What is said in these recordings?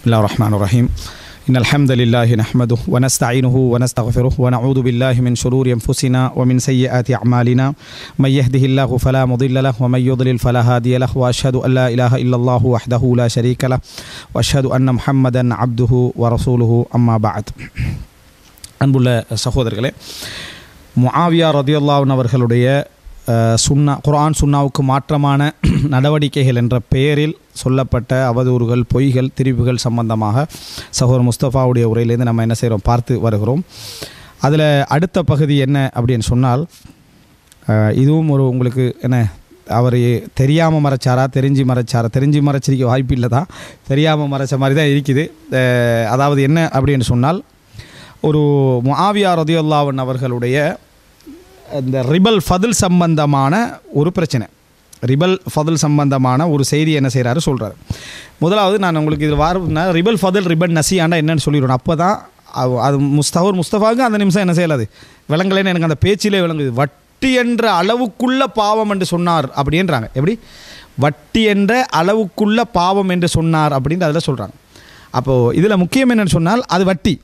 الله الرحمن الرحيم إن الحمد لله نحمده ونستعينه ونستغفره ونعوذ بالله من شرور أنفسنا ومن سيئات أعمالنا من يهده الله فلا مضل له ومن يضلل فلا هادي له وأشهد أن لا إله إلا الله وحده لا شريك له وأشهد أن محمدا عبده ورسوله أما بعد அன்புள்ள சகோதரர்களே முஆவியா ரதியுல்லாவின் அவர்களுடைய அஹ், சுன்னா குர்ஆன் சுன்னாவுக்கு மாற்றமான நடவடிக்கைகள் என்ற பெயரில் சொல்லப்பட்ட அவதூறுகள் பொய்கள் திரிவுகள் சம்பந்தமாக சகோதரர் முஸ்தபாவுடைய உரையிலேருந்து நம்ம என்ன செய்கிறோம் பார்த்து வருகிறோம் அதில் அடுத்த பகுதி என்ன அப்படின்னு சொன்னால் அஹ், இதுவும் ஒரு உங்களுக்கு என்ன அவர் தெரியாமல் மறைச்சாரா தெரிஞ்சு மறைச்சாரா தெரிஞ்சு மறைச்சிருக்க வாய்ப்பு இல்லை தான் தெரியாமல் மறைச்ச மாதிரி தான் இருக்குது அஹ், அதாவது என்ன அப்படின்னு சொன்னால் ஒரு முஆவியா ரதியுல்லாவன் அவர்களுடைய இந்த ரிபல் ஃபதில் சம்பந்தமான ஒரு பிரச்சனை ரிபல் ஃபதில் சம்பந்தமான ஒரு செய்தி என்ன செய்கிறாரு சொல்கிறாரு முதலாவது நான் உங்களுக்கு இதில் வார ரிபல் ஃபதில் ரிபன் நசியாண்டா என்னன்னு சொல்லிடுவேன் அப்போ தான் அது முஸ்தவர் முஸ்தபாவுக்கு அந்த நிமிஷம் என்ன செய்யலாது விளங்கலைன்னு எனக்கு அந்த பேச்சிலே விளங்குது வட்டி என்ற அளவுக்குள்ள பாவம் என்று சொன்னார் அப்படின்றாங்க எப்படி வட்டி என்ற அளவுக்குள்ள பாவம் என்று சொன்னார் அப்படின்ட்டு அதில் சொல்கிறாங்க அப்போது இதில் முக்கியம் என்னன்னு சொன்னால் அது வட்டி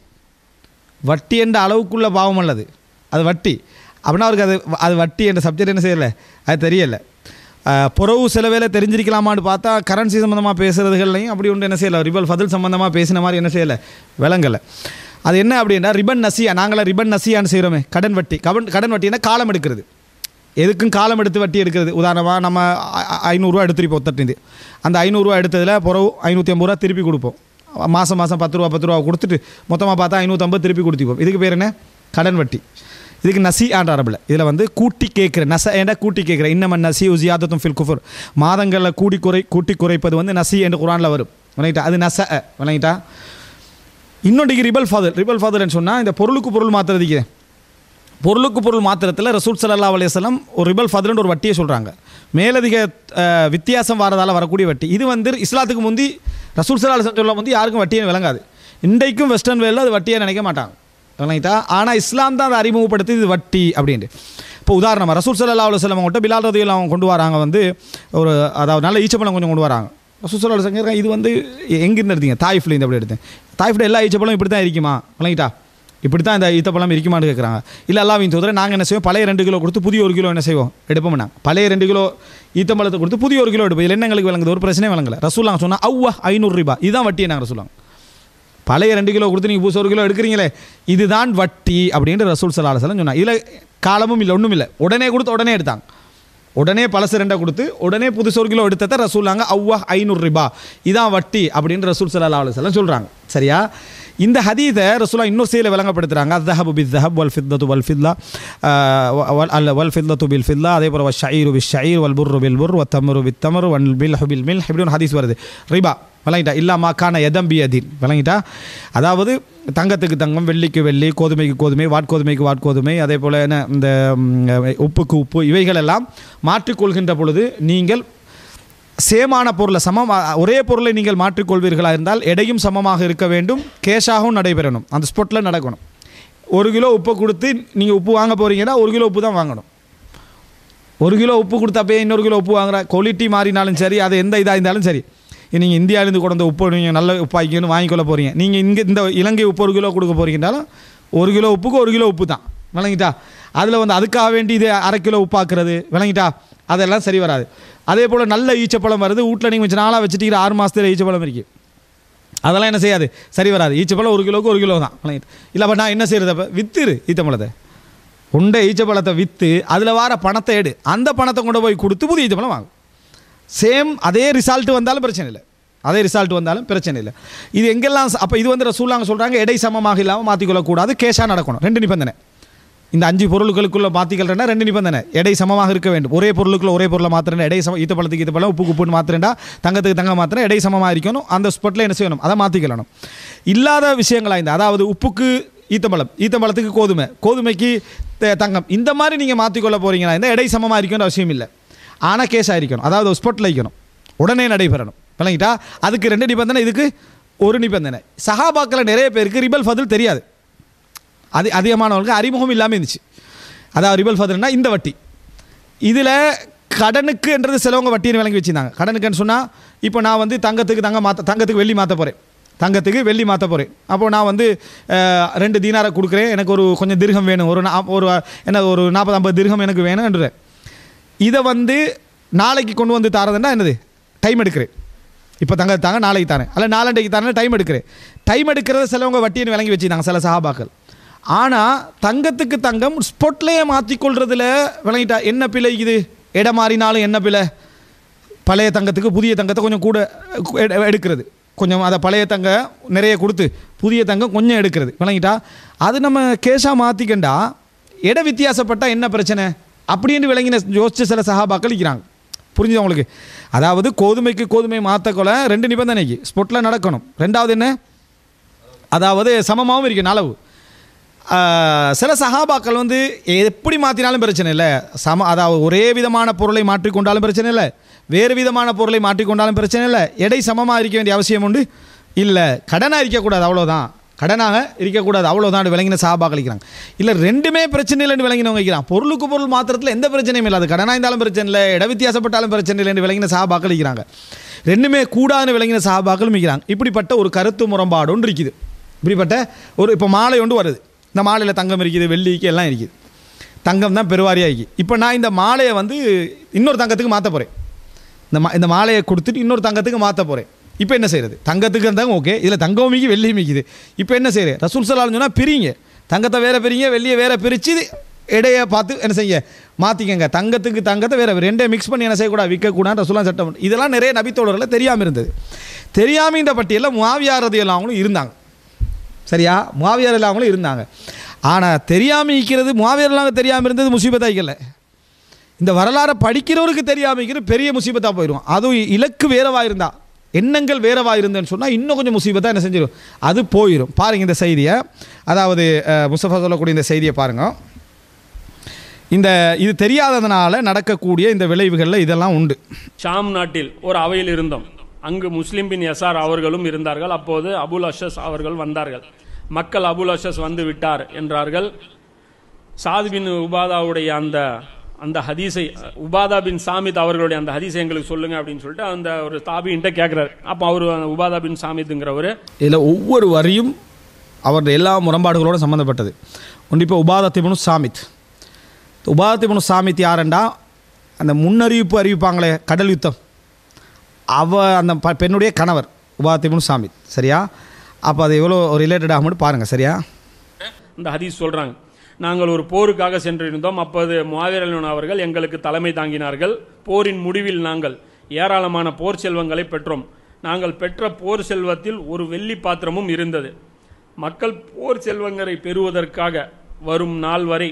வட்டி என்ற அளவுக்குள்ள பாவம் அல்லது அது வட்டி அப்படின்னா அவருக்கு அது அது வட்டி என்ற சப்ஜெக்ட் என்ன செய்யலை அது தெரியலை அஹ், புறவு சில வேளை தெரிஞ்சிருக்கலாமான்னு பார்த்தா கரன்சி சம்மந்தமாக பேசுகிறதுகள்லையும் அப்படி ஒன்று என்ன செய்யலை ரிபல் ஃபதில் சம்மந்தமாக பேசின மாதிரி என்ன செய்யலை விளங்கலை அது என்ன அப்படின்னா ரிபன் நசியா நாங்களாம் ரிபன் நசியான்னு செய்கிறோமே கடன் வட்டி கடன் கடன் வட்டினா காலம் எடுக்கிறது எதுக்கும் காலம் எடுத்து வட்டி எடுக்கிறது உதாரணமாக நம்ம ஐ- ஐ- ஐநூறுரூவா எடுத்துருப்போம் ஒத்தட்டிந்து அந்த ஐநூறுரூவா எடுத்ததில் புறவு ஐநூற்றி ஐம்பது ரூபா திருப்பி கொடுப்போம் மாதம் மாதம் பத்து ரூபா பத்து ரூபா கொடுத்துட்டு மொத்தமாக பார்த்தா ஐநூற்றம்பது திருப்பி கொடுத்துப்போம் இதுக்கு பேர் என்ன கடன் வட்டி இதுக்கு நசி ஆண்ட அரபில் இதில் வந்து கூட்டி கேட்குற நச ஏண்டா கூட்டி கேட்குற இன்னமன் நசி உசியாதத்தும் ஃபில் குஃபர் மாதங்களில் கூடி குறை கூட்டி குறைப்பது வந்து நசி என்று குரானில் வரும் விளங்கிட்டா அது நச விளங்கிட்டா இன்னொன்றைக்கு ரிபல் ஃபாதர் ரிபல் ஃபாதர்னு சொன்னால் இந்த பொருளுக்கு பொருள் மாற்றுறதுக்கு பொருளுக்கு பொருள் மாத்திரத்தில் ரசூல் ஸல்லல்லாஹு அலைஹி வஸல்லம் ஒரு ரிபல் ஃபதுல்னு ஒரு வட்டியை சொல்கிறாங்க மேலதிக அஹ், வித்தியாசம் வரதால் வரக்கூடிய வட்டி இது வந்து இஸ்லாத்துக்கு முந்தி ரசூல் ஸல்லல்லாஹு அலைஹி வஸல்லம் சொல்ல முந்தி யாருக்கும் வட்டியை விளங்காது இன்றைக்கும் வெஸ்டர்ன் வேலில் அது வட்டியை நினைக்க மாட்டாங்க விளங்கிட்டா ஆனால் இஸ்லாம் தான் அதை அறிமுகப்படுத்தி இது வட்டி அப்படின்ட்டு இப்போ உதாரணமாக ரசூல் ஸல்லல்லாஹு அலைஹி வஸல்லம் கிட்ட பிலால் ரதியில் அவங்க கொண்டு வராங்க வந்து ஒரு அதாவது நல்ல ஈச்சப்பழம் கொஞ்சம் கொண்டு வராங்க ரசூல் ஸல்லல்லாஹு அலைஹி வஸல்லம் இது வந்து எங்கேருந்து எடுத்தீங்க தாய்ஃபில் இந்த அப்படி எடுத்தேன் தாய்ஃபில் எல்லா ஈச்சப்பழம் இப்படி தான் இருக்குமா விளங்கிட்டா இப்படி தான் இந்த ஈத்தப்பழம் இருக்குமான்னு கேட்குறாங்க இல்லை அல்லாவின் தோதரை நாங்கள் என்ன செய்வோம் பழைய ரெண்டு கிலோ கொடுத்து புதிய ஒரு கிலோ என்ன செய்வோம் எடுப்போம் நாங்கள் பழைய ரெண்டு கிலோ ஈத்தம்பழத்தை கொடுத்து புதிய ஒரு கிலோ எடுப்போம் இதில் என்ன எங்களுக்கு விளங்குது ஒரு பிரச்சனையும் விளங்கல ரசூலாங்க சொன்னால் அவ்வா ஐநூறு ரூபாய் இதுதான் வட்டியை நாங்கள் ரசூலாங்க பழைய ரெண்டு கிலோ கொடுத்து நீங்கள் புதுசு ஒரு கிலோ எடுக்கிறீங்களே இதுதான் வட்டி அப்படின்ட்டு ரசூல் சல்லா அலுவலம் சொன்னாங்க இதில் காலமும் இல்லை ஒன்றும் இல்லை உடனே கொடுத்து உடனே எடுத்தாங்க உடனே பழசு ரெண்டை கொடுத்து உடனே புதுசு ஒரு கிலோ எடுத்ததை ரசூலாங்க அவ்வா ஐநூறு ரூபா இதான் வட்டி அப்படின்னு ரசூல் சல்லா அலுவலம் சொல்கிறாங்க சரியா இந்த ஹதீதை ரசூலா இன்னொரு செயலை விளங்கப்படுத்துகிறாங்க அத்தஹபு பித் தஹப் வல் ஃபித்தத்து வல் ஃபில்லா அல்ல வல் ஃபில்லத்து பில் ஃபில்லா அதே போல் ஷயீரு பி ஷயீர் வல் புர்ரு பில் புர் வ தமரு பித் தமரு வல் பில் பில் மில் இப்படி ஒரு ஹதீஸ் வருது ரிபா விளங்கிட்டா இல்லாமா கான எதம்பி அதீன் விளங்கிட்டா அதாவது தங்கத்துக்கு தங்கம் வெள்ளிக்கு வெள்ளி கோதுமைக்கு கோதுமை வாட்கோதுமைக்கு வாட்கோதுமை அதே போல் என்ன இந்த ம், உப்புக்கு உப்பு இவைகள் எல்லாம் மாற்றிக்கொள்கின்ற பொழுது நீங்கள் சேமான பொருளை சமம் அ- ஒரே பொருளை நீங்கள் மாற்றிக்கொள்வீர்களாக இருந்தால் எடையும் சமமாக இருக்க வேண்டும் கேஷாகவும் நடைபெறணும் அந்த ஸ்பாட்டில் நடக்கணும் ஒரு கிலோ உப்பை கொடுத்து நீங்கள் உப்பு வாங்க போகிறீங்கன்னா ஒரு கிலோ உப்பு தான் வாங்கணும் ஒரு கிலோ உப்பு கொடுத்தப்பே இன்னொரு கிலோ உப்பு வாங்குற குவாலிட்டி மாறினாலும் சரி அது எந்த இதாக இருந்தாலும் சரி நீங்கள் இந்தியாவிலேருந்து கொண்டு வந்த உப்பு நீங்கள் நல்ல உப்பாக்கின்னு வாங்கிக்கொள்ள போகிறீங்க நீங்கள் இங்கே இந்த இலங்கை உப்பு ஒரு கிலோ கொடுக்க போகிறீங்கனாலும் ஒரு கிலோ உப்புக்கு ஒரு கிலோ உப்பு தான் விளங்கிட்டா அதில் வந்து அதுக்காக வேண்டி இது அரை கிலோ உப்பாக்குறது விளங்கிட்டா அதெல்லாம் சரி வராது அதே போல் நல்ல ஈச்சப்பழம் வருது வீட்டில் நீங்கள் கொஞ்சம் நாளாக வச்சுட்டீங்க ஆறு மாதத்துல ஈச்சப்பழம் இருக்குது அதெல்லாம் என்ன செய்யாது சரி வராது ஈச்சப்பழம் ஒரு கிலோக்கு ஒரு கிலோ தான் விளங்கிட்டு இல்லை அப்போ நான் என்ன செய்கிறது அப்போ வித்துரு ஈச்சப்பழத்தை உண்டை ஈச்சப்பழத்தை விற்று அதில் வர பணத்தை எடு அந்த பணத்தை கொண்டு போய் கொடுத்து புது ஈச்சப்பழம் வாங்கும் சேம் அதே ரிசல்ட் வந்தாலும் பிரச்சனை இல்லை அதே ரிசல்ட் வந்தாலும் பிரச்சனை இல்லை இது எங்கெல்லாம் அப்போ இது வந்து ரசூலாங்க சொல்கிறாங்க எடை சமமாக இல்லாமல் மாற்றிக்கொள்ளக்கூடாது கேஷாக நடக்கணும் ரெண்டு நிபந்தனை இந்த அஞ்சு பொருட்களுக்குள்ள மாற்றிக்கல்றேன்னா ரெண்டு நிபந்தனை எடை சமமாக இருக்க வேண்டும் ஒரே பொருளுக்குள்ள ஒரே பொருளை மாத்திரேன் எடை சம ஈத்த பழத்துக்கு ஈத்த பழம் உப்புக்கு உப்புன்னு மாத்திரேன்டா தங்கத்துக்கு தங்கம் மாத்திரம் எடை சமமாக இருக்கணும் அந்த ஸ்பாட்டில் என்ன செய்யணும் அதை மாற்றிக்கலணும் இல்லாத விஷயங்களா இந்த அதாவது உப்புக்கு ஈத்தம்பழம் ஈத்தம்பழத்துக்கு கோதுமை கோதுமைக்கு த- தங்கம் இந்த மாதிரி நீங்கள் மாற்றிக்கொள்ள போகிறீங்கன்னா இந்த எடை சமமாக இருக்கணும்னு அவசியம் இல்லை ஆனால் கேஸ் ஆയിരിக்கணும் அதாவது ஸ்பாட்டில் வைக்கணும் உடனே நடைபெறணும் விளங்கிட்டா அதுக்கு ரெண்டு நிபந்தனை இதுக்கு ஒரு நிபந்தனை சஹாபாக்களை நிறைய பேருக்கு ரிபல் ஃபதில் தெரியாது அது அதிகமானவர்களுக்கு அறிமுகம் இல்லாமல் இருந்துச்சு அதாவது ரிபல் ஃபதில்னா இந்த வட்டி இதில் கடனுக்குன்றது சிலவங்க வட்டியை விளங்கி வச்சுருந்தாங்க கடனுக்குன்னு சொன்னால் இப்போ நான் வந்து தங்கத்துக்கு தங்க மாற்ற தங்கத்துக்கு வெள்ளி மாற்ற போகிறேன் தங்கத்துக்கு வெள்ளி மாற்ற போகிறேன் அப்போ நான் வந்து அஹ், ரெண்டு தீனாரை கொடுக்குறேன் எனக்கு ஒரு கொஞ்சம் திருகம் வேணும் ஒரு நா ஒரு என்ன ஒரு நாற்பது ஐம்பது திருகம் எனக்கு வேணும்ன்றேன் இதை வந்து நாளைக்கு கொண்டு வந்து தாரதுன்னா என்னது டைம் எடுக்கிறேன் இப்போ தங்க தாங்க நாளைக்கு தானே அல்ல நாலண்டைக்கு தானே டைம் எடுக்கிறேன் டைம் எடுக்கிறத சிலவங்க வட்டின்னு விளங்கி வச்சுருந்தாங்க சில சஹாபாக்கள் ஆனால் தங்கத்துக்கு தங்கம் ஸ்பொட்லேயே மாற்றிக்கொள்றதுல விளங்கிட்டா என்ன பிழை இது இடம் மாறினாலும் என்ன பிழை பழைய தங்கத்துக்கு புதிய தங்கத்தை கொஞ்சம் கூட எடு- எடுக்கிறது கொஞ்சம் அதை பழைய தங்கம் நிறைய கொடுத்து புதிய தங்கம் கொஞ்சம் எடுக்கிறது விளங்கிட்டா அது நம்ம கேஷாக மாற்றிக்கண்டா இட வித்தியாசப்பட்டா என்ன பிரச்சனை அப்படின்னு விளங்கின யோசிச்ச சில சகாபாக்கள் இருக்கிறாங்க புரிஞ்சுது உங்களுக்கு அதாவது கோதுமைக்கு கோதுமை மாற்றக்கொள்ள ரெண்டு நிபந்தனைக்கு ஸ்பொட்டில் நடக்கணும் ரெண்டாவது என்ன அதாவது சமமாகவும் இருக்கு அளவு ஆஹ், சில சஹாபாக்கள் வந்து எப்படி மாற்றினாலும் பிரச்சனை இல்லை சம அதாவது ஒரே விதமான பொருளை மாற்றிக்கொண்டாலும் பிரச்சனை இல்லை வேறு விதமான பொருளை மாற்றிக்கொண்டாலும் பிரச்சனை இல்லை எடை சமமாக இருக்க வேண்டிய அவசியம் உண்டு இல்லை கடனாக இருக்கக்கூடாது அவ்வளோதான் கடனாக இருக்கக்கூடாது அவ்வளோதான் விளங்கின சஹாபாக்கள் இருக்கிறாங்க இல்லை ரெண்டுமே பிரச்சனை இல்லைன்னு விளங்கினவங்க இருக்கிறாங்க பொருளுக்கு பொருள் மாத்திரத்தில் எந்த பிரச்சனையும் இல்லை அது கடனாக இருந்தாலும் பிரச்சனை இல்லை இட வித்தியாசப்பட்டாலும் பிரச்சனை இல்லைன்னு விளங்கின சஹாபாக்கள் இருக்கிறாங்க ரெண்டுமே கூடாதுன்னு விளங்கின சஹாபாக்களும் இருக்கிறாங்க இப்படிப்பட்ட ஒரு கருத்து முரண்பாடு ஒன்று இருக்குது இப்படிப்பட்ட ஒரு இப்போ மாலை ஒன்று வருது இந்த மாலையில் தங்கம் இருக்குது வெள்ளிக்கு எல்லாம் இருக்குது தங்கம் தான் பெருவாரியாக இருக்குது இப்போ நான் இந்த மாலையை வந்து இன்னொரு தங்கத்துக்கு மாற்ற போகிறேன் இந்த மா இந்த மாலையை கொடுத்துட்டு இன்னொரு தங்கத்துக்கு மாற்ற போகிறேன் இப்போ என்ன செய்கிறது தங்கத்துக்கு இருந்தாங்க ஓகே இதில் தங்கம் மிக்கி வெள்ளி மிக்குது இப்போ என்ன செய்யுது ரசூல் சலால்னு சொன்னால் பிரிங்க தங்கத்தை வேற பிரிங்க வெள்ளியை வேற பிரித்து இடையை பார்த்து என்ன செய்ய மாற்றிக்கங்க தங்கத்துக்கு தங்கத்தை வேற ரெண்டே மிக்ஸ் பண்ணி என்ன செய்யக்கூடாது விற்கக்கூடாது ரசூலாம் சட்டம் இதெல்லாம் நிறைய நபித்தோழர்களை தெரியாமல் இருந்தது தெரியாமல் இந்த பட்டியலில் முவாவியாரதி எல்லாவங்களும் இருந்தாங்க சரியா முவாவியர் இல்லாமலும் இருந்தாங்க ஆனால் தெரியாமல் இருக்கிறது முவாவியர் இல்லாமல் தெரியாமல் இருந்தது முசீபத்தாய்க்கல இந்த வரலாறை படிக்கிறவருக்கு தெரியாமல் இருக்கிறது பெரிய முசீபத்தாக போயிடும் அதுவும் இலக்கு வேறவா இருந்தா எண்ணங்கள் வேறவா இருந்தேன்னு சொன்னால் இன்னும் கொஞ்சம் முசீபத்தாக என்ன செஞ்சிடும் அது போயிடும் பாருங்கள் இந்த செய்தியை அதாவது அஹ், முஸ்தபா சொல்லக்கூடிய இந்த செய்தியை பாருங்கள் இந்த இது தெரியாததுனால நடக்கக்கூடிய இந்த விளைவுகளில் இதெல்லாம் உண்டு ஷாம் நாட்டில் ஒரு அவையில் இருந்தோம் அங்கு முஸ்லிம் பின் யசார் அவர்களும் இருந்தார்கள் அப்போது அபுல் அஷஸ் அவர்கள் வந்தார்கள் மக்கள் அபுல் அஷஸ் வந்து விட்டார் என்றார்கள் சாத் பின் உபாதாவுடைய அந்த அந்த ஹதீஸை உபாதா பின் சாமித் அவர்களுடைய அந்த ஹதீஸை எங்களுக்கு சொல்லுங்க அப்படின்னு சொல்லிட்டு அந்த ஒரு தாபின்ட்ட கேட்குறாரு அப்போ அவர் உபாதா பின் சாமித்துங்கிறவர் இதில் ஒவ்வொரு வரியும் அவருடைய எல்லா முரண்பாடுகளோட சம்மந்தப்பட்டது ஒன்று இப்போ உபாதத்திபனு சாமித் உபாதத்திபனு சாமித் யாருண்டா அந்த முன்னறிவிப்பு அறிவிப்பாங்களே கடல் யுத்தம் அவ அந்த ப- பெண்ணுடைய கணவர் உபாதத்திபனு சாமித் சரியா அப்போ அது எவ்வளோ ரிலேட்டட் ஆகும்னு பாருங்கள் சரியா இந்த ஹதீஸ் சொல்றாங்க நாங்கள் ஒரு போருக்காக சென்றிருந்தோம் அப்போது முவாவிரன் அவர்கள் எங்களுக்கு தலைமை தாங்கினார்கள் போரின் முடிவில் நாங்கள் ஏராளமான போர் செல்வங்களை பெற்றோம் நாங்கள் பெற்ற போர் செல்வத்தில் ஒரு வெள்ளி பாத்திரமும் இருந்தது மக்கள் போர் செல்வங்களை பெறுவதற்காக வரும் நாள் வரை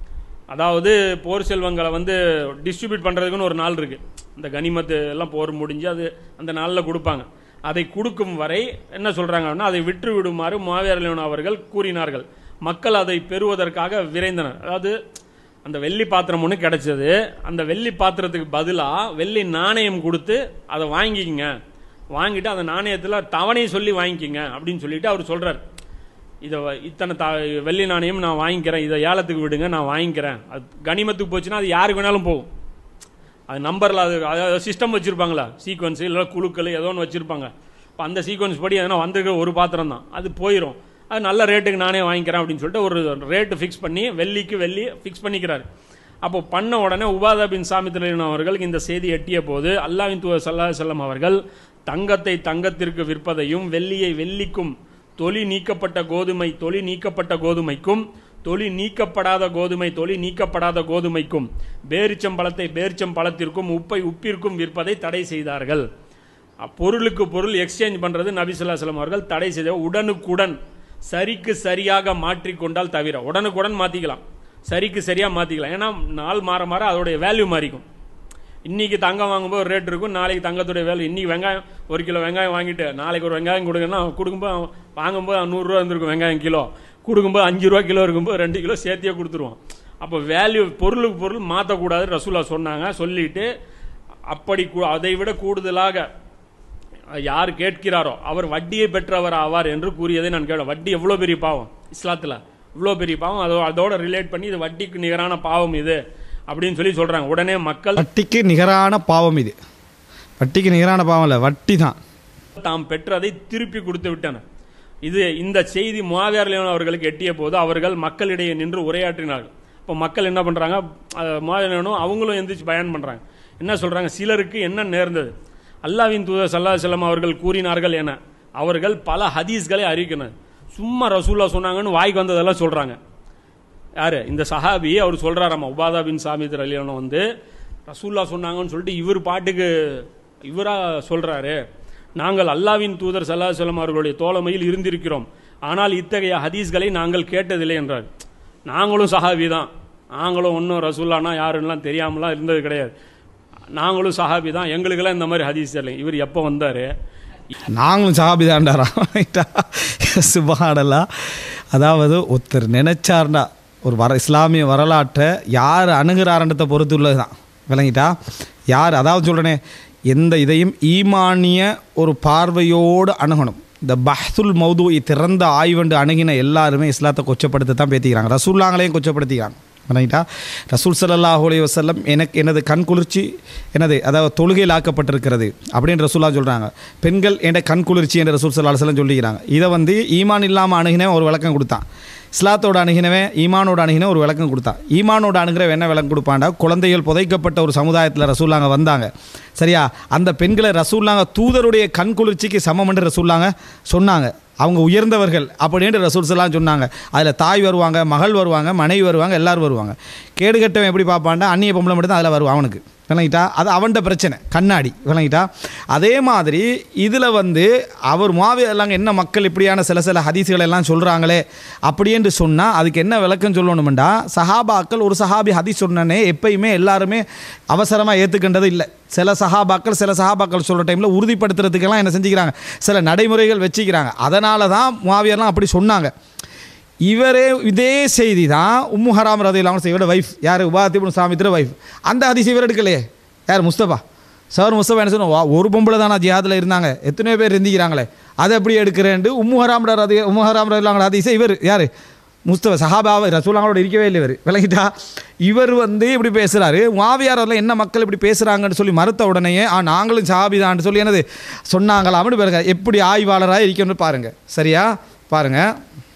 அதாவது போர் செல்வங்களை வந்து டிஸ்ட்ரிபியூட் பண்ணுறதுக்குன்னு ஒரு நாள் இருக்கு இந்த கனிமத்து எல்லாம் போர் முடிஞ்சு அது அந்த நாளில் கொடுப்பாங்க அதை கொடுக்கும் வரை என்ன சொல்றாங்க அப்படின்னா அதை விற்று விடுமாறு மாவியர்லியோன் அவர்கள் கூறினார்கள் மக்கள் அதை பெறுவதற்காக விரைந்தனர் அதாவது அந்த வெள்ளி பாத்திரம் ஒன்று கிடைச்சது அந்த வெள்ளி பாத்திரத்துக்கு பதிலாக வெள்ளி நாணயம் கொடுத்து அதை வாங்கிக்கிங்க வாங்கிட்டு அந்த நாணயத்தில் தவணை சொல்லி வாங்கிக்கிங்க அப்படின்னு சொல்லிட்டு அவர் சொல்றார் இதை வ- இத்தனை த வெள்ளி நாணயம் நான் வாங்கிக்கிறேன் இதை ஏலத்துக்கு விடுங்க நான் வாங்கிக்கிறேன் அது கனிமத்துக்கு போச்சுன்னா அது யாருக்கு வேணாலும் போகும் அது நம்பரில் அது அதாவது சிஸ்டம் வச்சுருப்பாங்களா சீக்வன்ஸ் இல்லை குழுக்கள் ஏதோ ஒன்று வச்சுருப்பாங்க இப்போ அந்த சீக்வன்ஸ் படி எதனா வந்திருக்க ஒரு பாத்திரம் தான் அது போயிடும் அது நல்ல ரேட்டுக்கு நானே வாங்கிக்கிறேன் அப்படின்னு சொல்லிட்டு ஒரு ரேட்டு ஃபிக்ஸ் பண்ணி வெள்ளிக்கு வெள்ளி ஃபிக்ஸ் பண்ணிக்கிறாரு அப்போ பண்ண உடனே உபாதா பின் சாமித்திரன் அவர்களுக்கு இந்த செய்தி எட்டிய போது அல்லாவின் தூவர் சல்லா செல்லம் அவர்கள் தங்கத்தை தங்கத்திற்கு விற்பதையும் வெள்ளியை வெள்ளிக்கும் தொலி நீக்கப்பட்ட கோதுமை தொலி நீக்கப்பட்ட கோதுமைக்கும் தொலி நீக்கப்படாத கோதுமை தொலி நீக்கப்படாத கோதுமைக்கும் பேரிச்சம்பழத்தை பேரிச்சம்பழத்திற்கும் உப்பை உப்பிற்கும் விற்பதை தடை செய்தார்கள் அப் பொருளுக்கு பொருள் எக்ஸ்சேஞ்ச் பண்றது நபிசுல்லாஸ்லம் அவர்கள் தடை செய்த உடனுக்குடன் சரிக்கு சரியாக மாற்றிக்கொண்டால் தவிர உடனுக்குடன் மாத்திக்கலாம் சரிக்கு சரியா மாத்திக்கலாம் ஏன்னா நாள் மாற மாற அதோடைய வேல்யூ மாறிக்கும் இன்னைக்கு தங்கம் வாங்கும்போது ஒரு ரேட் இருக்கும் நாளைக்கு தங்கத்துடைய வேல்யூ இன்னைக்கு வெங்காயம் ஒரு கிலோ வெங்காயம் வாங்கிட்டு நாளைக்கு ஒரு வெங்காயம் கொடுங்கன்னா கொடுக்கும்போது அவன் வாங்கும்போது அவன் நூறுரூவா இருந்திருக்கும் வெங்காயம் கிலோ கொடுக்கும்போது அஞ்சு ரூபா கிலோ இருக்கும்போது ரெண்டு கிலோ சேர்த்தியே கொடுத்துருவான் அப்போ வேல்யூ பொருளுக்கு பொருள் மாற்றக்கூடாது ரசூலா சொன்னாங்க சொல்லிட்டு அப்படி கூ- அதை விட கூடுதலாக யார் கேட்கிறாரோ அவர் வட்டியை பெற்றவர் ஆவார் என்று கூறியதை நான் கேட்டேன் வட்டி எவ்வளோ பெரிய பாவம் இஸ்லாத்தில் இவ்வளோ பெரிய பாவம் அதோ அதோட ரிலேட் பண்ணி இது வட்டிக்கு நிகரான பாவம் இது அப்படின்னு சொல்லி சொல்றாங்க உடனே மக்கள் வட்டிக்கு நிகரான பாவம் இது வட்டிக்கு நிகரான பாவம் இல்லை வட்டி தான் தாம் பெற்றதை திருப்பி கொடுத்து விட்டனர் இது இந்த செய்தி முவாவியார் லியோன் அவர்களுக்கு எட்டிய போது அவர்கள் மக்களிடையே நின்று உரையாற்றினார்கள் இப்போ மக்கள் என்ன பண்ணுறாங்க முவாவியார் லியோனும் அவங்களும் எந்திரிச்சு பயன் பண்ணுறாங்க என்ன சொல்கிறாங்க சிலருக்கு என்ன நேர்ந்தது அல்லாவின் தூதர் சல்லா செல்லம் அவர்கள் கூறினார்கள் என அவர்கள் பல ஹதீஸ்களை அறிவிக்கணும் சும்மா ரசூல்லா சொன்னாங்கன்னு வாய்க்கு வந்ததெல்லாம் சொல்கிறாங்க யாரு இந்த சஹாபி அவர் சொல்றாராமா உபாதா பின் சாமித் அலியவனை வந்து ரசூல்லா சொன்னாங்கன்னு சொல்லிட்டு இவர் பாட்டுக்கு இவரா சொல்றாரு நாங்கள் அல்லாவின் தூதர் சல்லா செல்லம் அவர்களுடைய தோழமையில் இருந்திருக்கிறோம் ஆனால் இத்தகைய ஹதீஸ்களை நாங்கள் கேட்டதில்லை என்றார் நாங்களும் சஹாபி தான் நாங்களும் ஒன்றும் ரசூல்லானா யாருன்னெலாம் தெரியாமலாம் இருந்தது கிடையாது நாங்களும் சஹாபி தான் எங்களுக்கெல்லாம் இந்த மாதிரி ஹதீஸ் இல்லை இவர் எப்போ வந்தார் நாங்களும் சஹாபி தான்டாரா சுபஹானல்லா அதாவது ஒருத்தர் நினைச்சார்டா ஒரு வர இஸ்லாமிய வரலாற்றை யார் அணுகிறாரன்றதை பொறுத்து உள்ளது தான் விளங்கிட்டா யார் அதாவது சொல்கிறேனே எந்த இதையும் ஈமானிய ஒரு பார்வையோடு அணுகணும் இந்த பஹ்துல் மௌது திறந்த ஆய்வண்டு அணுகின எல்லாருமே இஸ்லாத்தை கொச்சப்படுத்த தான் பேத்திக்கிறாங்க ரசூல்லாங்களையும் கொச்சப்படுத்திக்கிறாங்க ரைட்டா ரசூல் ஸல்லல்லாஹு அலைஹி வஸல்லம் எனக்கு எனது கண் குளிர்ச்சி எனது அதாவது தொழுகையில் ஆக்கப்பட்டிருக்கிறது அப்படின்னு ரசூலா சொல்கிறாங்க பெண்கள் என்ற கண் குளிர்ச்சி என்று ரசூல் ஸல்லல்லாஹு அலைஹி வஸல்லம் சொல்லிக்கிறாங்க இதை வந்து ஈமான் இல்லாமல் அணுகினவன் ஒரு விளக்கம் கொடுத்தான் இஸ்லாத்தோட அணுகினவன் ஈமானோட அணுகின ஒரு விளக்கம் கொடுத்தான் ஈமானோட அணுகிறவன் என்ன விளக்கம் கொடுப்பான்டா குழந்தைகள் புதைக்கப்பட்ட ஒரு சமுதாயத்தில் ரசூல்லாங்க வந்தாங்க சரியா அந்த பெண்களை ரசூல்லாங்க தூதருடைய கண் குளிர்ச்சிக்கு சமம் என்று ரசூல்லாங்க சொன்னாங்க அவங்க உயர்ந்தவர்கள் அப்படின்ட்டு ரசூல்ஸ்லாம் சொன்னாங்க அதில் தாய் வருவாங்க மகள் வருவாங்க மனைவி வருவாங்க எல்லாரும் வருவாங்க கேடு கட்டவன் எப்படி பார்ப்பான்டா அந்நிய பொம்பளை மட்டும் தான் அதில் வருவான் அவனுக்கு விளங்கிட்டா அது அவன்கிட்ட பிரச்சனை கண்ணாடி விளங்கிட்டா அதே மாதிரி இதில் வந்து அவர் மாவி எல்லாம் என்ன மக்கள் இப்படியான சில சில ஹதீஸ்கள் எல்லாம் சொல்கிறாங்களே அப்படி என்று சொன்னால் அதுக்கு என்ன விளக்கம் சொல்லணுமெண்டா சஹாபாக்கள் ஒரு சஹாபி ஹதீஸ் சொன்னனே எப்பயுமே எல்லாருமே அவசரமாக ஏற்றுக்கின்றது இல்லை சில சஹாபாக்கள் சில சஹாபாக்கள் சொல்கிற டைமில் உறுதிப்படுத்துறதுக்கெல்லாம் என்ன செஞ்சுக்கிறாங்க சில நடைமுறைகள் வச்சுக்கிறாங்க அதனால தான் மாவியர்லாம் அப்படி சொன்னாங்க இவரே இதே செய்தி தான் உம்மு ஹராம் ரதி இல்லாமல் செய்வோட வைஃப் யார் உபாதிபுன் சாமித்திர வைஃப் அந்த ஹதீஸ் இவர் எடுக்கலையே யார் முஸ்தபா சார் முஸ்தபா என்ன சொன்னோம் ஒரு பொம்பளை தானா ஜிஹாதில் இருந்தாங்க எத்தனையோ பேர் இருந்திக்கிறாங்களே அதை எப்படி எடுக்கிறேன்ட்டு உம்மு ஹராம் ரதி உம்மு ஹராம் ரதி இல்லாமல் ஹதீஸை இவர் யார் முஸ்தபா சஹாபாவை ரசூலாங்களோட இருக்கவே இல்லை இவர் விளங்கிட்டா இவர் வந்து இப்படி பேசுகிறாரு மாவியாரில் என்ன மக்கள் இப்படி பேசுகிறாங்கன்னு சொல்லி மறுத்த உடனேயே ஆ நாங்களும் சஹாபி தான் சொல்லி என்னது சொன்னாங்களாம்னு பாருங்க எப்படி ஆய்வாளராக இருக்கணும்னு பாருங்கள் சரியா பாருங்கள்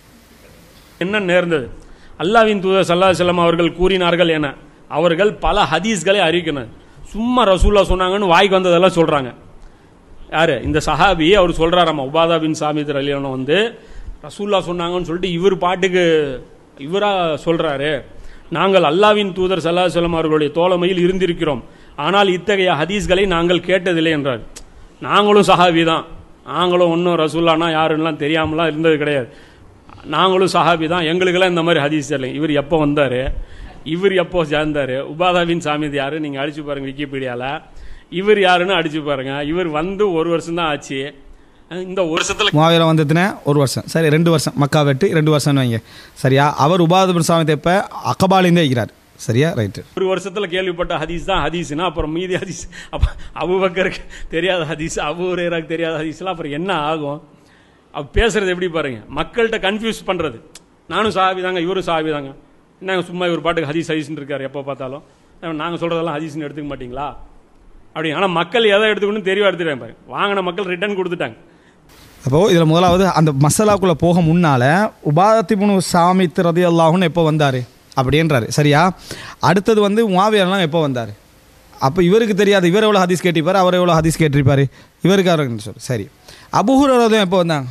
என்ன நேர்ந்தது அல்லாவின் தூதர் சல்லா செல்லம் அவர்கள் கூறினார்கள் என அவர்கள் பல ஹதீஸ்களை அறிவிக்கணும் சும்மா ரசூல்லா சொன்னாங்கன்னு வாய்க்கு வந்ததெல்லாம் சொல்கிறாங்க யார் இந்த சஹாபி அவர் சொல்கிறாராமா உபாதா பின் சாமிதர் அலியவனை வந்து ரசூல்லா சொன்னாங்கன்னு சொல்லிட்டு இவர் பாட்டுக்கு இவரா சொல்கிறாரு நாங்கள் அல்லாவின் தூதர் சல்லா செல்லம் அவர்களுடைய தோழமையில் இருந்திருக்கிறோம் ஆனால் இத்தகைய ஹதீஸ்களை நாங்கள் கேட்டதில்லை என்றார் நாங்களும் சஹாபி தான் நாங்களும் ஒன்றும் ரசூல்லானா யாருன்னெலாம் தெரியாமலாம் இருந்தது கிடையாது நாங்களும் சஹாபி தான் எங்களுக்கெல்லாம் இந்த மாதிரி ஹதீஸ் இல்லை இவர் எப்போ வந்தார் இவர் எப்போ சேர்ந்தார் உபாதாவின் சாமிது யார் நீங்கள் அடிச்சு பாருங்கள் விக்கிபீடியாவில் இவர் யாருன்னு அடிச்சு பாருங்க இவர் வந்து ஒரு வருஷம் தான் ஆச்சு இந்த ஒரு வருஷத்தில் மாவீரம் வந்ததுனே ஒரு வருஷம் சரி ரெண்டு வருஷம் மக்கா வெட்டு ரெண்டு வருஷம்னு வைங்க சரியா அவர் உபாதபுர சாமி எப்போ அக்கபாலேருந்தே இருக்கிறார் சரியா ரைட்டு ஒரு வருஷத்தில் கேள்விப்பட்ட ஹதீஸ் தான் ஹதீஸ்னா அப்புறம் மீதி ஹதீஸ் அப்போ அபுபக்கருக்கு தெரியாத ஹதீஸ் அபு ஹுரேராக்கு தெரியாத ஹதீஸ்லாம் அப்புறம் என்ன ஆகும் அவ பேசுறது எப்படி பாருங்க மக்கள்கிட்ட கன்ஃபியூஸ் பண்ணுறது நானும் சாபி தாங்க இவரும் சாபி தாங்க என்னங்க சும்மா இவர் பாட்டுக்கு ஹதீஸ் ஹதீஸ்னு இருக்காரு எப்போ பார்த்தாலும் நாங்கள் சொல்கிறதெல்லாம் ஹதீஸ்னு எடுத்துக்க மாட்டீங்களா அப்படி ஆனால் மக்கள் எதை எடுத்துக்கணும்னு தெளிவாக எடுத்துட்டாங்க பாருங்க வாங்கின மக்கள் ரிட்டர்ன் கொடுத்துட்டாங்க அப்போது இதில் முதலாவது அந்த மசாலாக்குள்ளே போக முன்னால் உபாதத்திபுனு சாமி ரதி அல்லாஹுன்னு எப்போ வந்தார் அப்படின்றாரு சரியா அடுத்தது வந்து மாவியர்லாம் எப்போ வந்தார் அப்போ இவருக்கு தெரியாது இவர் எவ்வளோ ஹதீஸ் கேட்டிருப்பார் அவர் எவ்வளோ ஹதீஸ் கேட்டிருப்பார் இவருக்கு அவருக்கு சொல்லு சரி அபுஹுரதும் எப்போ வந்தாங்க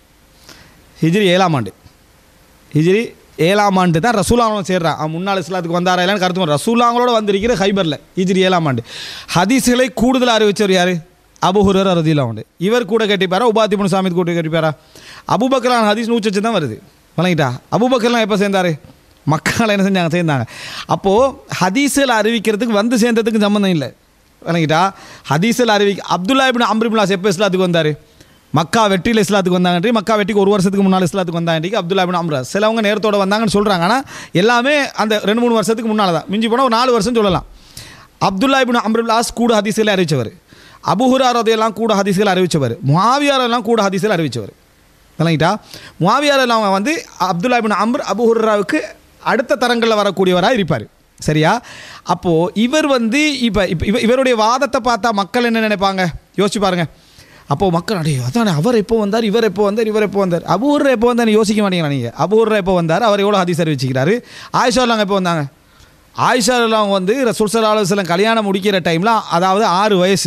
ஹிஜ்ரி ஏழாம் ஆண்டு ஹிஜ்ரி ஏழாம் ஆண்டு தான் ரசூலாங்களும் சேர்றான் அவன் முன்னாள் இஸ்லாத்துக்கு வந்தாரா இல்லைன்னு கருத்து ரசூலாங்களோட வந்திருக்கிற ஹைபரில் ஹிஜ்ரி ஏழாம் ஆண்டு ஹதீஸ்களை கூடுதல் அறிவிச்சவர் யார் அபுஹுரர் ரதிலாம் உண்டு இவர் கூட கேட்டிப்பாரா உபாதிபுன் சாமி கூட கேட்டிப்பாரா அபுபக்கரான் ஹதீஸ் நூற்றி வச்சு தான் வருது வணங்கிட்டா அபுபக்கர்லாம் எப்போ சேர்ந்தாரு மக்கள் என்ன செஞ்சாங்க சேர்ந்தாங்க அப்போது ஹதீஸில் அறிவிக்கிறதுக்கு வந்து சேர்ந்ததுக்கு சம்மந்தம் இல்லை வணங்கிட்டா ஹதீஸில் அறிவிக்க அப்துல்லா இபின் அம்ரிபுல்லாஸ் எப்போ இஸ்லாத்துக்கு வந்தார் மக்கா வெற்றியில் இஸ்லாத்துக்கு வந்தாங்கன்றி மக்கா வெட்டிக்கு ஒரு வருஷத்துக்கு முன்னால் இஸ்லாத்துக்கு வந்தாங்கன்றி அப்துல்லா இபின் அம்ரா சிலவங்க நேரத்தோட வந்தாங்கன்னு சொல்கிறாங்க ஆனால் எல்லாமே அந்த ரெண்டு மூணு வருஷத்துக்கு முன்னால் தான் மிஞ்சி போனால் ஒரு நாலு வருஷம் சொல்லலாம் அப்துல்லா இபின் அம்ருல்லாஸ் கூட ஹதீஸில் அறிவிச்சவர் அபுஹுரார் அதையெல்லாம் கூட ஹதீஸ்கள் அறிவிச்சவர் முவாவியாரெல்லாம் கூட ஹதீஸ்கள் அறிவிச்சவர் விளங்கிட்டா முவாவியார் எல்லாம் வந்து அப்துல்லா இபின் அம்ர் அபுஹுராவுக்கு அடுத்த தரங்களில் வரக்கூடியவராக இருப்பார் சரியா அப்போது இவர் வந்து இப்போ இப்போ இவ இவருடைய வாதத்தை பார்த்தா மக்கள் என்ன நினைப்பாங்க யோசிச்சு பாருங்க அப்போ மக்கள் அடே அதானே அவர் எப்போ வந்தார் இவர் எப்போ வந்தார் இவர் எப்போ வந்தார் அபூர்ற எப்போ வந்தார் யோசிக்க மாட்டீங்களா நீங்கள் அபூர்ற எப்போ வந்தார் அவர் எவ்வளோ ஹதீஸ் அறிவிச்சுக்கிறாரு ஆயிஷாலாங்க எப்போ வந்தாங்க ஆயிஷாலாம் வந்து ரசூல் சல்லா அலுவலம் கல்யாணம் முடிக்கிற டைமில் அதாவது ஆறு வயசு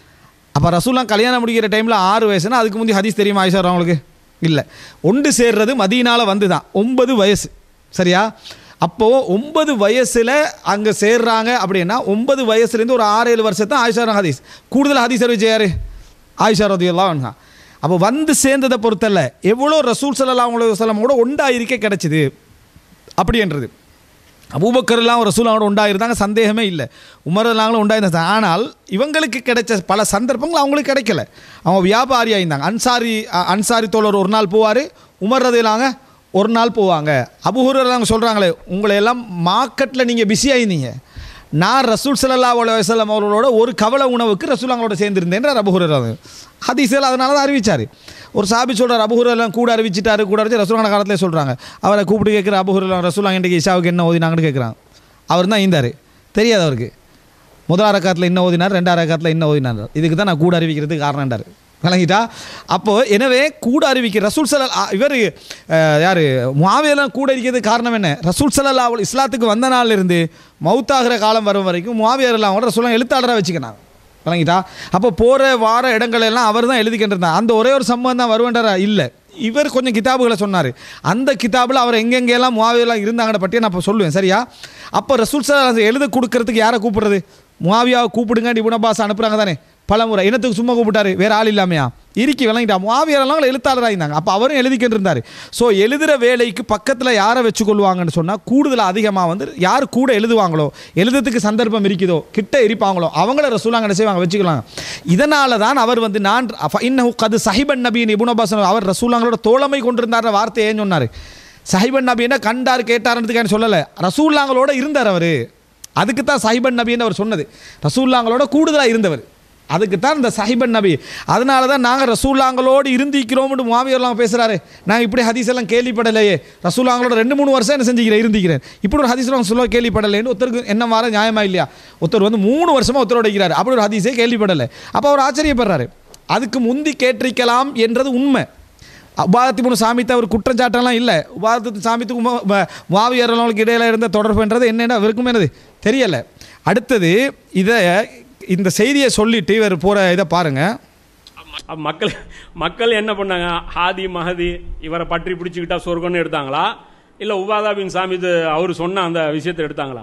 அப்போ ரசூல்லாம் கல்யாணம் முடிக்கிற டைமில் ஆறு வயசுனா அதுக்கு முந்தி ஹதீஸ் தெரியுமா ஆயிஷா அவங்களுக்கு இல்லை ஒன்று சேர்றது மதியனால வந்து தான் ஒன்பது வயசு சரியா அப்போது ஒன்பது வயசில் அங்கே சேர்றாங்க அப்படின்னா ஒன்பது வயசுலேருந்து ஒரு ஆறு ஏழு வருஷத்தை ஆயிஷா ஹதீஸ் கூடுதல் ஹதீஸ் அறிவிச்ச யாரு ஆயிஷா ரதியெல்லாம் அப்போ வந்து சேர்ந்ததை பொறுத்தல்ல எவ்வளோ ரசூல் சல்லா அலுவலமோட ஒண்டா இருக்க கிடச்சிது அப்படின்றது அபூபக்கர்லாம் ரசூலாவோட உண்டாயிருந்தாங்க சந்தேகமே இல்லை உமரெல்லாங்களும் உண்டாயிருந்தாங்க ஆனால் இவங்களுக்கு கிடைச்ச பல சந்தர்ப்பங்கள் அவங்களுக்கு கிடைக்கல அவங்க வியாபாரி ஆயிருந்தாங்க அன்சாரி அ- அன்சாரி தோழர் ஒரு நாள் போவார் உமர் ரதையிலாங்க ஒரு நாள் போவாங்க அபுஹூரெல்லாம் சொல்கிறாங்களே உங்களை எல்லாம் மார்க்கெட்டில் நீங்கள் பிஸி ஆயிருந்தீங்க நான் ரசூல் சல்லா அலுவலம் அவர்களோட ஒரு கவலை உணவுக்கு ரசூலாங்களோட சேர்ந்திருந்தேன் அபுஹூரர் ஹதீஸில் அதனால தான் அறிவிச்சார் ஒரு சாபி சொல்கிறார் அபுஹுரெல்லாம் கூட அறிவிச்சிட்டாரு கூட அறிவிச்சு ரசூலான காலத்திலே சொல்கிறாங்க அவரை கூப்பிட்டு கேட்குற அபுஹுரெல்லாம் ரசூலா இன்றைக்கு இஷாவுக்கு என்ன ஓதினாங்கன்னு கேட்குறாங்க அவர் தான் ஈந்தார் தெரியாது அவருக்கு முதல் ரக்காத்தில் என்ன ஓதினார் ரெண்டாம் ரக்காத்தில் என்ன ஓதினார் இதுக்கு தான் நான் கூட அறிவிக்கிறதுக்கு காரணம்டார் விளங்கிட்டா அப்போது எனவே கூட அறிவிக்க ரசூல் சலல் இவர் யார் முவாவியெல்லாம் கூட இருக்கிறதுக்கு காரணம் என்ன ரசூல் சல்லா அவள் இஸ்லாத்துக்கு வந்த நாள்ல இருந்து மௌத்தாகிற காலம் வரும் வரைக்கும் முவாவியரெல்லாம் கூட ரசூலாம் எழுத்தாளராக வச்சுக்கினாங்க விளங்கிட்டா அப்போ போகிற வார இடங்கள் எல்லாம் அவர் தான் எழுதிக்கிட்டு இருந்தார் அந்த ஒரே ஒரு சம்பவம் தான் வருவேன்டாரா இல்லை இவர் கொஞ்சம் கிதாபுகளை சொன்னார் அந்த கிதாபில் அவர் எங்கெங்கெல்லாம் முவாவியெல்லாம் இருந்தாங்கன்னு பற்றி நான் இப்போ சொல்லுவேன் சரியா அப்போ ரசூல் சல்லா எழுத கொடுக்கறதுக்கு யாரை கூப்பிடுறது முவாவியாவை கூப்பிடுங்க இபுன் அப்பாஸ் அனுப்புகிறாங்க தானே பலமுறை இனத்துக்கு சும்மா கூப்பிட்டாரு வேற ஆள் இல்லாமையா இருக்கி விளங்கிட்டா முவாவியரெல்லாம் எழுத்தாளராக இருந்தாங்க அப்போ அவரும் எழுதிக்கிட்டு இருந்தார் ஸோ எழுதுகிற வேலைக்கு பக்கத்தில் யாரை வச்சுக்கொள்வாங்கன்னு சொன்னால் கூடுதல் அதிகமாக வந்து யார் கூட எழுதுவாங்களோ எழுதுறதுக்கு சந்தர்ப்பம் இருக்குதோ கிட்ட இருப்பாங்களோ அவங்கள ரசூலாங்க என்ன செய்வாங்க வச்சுக்கலாம் இதனால தான் அவர் வந்து நான் இன்னும் கது சஹிபன் நபியின் இபுன் அப்பாஸ் அவர் ரசூலாங்களோட தோழமை கொண்டிருந்தார் வார்த்தை ஏன் சொன்னார் சஹிபன் நபின்னா கண்டார் கேட்டார்ன்றதுக்கான சொல்லலை ரசூல்லாங்களோட இருந்தார் அவர் அதுக்கு தான் சஹிபன் நபின்னு அவர் சொன்னது ரசூல்லாங்களோட கூடுதலாக இருந்தவர் அதுக்கு தான் இந்த சஹிபன் நபி அதனால தான் நாங்கள் ரசூல்லாங்களோடு இருந்திக்கிறோம்னு மாவியர்லாம் பேசுகிறாரு நாங்கள் இப்படி ஹதீஸ் எல்லாம் கேள்விப்படலையே ரசூல்லாங்களோட ரெண்டு மூணு வருஷம் என்ன செஞ்சுக்கிறேன் இருந்திக்கிறேன் இப்படி ஒரு ஹதீஸ்லாம் சொல்ல கேள்விப்படலைன்னு ஒருத்தருக்கு என்ன வார நியாயமா இல்லையா ஒருத்தர் வந்து மூணு வருஷமாக ஒருத்தரோட இருக்கிறார் அப்படி ஒரு ஹதீஸே கேள்விப்படலை அப்போ அவர் ஆச்சரியப்படுறாரு அதுக்கு முந்தி கேட்டிருக்கலாம் என்றது உண்மை உபாதத்தி மூணு சாமித்தை அவர் குற்றச்சாட்டெல்லாம் இல்லை உபாதத்து சாமித்துக்கு மாவியர்களுக்கு இடையில இருந்த தொடர்புன்றது என்னென்ன அவருக்கும் என்னது தெரியலை அடுத்தது இதை இந்த செய்தியை சொல்லிட்டு இவர் போகிற இதை பாருங்கள் அப்ப மக்கள் மக்கள் என்ன பண்ணாங்க ஹாதி மஹதி இவரை பற்றி பிடிச்சிக்கிட்டா சொர்க்கம்னு எடுத்தாங்களா இல்லை உபாதா பின் சாமிது அவர் சொன்ன அந்த விஷயத்தை எடுத்தாங்களா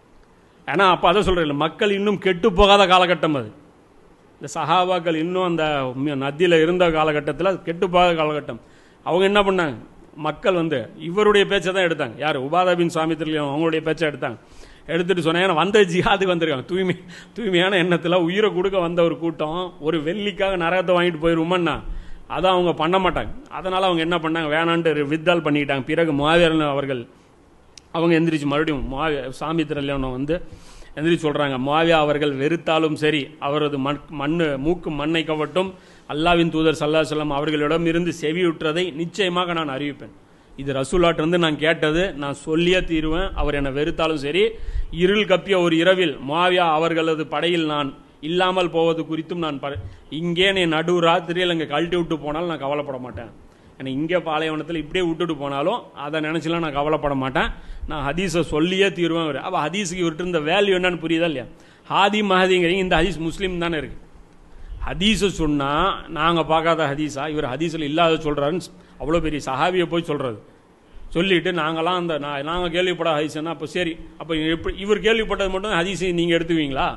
ஏன்னா அப்போ அதை சொல்கிறேன் மக்கள் இன்னும் கெட்டு போகாத காலகட்டம் அது இந்த சஹாபாக்கள் இன்னும் அந்த நதியில் இருந்த காலகட்டத்தில் கெட்டு போகாத காலகட்டம் அவங்க என்ன பண்ணாங்க மக்கள் வந்து இவருடைய பேச்சை தான் எடுத்தாங்க யார் உபாதா பின் சாமித்திலையும் அவங்களுடைய பேச்சை எடுத்தாங்க எடுத்துட்டு சொன்னாங்க ஏன்னா வந்த ஜிஹாதுக்கு வந்திருக்காங்க தூய்மை தூய்மையான எண்ணத்தில் உயிரை கொடுக்க வந்த ஒரு கூட்டம் ஒரு வெள்ளிக்காக நரகத்தை வாங்கிட்டு போயிருவோமன்னா அதை அவங்க பண்ண மாட்டாங்க அதனால் அவங்க என்ன பண்ணாங்க வேணான்ட்டு வித்தால் பண்ணிக்கிட்டாங்க பிறகு மாவீரன் அவர்கள் அவங்க எந்திரிச்சு மறுபடியும் மாவிய சாமி திரளியவனை வந்து எந்திரிச்சு சொல்கிறாங்க மாவியா அவர்கள் வெறுத்தாலும் சரி அவரது மண் மண்ணு மூக்கு மண்ணை கவட்டும் அல்லாவின் தூதர் சல்லா சொல்லம் அவர்களிடம் இருந்து செவியுற்றதை நிச்சயமாக நான் அறிவிப்பேன் இது ரசூலாட்டிருந்து நான் கேட்டது நான் சொல்லியே தீருவேன் அவர் என்னை வெறுத்தாலும் சரி இருள் கப்பிய ஒரு இரவில் மாவியா அவர்களது படையில் நான் இல்லாமல் போவது குறித்தும் நான் ப இங்கே நீ நடு ராத்திரியில் இங்கே கழட்டி விட்டு போனாலும் நான் கவலைப்பட மாட்டேன் ஏன்னா இங்கே பாலைவனத்தில் இப்படியே விட்டுட்டு போனாலும் அதை நினச்சிலாம் நான் கவலைப்பட மாட்டேன் நான் ஹதீஸை சொல்லியே தீருவேன் அவர் அப்போ ஹதீஸுக்கு இவர்கிட்ட இருந்த வேல்யூ என்னன்னு புரியுதா இல்லையா ஹாதி மஹதிங்கிறீங்க இந்த ஹதீஸ் முஸ்லீம் தானே இருக்குது ஹதீஸை சொன்னால் நாங்கள் பார்க்காத ஹதீஸா இவர் ஹதீஸில் இல்லாத சொல்கிறாருன்னு அவ்வளோ பெரிய சஹாபியை போய் சொல்கிறது சொல்லிட்டு நாங்களாம் அந்த நான் நாங்கள் கேள்விப்படாத ஹதீஸ்னா அப்போ சரி அப்போ எப்படி இவர் கேள்விப்பட்டது மட்டும் ஹதீஸை நீங்கள் எடுத்துக்குவீங்களா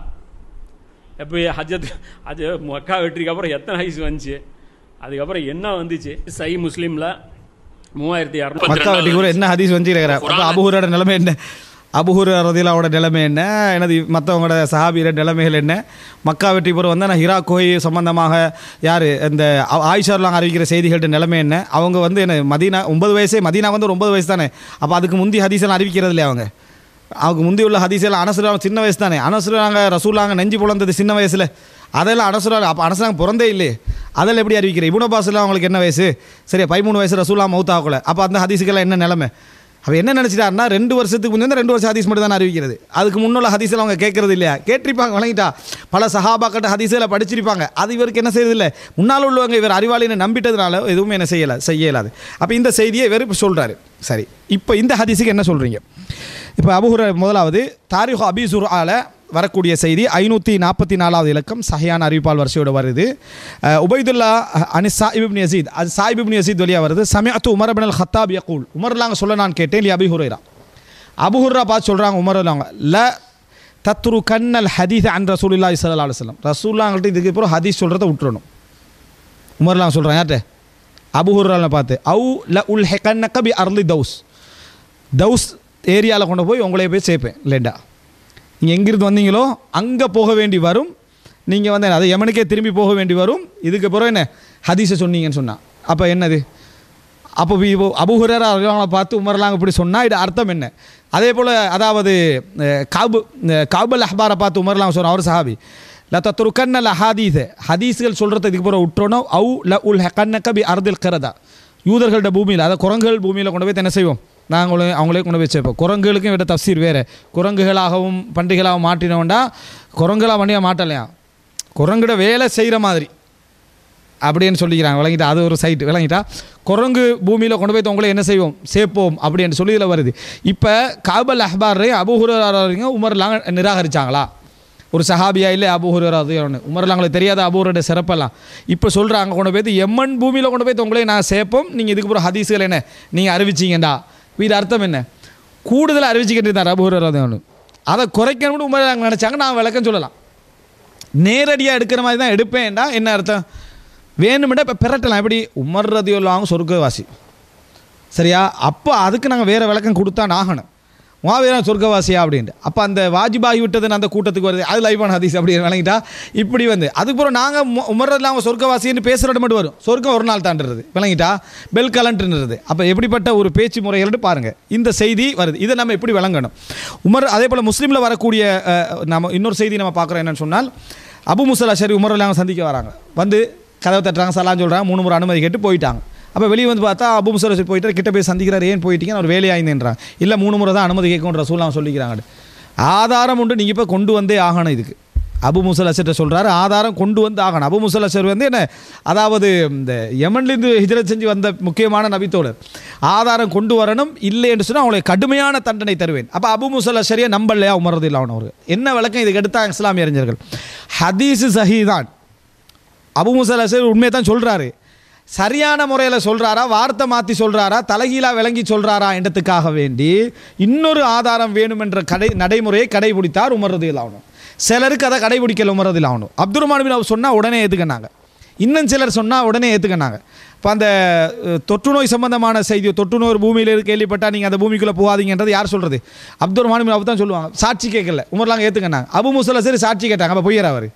எப்போ ஹஜத் அது மக்கா வெற்றிக்கு அப்புறம் எத்தனை ஹதீஸ் வந்துச்சு அதுக்கப்புறம் என்ன வந்துச்சு சை முஸ்லீமில் மூவாயிரத்தி மக்கா வெட்டி கூட என்ன ஹதீஸ் வந்துருக்கிற அப்போ அபுஹுரோட நிலைமை என்ன அபுஹுர் ரதிலாவோட நிலைமை என்ன எனது மற்றவங்களோட சஹாபியோட நிலைமைகள் என்ன மக்கா வெற்றி போகிற வந்து நான் ஹிரா கோயில் சம்பந்தமாக யார் இந்த ஆயிஷார்லாம் அறிவிக்கிற செய்திகள்ட்ட நிலைமை என்ன அவங்க வந்து என்ன மதீனா ஒன்பது வயசே மதீனா வந்து ஒரு ஒன்பது வயசு தானே அப்போ அதுக்கு முந்தி ஹதீஸெல்லாம் அறிவிக்கிறது இல்லையா அவங்க அவங்க முந்தி உள்ள ஹதீஸெல்லாம் அனசுராங்க சின்ன வயசு தானே அனசுராங்க ரசூலாங்க நெஞ்சு புலந்தது சின்ன வயசில் அதெல்லாம் அனசுராங்க அப்போ அனசுராங்க பிறந்தே இல்லையே அதெல்லாம் எப்படி அறிவிக்கிறேன் இபுன பாஸில் அவங்களுக்கு என்ன வயசு சரியா பதிமூணு வயசு ரசூலா மவுத் ஆகல அப்போ அந்த ஹதீஸுக்கெல்லாம் என்ன நிலைமை அப்போ என்ன நினச்சிட்டாருன்னா ரெண்டு வருஷத்துக்கு முன்னே ரெண்டு வருஷம் ஹதீஸ் மட்டும் தான் அறிவிக்கிறது அதுக்கு முன்னுள்ள ஹதீஸில் அவங்க கேட்கறது இல்லையா கேட்டிருப்பாங்க வழங்கிட்டா பல சஹாபாக்கிட்ட ஹதீஸில் படிச்சிருப்பாங்க அது இவருக்கு என்ன செய்யறது இல்லை முன்னால் உள்ளவங்க இவர் அறிவாளின்னு நம்பிட்டதுனால எதுவுமே என்ன செய்யலை செய்ய இயலாது அப்போ இந்த செய்தியை இவர் இப்போ சொல்கிறாரு சரி இப்போ இந்த ஹதீஸுக்கு என்ன சொல்கிறீங்க இப்போ அபுஹுர முதலாவது தாரிஹு அபிசுர் ஆல வரக்கூடிய செய்தி ஐநூற்றி நாற்பத்தி நாலாவது இலக்கம் சஹியான அறிவிப்பால் வரிசையோட வருது அஹ், உபைதுல்லா அனி சாயிபின் யசீத் அது சாயிபின் யசீத் வழியாக வருது சமயத்து உமர் பின் அல் ஹத்தாப் யகூல் உமர்லாங்க சொல்ல நான் கேட்டேன் லி அபி ஹுரைரா அபுஹுர்ரா பார்த்து சொல்கிறாங்க உமர்லாங்க ல தத்ரு கண்ணல் ஹதீஸ் அன் ரசூலுல்லா சல்லா அலுவலம் ரசூல்லாங்கள்ட்ட இதுக்கு அப்புறம் ஹதீஸ் சொல்கிறத விட்டுறணும் உமர்லாம் சொல்கிறான் யார்கிட்ட அபுஹுர்ரால பார்த்து அவு ல உல் ஹெக்கன்னக்க பி அர்லி தௌஸ் தௌஸ் ஏரியாவில் கொண்டு போய் உங்களே போய் சேர்ப்பேன் லேண்டா நீங்கள் எங்கிருந்து வந்தீங்களோ அங்கே போக வேண்டி வரும் நீங்கள் வந்து அது யமனுக்கே திரும்பி போக வேண்டி வரும் இதுக்கு பிறகு என்ன ஹதீஸை சொன்னீங்கன்னு சொன்னான் அப்போ என்னது அப்போ இப்போ அபுஹுரர் அவங்களை பார்த்து உமர்லாம் இப்படி சொன்னால் இது அர்த்தம் என்ன அதே போல் அதாவது அஹ், காபு அஹ், காபுல் அஹ்பாரை பார்த்து உமர்லாம் சொன்ன அவர் சஹாபி ல தத்துருக்கன்னல் ஹதீஸ் ஹதீஸ்கள் சொல்கிறது இதுக்கு பிறகு விட்டுறோம் அவு ல உல் கண்ணக்க பி அர்தில் கரதா யூதர்களோட பூமியில் அதாவது குரங்குகள் பூமியில் கொண்டு போய் என்ன செய்வோம் நாங்களும் அவங்களே கொண்டு போய் சேர்ப்போம் குரங்குகளுக்கும் விட தப்சீர் வேறு குரங்குகளாகவும் பண்டிகைகளாகவும் மாட்டினோண்டா குரங்குகளாக வண்டியாக மாட்டலையா குரங்குட வேலை செய்கிற மாதிரி அப்படின்னு சொல்லிக்கிறாங்க விளங்கிட்டா அது ஒரு சைட்டு விளங்கிட்டா குரங்கு பூமியில் கொண்டு போய் உங்களை என்ன செய்வோம் சேர்ப்போம் அப்படின்னு சொல்லி இதில் வருது இப்போ காபல் அஹ்பாரையும் அபுஹுரையும் உமர்லாம் நிராகரிச்சாங்களா ஒரு சஹாபியா இல்லை அபுஹுரர் அது ஒன்று உமர்லாங்களுக்கு தெரியாத அபூரோட சிறப்பெல்லாம் இப்போ சொல்கிறாங்க கொண்டு போய் எம்மன் பூமியில் கொண்டு போய் உங்களே நான் சேர்ப்போம் நீங்கள் இதுக்கு அப்புறம் ஹதீஸுகள் என்ன நீங்கள் அறிவிச்சிங்கடா இது அர்த்தம் என்ன கூடுதலாக அறிவிச்சுக்கிட்டு இருந்தார் அபுஹுரர் அது ஒன்று அதை குறைக்கணும்னு உமர் நினச்சாங்க நான் விளக்கம் சொல்லலாம் நேரடியாக எடுக்கிற மாதிரி தான் எடுப்பேன்டா என்ன அர்த்தம் வேணுமெண்டா இப்போ பெரட்டலாம் எப்படி உமர் ரதியுல்லாவும் சொர்க்கவாசி சரியா அப்போ அதுக்கு நாங்கள் வேறு விளக்கம் கொடுத்தான் ஆகணும் மாவீரன் சொர்க்கவாசியா அப்படின்ட்டு அப்போ அந்த வாஜிபாகி விட்டதுன்னு அந்த கூட்டத்துக்கு வருது அது லைவான ஹதீஸ் அப்படின்னு விளங்கிட்டா இப்படி வந்து அதுக்கப்புறம் நாங்கள் உமர்றதுல அவங்க சொர்க்கவாசின்னு பேசுகிறது மட்டும் வரும் சொர்க்கம் ஒரு நாள் தாண்டுறது விளங்கிட்டா பெல் கலண்ட்ன்றது அப்போ எப்படிப்பட்ட ஒரு பேச்சு முறைகள்னு பாருங்கள் இந்த செய்தி வருது இதை நம்ம எப்படி விளங்கணும் உமர் அதே போல் முஸ்லீமில் வரக்கூடிய அஹ், நம்ம இன்னொரு செய்தி நம்ம பார்க்குறோம் என்னன்னு சொன்னால் அபு முசலா சரி உமர்லாம் சந்திக்க வராங்க வந்து கதவை தட்டுறாங்க சலாம் சொல்கிறாங்க மூணு முறை அனுமதி கேட்டு போயிட்டாங்க அப்போ வெளியே வந்து பார்த்தா அபு முசலா போயிட்டு கிட்ட போய் சந்திக்கிறார் ஏன் போயிட்டீங்கன்னு ஒரு வேலையாயிருந்தேன்றாங்க இல்லை மூணு முறை தான் அனுமதி கேட்கணுன்ற சூழ்நிலை சொல்லிக்கிறாங்க ஆதாரம் உண்டு நீங்கள் இப்போ கொண்டு வந்தே ஆகணும் இதுக்கு அபு முசல் அசர்ட்ட சொல்கிறாரு ஆதாரம் கொண்டு வந்து ஆகணும் அபு முசல் அசர் வந்து என்ன அதாவது இந்த யமன்லேருந்து ஹிஜரத் செஞ்சு வந்த முக்கியமான நபித்தோழர் ஆதாரம் கொண்டு வரணும் இல்லை என்று சொன்னால் அவங்களை கடுமையான தண்டனை தருவேன் அப்போ அபு முசல் அஷரியை நம்பலையா உமரது இல்லை அவனவர் என்ன விளக்கம் இதுக்கு எடுத்தாங்க இஸ்லாமிய அறிஞர்கள் ஹதீஸு சஹீதான் அபு முசல் அஷர் உண்மையை தான் சொல்கிறாரு சரியான முறையில் சொல்கிறாரா வார்த்தை மாற்றி சொல்கிறாரா தலைகீழாக விளங்கி சொல்கிறாரா என்றதுக்காக வேண்டி இன்னொரு ஆதாரம் வேணும் என்ற கடை நடைமுறையை கடைபிடித்தார் உமரது ஆகணும் சிலருக்கு அதை கடைபிடிக்கல உமரது ஆகணும் அப்துல் ரஹ்மான் பின் அவர் சொன்னால் உடனே ஏற்றுக்கினாங்க இன்னும் சிலர் சொன்னால் உடனே ஏற்றுக்கினாங்க இப்போ அந்த அஹ், தொற்று நோய் சம்பந்தமான செய்தி தொற்று நோய் ஒரு பூமியில் இருக்கு கேள்விப்பட்டால் நீங்கள் அந்த பூமிக்குள்ளே போகாதீங்கன்றது யார் சொல்கிறது அப்துல் ரஹ்மான் பின் அவர் தான் சொல்லுவாங்க சாட்சி கேட்கல உமர்லாங்க ஏற்றுக்கினாங்க அபு முசல்ல சரி சாட்சி கேட்டாங்க அப்போ பொய்யர் அவர்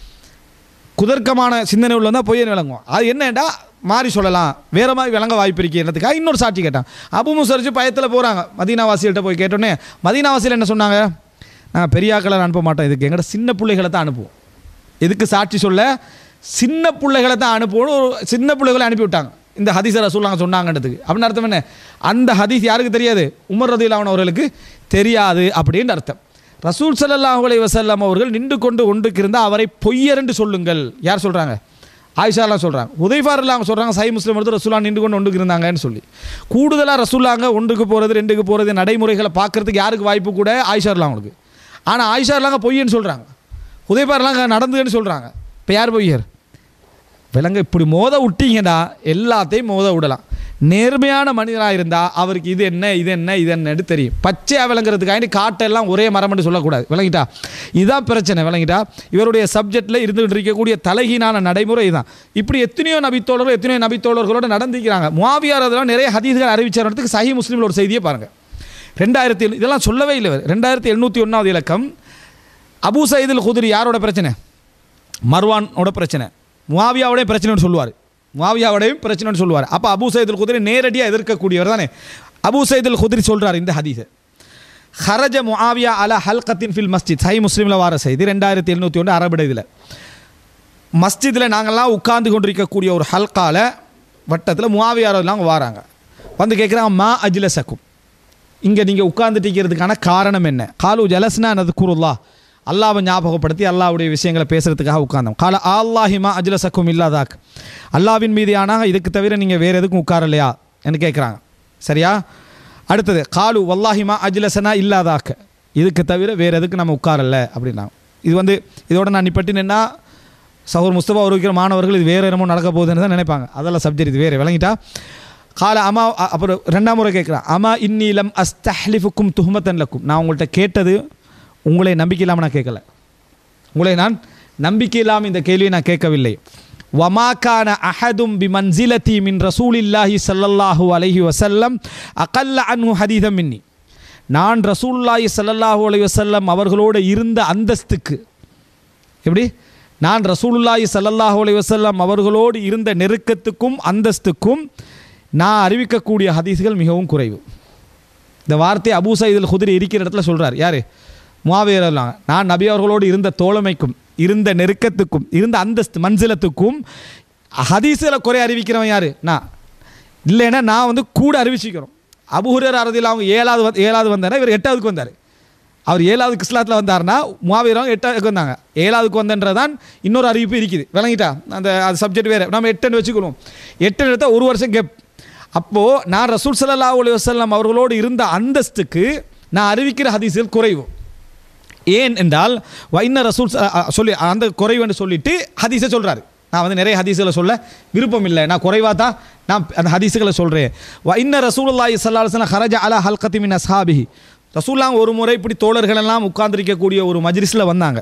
குதர்க்கமான சிந்தனை உள்ள தான் பொய்யன் விளங்குவோம் அது என்னடா மாறி சொல்லலாம் வேற மாதிரி விளங்க வாய்ப்பு இருக்குன்றதுக்காக இன்னொரு சாட்சி கேட்டான் அபு முசரிச்சு பயத்தில் போகிறாங்க மதீனாவாசிகள்கிட்ட போய் கேட்டோன்னே மதீனாவாசியில் என்ன சொன்னாங்க நாங்கள் பெரியாக்களை அனுப்ப மாட்டோம் இதுக்கு எங்கள்கிட்ட சின்ன பிள்ளைகளை தான் அனுப்புவோம் எதுக்கு சாட்சி சொல்ல சின்ன பிள்ளைகளை தான் அனுப்புவோம் ஒரு சின்ன பிள்ளைகளை அனுப்பி விட்டாங்க இந்த ஹதீஸை ரசூல்லாங்க சொன்னாங்கன்றதுக்கு அப்படின்னு அர்த்தம் என்ன அந்த ஹதீஸ் யாருக்கு தெரியாது உமர் ரதிலாவன் அவர்களுக்கு தெரியாது அப்படின்னு அர்த்தம் ரசூல் ஸல்லல்லாஹு அலைஹி வஸல்லம் அவர்கள் நின்று கொண்டு ஒன்றுக்கிருந்தால் அவரை பொய்யரென்று சொல்லுங்கள் யார் சொல்கிறாங்க ஆயிஷாலாம் சொல்கிறாங்க உதய்ஃபாரெல்லாம் அவங்க சொல்கிறாங்க சை முஸ்லீம் எடுத்து ரசூலா நின்று கொண்டு ஒன்றுக்கு இருந்தாங்கன்னு சொல்லி கூடுதலாக ரசூலாங்க ஒன்றுக்கு போகிறது ரெண்டுக்கு போகிறது நடைமுறைகளை பார்க்கறதுக்கு யாருக்கு வாய்ப்பு கூட ஆயிஷார்லாம் அவங்களுக்கு ஆனால் ஆயிஷார்லாங்க பொய்யன்னு சொல்கிறாங்க உதயபாரெலாம் நடந்துன்னு சொல்கிறாங்க இப்போ யார் பொய்யர் விலங்கு இப்படி மோத விட்டீங்கன்னா எல்லாத்தையும் மோத விடலாம் நேர்மையான மனிதனாக இருந்தால் அவருக்கு இது என்ன இது என்ன இது என்னன்னு தெரியும் பச்சையாக விளங்குறதுக்காண்டி காட்டெல்லாம் ஒரே மரம்னு சொல்லக்கூடாது விளங்கிட்டா இதுதான் பிரச்சனை விளங்கிட்டா இவருடைய சப்ஜெக்டில் இருந்துகிட்டு இருக்கக்கூடிய தலைகீனான நடைமுறை இதுதான் இப்படி எத்தனையோ நபித்தோழர்கள் எத்தனையோ நபித்தோழர்களோட நடந்திக்கிறாங்க முவாவியார் அதெல்லாம் நிறைய ஹதீஸ்கள் அறிவிச்சறதுக்கு சஹி முஸ்லீமில் ஒரு செய்தியை பாருங்கள் ரெண்டாயிரத்தி இதெல்லாம் சொல்லவே இல்லை இவர். ரெண்டாயிரத்தி எண்ணூற்றி ஒன்றாவது இலக்கம் அபூ சயீதுல் குதிரி யாரோட பிரச்சனை மர்வானோட பிரச்சனை முவாவியாவோடையும் பிரச்சனைன்னு சொல்லுவார் முவாவியாவோடையும் பிரச்சனைன்னு சொல்லுவார் அப்போ அபூ சயீதுல் குதிரி நேரடியாக எதிர்க்கக்கூடியவர் தானே அபூ சயீதுல் குதிரி சொல்கிறார் இந்த ஹதீஸை ஹரஜ முஆவியா அல ஹல்கத்தின் ஃபில் மஸ்ஜித் சை முஸ்லீமில் வார செய்தி ரெண்டாயிரத்தி எழுநூற்றி ஒன்று அரபிட இதில் மஸ்ஜிதில் நாங்கள்லாம் உட்கார்ந்து கொண்டிருக்கக்கூடிய ஒரு ஹல்கால வட்டத்தில் முஆவியாரெல்லாம் வாராங்க வந்து கேட்குறாங்க மா அஜில சக்கும் இங்கே நீங்கள் உட்கார்ந்துட்டிருக்கிறதுக்கான காரணம் என்ன காலு ஜலஸ்னா நது குருல்லா அல்லாவை ஞாபகப்படுத்தி அல்லாவுடைய விஷயங்களை பேசுகிறதுக்காக உட்கார்ந்தோம் கால அல்லாஹிமா அஜ்லசக்கும் இல்லாதாக் அல்லாவின் மீது ஆனால் இதுக்கு தவிர நீங்கள் வேறு எதுக்கும் உட்காரலையா என்று கேட்குறாங்க சரியா அடுத்தது காலு வல்லாஹிமா அஜ்லசனா இல்லாதாக்க இதுக்கு தவிர வேறு எதுக்கு நம்ம உட்காரல அப்படின்னாங்க இது வந்து இதோட நான் நிப்பட்டினா சகோர் முஸ்தபா உருவிக்கிற மாணவர்கள் இது வேறு என்னமோ நடக்க போகுதுன்னு தான் நினைப்பாங்க அதெல்லாம் சப்ஜெக்ட் இது வேறு விளங்கிட்டா கால அம்மா அ- அப்புறம் ரெண்டாம் முறை கேட்குறேன் அம்மா இன்னிலம் அஸ்தஹ்லிஃபுக்கும் துஹமத்தன் லக்கும் நான் உங்கள்கிட்ட கேட்டது உங்களை நம்பிக்கை இல்லாமல் நான் கேட்கல உங்களை நான் நம்பிக்கை இல்லாமல் இந்த கேள்வியை நான் கேட்கவில்லை வமாக்கான அஹதும் பி மன்சிலதி மின் ரசூலில்லாஹி ஸல்லல்லாஹு அலைஹி வஸல்லம் அகல்ல அன்ஹு ஹதீதம் மின்னி நான் ரசூலுல்லாஹி ஸல்லல்லாஹு அலைஹி வஸல்லம் அவர்களோடு இருந்த அந்தஸ்துக்கு எப்படி நான் ரசூலுல்லாஹி ஸல்லல்லாஹு அலைஹி வஸல்லம் அவர்களோடு இருந்த நெருக்கத்துக்கும் அந்தஸ்துக்கும் நான் அறிவிக்கக்கூடிய ஹதீஸ்கள் மிகவும் குறைவு இந்த வார்த்தை அபூ சயீதுல் குதிரை இருக்கிற இடத்துல சொல்றார் யார் முவாவியர் நான் நபி அவர்களோடு இருந்த தோழமைக்கும் இருந்த நெருக்கத்துக்கும் இருந்த அந்தஸ்து மன்சிலத்துக்கும் ஹதீஸில் குறை அறிவிக்கிறவன் யார் நான் இல்லைன்னா நான் வந்து கூட அறிவிச்சிக்கிறோம் அபுஹுரர் அறுதியில் அவங்க ஏழாவது வந்து ஏழாவது வந்தார் இவர் எட்டாவதுக்கு வந்தார் அவர் ஏழாவது கிஸ்லாத்தில் வந்தார்னா மூவாயிரம் எட்டாவதுக்கு வந்தாங்க ஏழாவதுக்கு வந்தன்றதான் இன்னொரு அறிவிப்பு இருக்குது விளங்கிட்டா அந்த அது சப்ஜெக்ட் வேறு நம்ம எட்டுன்னு வச்சுக்கணும் எட்டுன்னு எடுத்தால் ஒரு வருஷம் கேப் அப்போது நான் ரசூல் ஸல்லல்லாஹு அலைஹி வஸல்லம் அவர்களோடு இருந்த அந்தஸ்துக்கு நான் அறிவிக்கிற ஹதீஸ்கள் குறைவு ஏன் என்றால் வைன்ன ரசூல் ச- அ- சொல்லி அந்த குறைவுன்னு சொல்லிட்டு ஹதீஸை சொல்கிறாரு நான் வந்து நிறைய ஹதீஸுகளை சொல்ல விருப்பம் இல்லை நான் குறைவாக தான் நான் அந்த ஹதீஸுகளை சொல்கிறேன் வைன்ன ரசூலுல்லாஹி ஸல்லல்லாஹு அலைஹி வஸல்லம் ஹரஜ அலா ஹல்கத்தி மின் அஸ்ஹாபிஹி ரசூல்லாம் ஒரு முறை இப்படி தோழர்கள் எல்லாம் உட்கார்ந்திருக்கக்கூடிய ஒரு மஜ்லிஸில் வந்தாங்க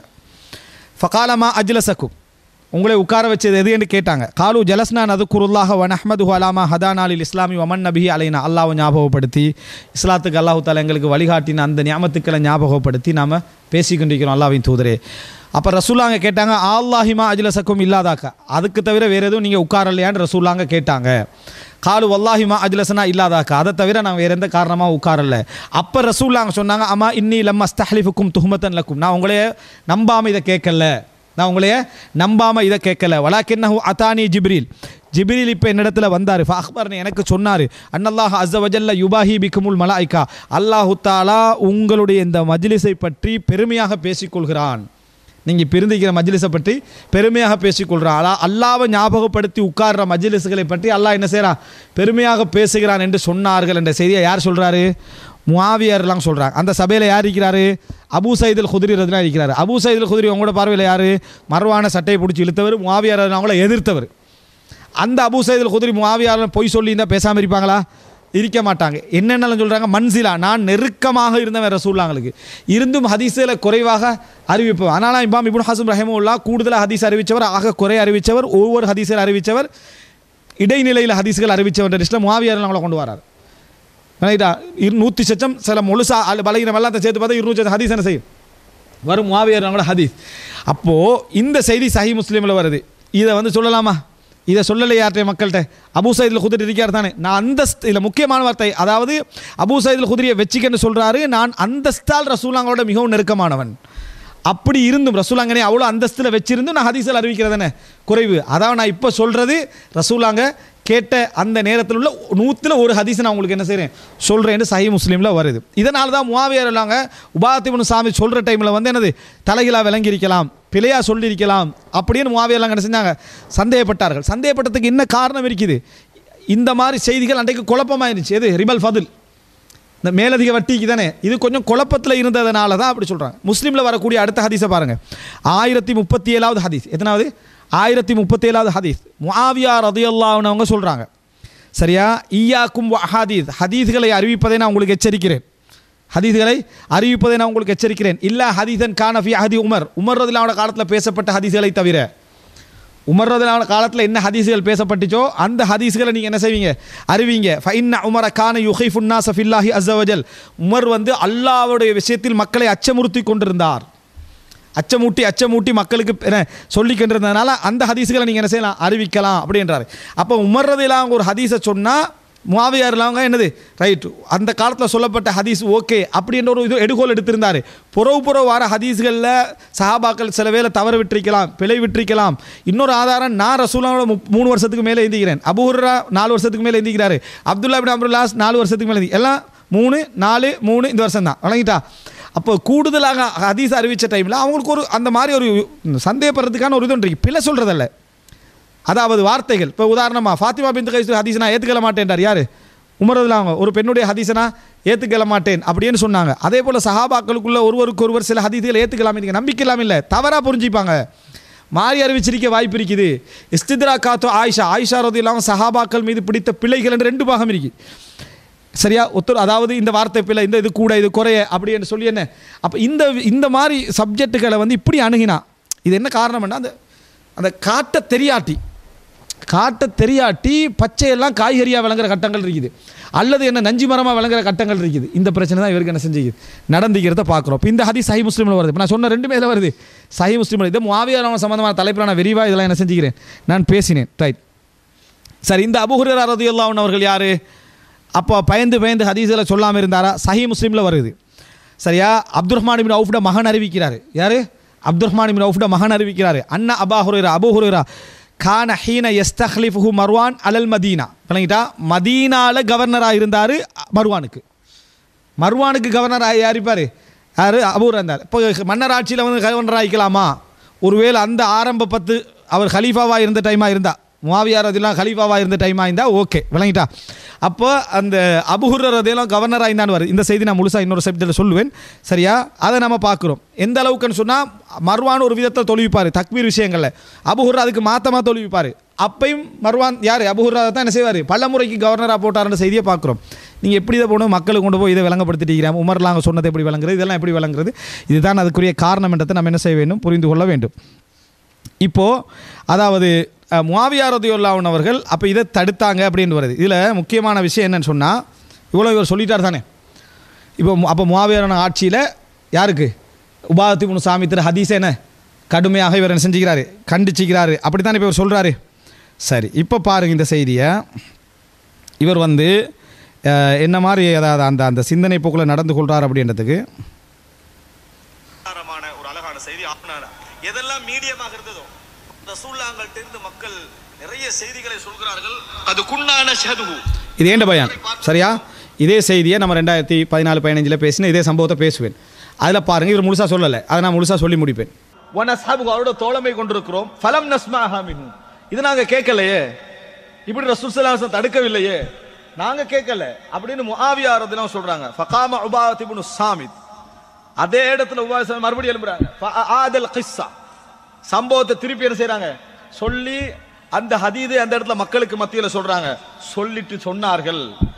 ஃபகாலமா அஜ்லசக்கும் உங்களை உட்கார வச்சது எது என்று கேட்டாங்க காலு ஜலஸ்னா நதுக்குருல்லாஹ வ நஹ்மது அலாமா ஹதானாலில் இஸ்லாமி வமன் நபிஹி அலைனா அல்லாஹ்வை ஞாபகப்படுத்தி இஸ்லாத்துக்கு அல்லாஹு தாலா எங்களுக்கு வழிகாட்டின அந்த ஞாபகத்துக்களை ஞாபகப்படுத்தி நாம் பேசிக்கொண்டிருக்கிறோம் அல்லாஹ்வின் தூதரே அப்போ ரசூலாங்க கேட்டாங்க ஆல்லாஹிமா அஜ்லசக்கும் இல்லாதாக்கா அதுக்கு தவிர வேறு எதுவும் நீங்கள் உட்காரலையான்னு ரசூலாங்க கேட்டாங்க காலு வல்லாஹிமா அஜ்லசனா இல்லாதாக்கா அதை தவிர நான் வேறு எந்த காரணமாக உட்காரல அப்போ ரசூலாங்க சொன்னாங்க அம்மா இன்னி லம்மா ஸ்தஹ்லிஃபுக்கும் துஹ்மத்தன் லக்கும் நான் உங்களைய நம்பாமல் இதை கேட்கல நான் உங்களைய நம்பாமல் இதை கேட்கல வலாக்கின்னஹு அத்தானி ஜிப்ரீல் ஜிப்ரீல் இப்போ என்னிடத்துல வந்தார் அக்பர்னு எனக்கு சொன்னார் அன்னல்லாஹ் அஸ்ஸவஜல்ல யுபாஹி பிக்குமுல் மலாய்க்கா அல்லாஹு தாலா உங்களுடைய இந்த மஜ்லிஸை பற்றி பெருமையாக பேசிக்கொள்கிறான் நீங்கள் பிரிந்திக்கிற மஜ்லிஸை பற்றி பெருமையாக பேசிக்கொள்கிறான் அல்லா அல்லாவை ஞாபகப்படுத்தி உட்கார்ற மஜ்லிஸுகளை பற்றி அல்லாஹ் என்ன செய்கிறான் பெருமையாக பேசுகிறான் என்று சொன்னார்கள் என்ற செய்தியை யார் சொல்கிறாரு முஆவியர்லாம் சொல்கிறாங்க அந்த சபையில் யார் இருக்கிறாரு அபூ சைதுல் குதிரி ரத்னா இருக்கிறாரு அபூ சைதுல் குதிரி உங்களோட பார்வையில் யார் மர்வான சட்டையை பிடிச்சி இழுத்தவர் முஆவியர் அவங்கள எதிர்த்தவர் அந்த அபூ சைதுல் குதிரி முஆவியார் பொய் சொல்லி இருந்தால் பேசாமல் இருப்பாங்களா இருக்க மாட்டாங்க என்னென்னலாம் சொல்கிறாங்க மன்சிலா நான் நெருக்கமாக இருந்தவன் ரசூல்லாங்களுக்கு இருந்தும் ஹதீஸில் குறைவாக அறிவிப்பவர் அதனால் இமாம் இப்னு ஹசம் ரஹமுல்லா கூடுதலாக ஹதீஸ் அறிவித்தவர் ஆக குறை அறிவித்தவர் ஒவ்வொரு ஹதீஸில் அறிவித்தவர் இடைநிலையில் ஹதீஸ்கள் அறிவித்தவர் லிஸ்ட்டில் முஆவியார் அவங்கள கொண்டு வரார் ரைட்டா இரு நூற்றி சச்சம் சில முழுசா அல் பலகீனம் எல்லாம் சேர்த்து பார்த்தா இருநூற்றி சச்சம் ஹதீஸ் என்ன செய்யும் வரும் முஆவியர் அவங்களோட ஹதீஸ் அப்போது இந்த செய்தி சஹி முஸ்லீமில் வருது இதை வந்து சொல்லலாமா இதை சொல்லலை யார்கிட்ட மக்கள்கிட்ட அபூ சைதில் குதிரை இருக்கார் தானே நான் அந்தஸ்து இதில் முக்கியமான வார்த்தை அதாவது அபூ சைதில் குதிரையை வச்சுக்கன்னு சொல்கிறாரு நான் அந்தஸ்தால் ரசூலாங்களோட மிகவும் நெருக்கமானவன் அப்படி இருந்தும் ரசூலாங்கனே அவ்வளோ அந்தஸ்தில் வச்சிருந்தும் நான் ஹதீஸில் அறிவிக்கிறதானே குறைவு அதாவது நான் இப்போ சொல்கிறது ரசூலாங்க கேட்ட அந்த நேரத்தில் உள்ள நூற்றில் ஒரு ஹதீஸை நான் உங்களுக்கு என்ன செய்கிறேன் சொல்கிறேன்னு சஹி முஸ்லீமில் வருது இதனால தான் முவாவியர் இல்லாங்க உபாத்திபுன் சாமி சொல்கிற டைமில் வந்து என்னது தலைகளாக விளங்கியிருக்கலாம் பிழையாக சொல்லியிருக்கலாம் அப்படின்னு முவாவியர்லாம் என்ன செஞ்சாங்க சந்தேகப்பட்டார்கள் சந்தேகப்பட்டதுக்கு என்ன காரணம் இருக்குது இந்த மாதிரி செய்திகள் அன்றைக்கு குழப்பமாயிருந்துச்சு எது ரிபல் ஃபதுல் இந்த மேலதிக வட்டிக்கு தானே இது கொஞ்சம் குழப்பத்தில் இருந்ததுனால தான் அப்படி சொல்கிறாங்க முஸ்லீமில் வரக்கூடிய அடுத்த ஹதீஸை பாருங்கள் ஆயிரத்தி முப்பத்தி ஏழாவது ஹதீஸ் எத்தனாவது ஆயிரத்தி முப்பத்தி ஏழாவது ஹதீஸ் முஆவியா ரதியல்லாவுனவங்க சொல்கிறாங்க சரியா ஈயாக்கும் ஹதீஸ் ஹதீஸ்களை அறிவிப்பதை நான் உங்களுக்கு எச்சரிக்கிறேன் ஹதீஸ்களை அறிவிப்பதை நான் உங்களுக்கு எச்சரிக்கிறேன் இல்லா ஹதீசன் கானஃபி ஹதி உமர் உமர் ரதிலாவோட காலத்தில் பேசப்பட்ட ஹதீஸ்களை தவிர உமர் ரதிலான காலத்தில் என்ன ஹதீஸ்கள் பேசப்பட்டுச்சோ அந்த ஹதீஸ்களை நீங்கள் என்ன செய்வீங்க அறிவிங்க ஃபைன்ன உமர கான யுஹைஃபுன்னா சஃபில்லாஹி அஸ்ஸவஜல் உமர் வந்து அல்லாஹ்வுடைய விஷயத்தில் மக்களை அச்சமுறுத்தி கொண்டிருந்தார் அச்சமூட்டி அச்சமூட்டி மக்களுக்கு என்ன சொல்லிக்கின்றதுனால அந்த ஹதீஸ்களை நீங்கள் என்ன செய்யலாம் அறிவிக்கலாம் அப்படின்றாரு அப்போ உமர்றதிலாம் ஒரு ஹதீஸை சொன்னால் முவாவியார்லாங்க என்னது ரைட் அந்த காலத்தில் சொல்லப்பட்ட ஹதீஸ் ஓகே அப்படின்ற ஒரு இது எடுகோல் எடுத்திருந்தார் புறவு புறவு வர ஹதீஸ்களில் சஹாபாக்கள் சில வேளை தவறு விட்டிருக்கலாம் பிழை விட்டிருக்கலாம் இன்னொரு ஆதாரம் நான் ரசூலாவோட மு- மூணு வருஷத்துக்கு மேலே எந்திக்கிறேன் அபூர்ரா நாலு வருஷத்துக்கு மேலே எந்திக்கிறாரு அப்துல்லா பின் அப்துல்லாஸ் நாலு வருஷத்துக்கு மேலே எந்தி- எல்லாம் மூணு நாலு மூணு இந்த வருஷம் தான் வழங்கிட்டா அப்போ கூடுதலாக ஹதீஸ் அறிவித்த டைமில் அவங்களுக்கு ஒரு அந்த மாதிரி ஒரு சந்தேகப்படுறதுக்கான ஒரு இது ஒன்று இருக்கு பிழை சொல்கிறதல்ல அதாவது வார்த்தைகள் இப்போ உதாரணமாக ஃபாத்திமா பின் கைஸ் ஹதீஸ் நான் ஏற்றுக்கல மாட்டேன்டார் யார் உமரதுல அவங்க ஒரு பெண்ணுடைய ஹதீஸனா ஏற்றுக்கல மாட்டேன் அப்படின்னு சொன்னாங்க அதே போல் சஹாபாக்களுக்குள்ள ஒருவருக்கு ஒருவர் சில ஹதீஸ்களை ஏற்றுக்கலாம் நீங்கள் நம்பிக்கை இல்லாமல் இல்லை தவறாக புரிஞ்சுப்பாங்க மாறி அறிவிச்சிருக்க வாய்ப்பு இருக்குது இஸ்தித்ரா காத்தோ ஆயிஷா ஆயிஷா ரதி இல்லாமல் சஹாபாக்கள் மீது பிடித்த பிழைகள் என்று ரெண்டு பாகம் இருக்குது சரியா ஒத்துரு அதாவது இந்த வார்த்தை பிள்ளை இந்த இது கூட இது குறைய அப்படி என்று சொல்லி என்ன அப்போ இந்த இந்த மாதிரி சப்ஜெக்ட்டுகளை வந்து இப்படி அணுகினா இது என்ன காரணம்னா அந்த அந்த காட்ட தெரியாட்டி காட்ட தெரியாட்டி பச்சையெல்லாம் காய்கறியாக விளங்குற கட்டங்கள் இருக்குது அல்லது என்ன நஞ்சு மரமாக விளங்குற கட்டங்கள் இருக்குது இந்த பிரச்சனை தான் இவருக்கு என்ன செஞ்சுக்குது நடந்துக்கிறத பார்க்குறோம் இப்போ இந்த ஹதி சஹி முஸ்லீமில் வருது இப்போ நான் சொன்ன ரெண்டுமே இதில் வருது சஹி முஸ்லீமில் இது முவாவியார் சம்மந்தமான தலைப்பில் நான் விரிவாக இதெல்லாம் என்ன செஞ்சுக்கிறேன் நான் பேசினேன் ரைட் சரி இந்த அபுஹுரர் ரதியுல்லாஹன் அவர்கள் யார் அப்போ பயந்து பயந்து ஹதீஸில் சொல்லாமல் இருந்தாரா சஹி முஸ்லீமில் வருது சரியா அப்துல் ரஹ்மான் இபின் அவுஃப்ட மகன் அறிவிக்கிறார் யார் அப்துல் ரஹ்மான் இபின் அவுஃப்ட மகன் அறிவிக்கிறார் அண்ணா அபா ஹுரேரா அபு ஹுரேரா கான ஹீன எஸ்தஹ்லிஃபுஹு மர்வான் அலல் மதீனா விளங்கிட்டா மதீனால கவர்னராக இருந்தார் மர்வானுக்கு மர்வானுக்கு கவர்னர் யார் இருப்பார் யார் அபூர் இருந்தார் இப்போ மன்னர் ஆட்சியில் வந்து கவர்னர் ஆகிக்கலாமா ஒருவேளை அந்த ஆரம்ப பத்து அவர் ஹலீஃபாவாக இருந்த டைமாக இருந்தா முவாவியார் அதெல்லாம் ஹலீஃபாவாக இருந்த டைமாக இருந்தால் ஓகே விளங்கிட்டா அப்போ அந்த அபுஹுரர் அதெல்லாம் கவர்னராக இருந்தான்னு வருது இந்த செய்தி நான் முழுசாக இன்னொரு சப்ஜெக்டில் சொல்லுவேன் சரியா அதை நம்ம பார்க்குறோம் எந்த அளவுக்குன்னு சொன்னால் மர்வான் ஒரு விதத்தை தொழுவிப்பார் தக்பீர் விஷயங்களில் அபுஹுர் அதுக்கு மாற்றமாக தொழுவிப்பார் அப்பையும் மர்வான் யார் அபுஹுரா தான் என்ன செய்வார் பல முறைக்கு கவர்னராக போட்டார்ன்ற செய்தியை பார்க்குறோம் நீங்கள் எப்படி இதை போகணும் மக்களுக்கு கொண்டு போய் இதை விளங்கப்படுத்திட்டீங்க உமர்லாம் அவங்க சொன்னதை எப்படி விளங்குறது இதெல்லாம் எப்படி விளங்குறது இதுதான் அதுக்குரிய காரணம் என்றதை நம்ம என்ன செய்ய வேண்டும் புரிந்து கொள்ள வேண்டும் இப்போது அதாவது முவாவியாரதியுல்லாவன் அவர்கள் அப்போ இதை தடுத்தாங்க அப்படின்னு வருது இதில் முக்கியமான விஷயம் என்னன்னு சொன்னால் இவ்வளோ இவர் சொல்லிட்டார் தானே இப்போ மு- அப்போ முவாவியாரான ஆட்சியில் யாருக்கு உபாதி முனு சாமி திரு ஹதீஸ் என்ன கடுமையாக இவர் என்ன செஞ்சுக்கிறாரு கண்டிச்சுக்கிறாரு அப்படி தானே இப்போ இவர் சொல்கிறாரு சரி இப்போ பாருங்க இந்த செய்தியை இவர் வந்து அஹ், என்ன மாதிரி அதாவது அந்த அந்த சிந்தனை போக்கில் நடந்து கொள்கிறார் அப்படின்றதுக்கு ஆதாரமான ஒரு அழகான செய்தி ஆனான எதெல்லாம் மீடியமாக இருந்ததோ ரசூல்லாங்கள்ட்ட இருந்து மக்கள் நிறைய செய்திகளை சொல்கிறார்கள் அது குன்னான ஷதுஹு இது ஏண்ட பயான் சரியா இதே செய்தியை நம்ம ரெண்டாயிரத்தி பதினாலு பதினஞ்சில் பேசின இதே சம்பவத்தை பேசுவேன் அதில் பாருங்கள் இவர் முழுசாக சொல்லலை அதை நான் முழுசாக சொல்லி முடிப்பேன் வனஸ்ஹாபு அவரோட தோழமை கொண்டிருக்கிறோம் ஃபலம் நஸ்மாஹா மின்ஹு இது நாங்க கேட்கலையே இப்படி ரசூல் ஸல்லல்லாஹு அலைஹி வஸல்லம் தடுக்கவில்லையே நாங்க கேட்கல அப்படின்னு முஆவியா ரதியல்லாஹு சொல்றாங்க ஃபகாம உபாத் இப்னு சாமித் அதே இடத்துல உபாச மறுபடியும் எழுப்புறாங்க ஆதல் கிஸ்ஸா சம்பவத்தை திருப்பி என்ன செய்றாங்க சொல்லி அந்த ஹதீதை அந்த இடத்துல மக்களுக்கு மத்தியில சொல்றாங்க சொல்லிட்டு சொன்னார்கள்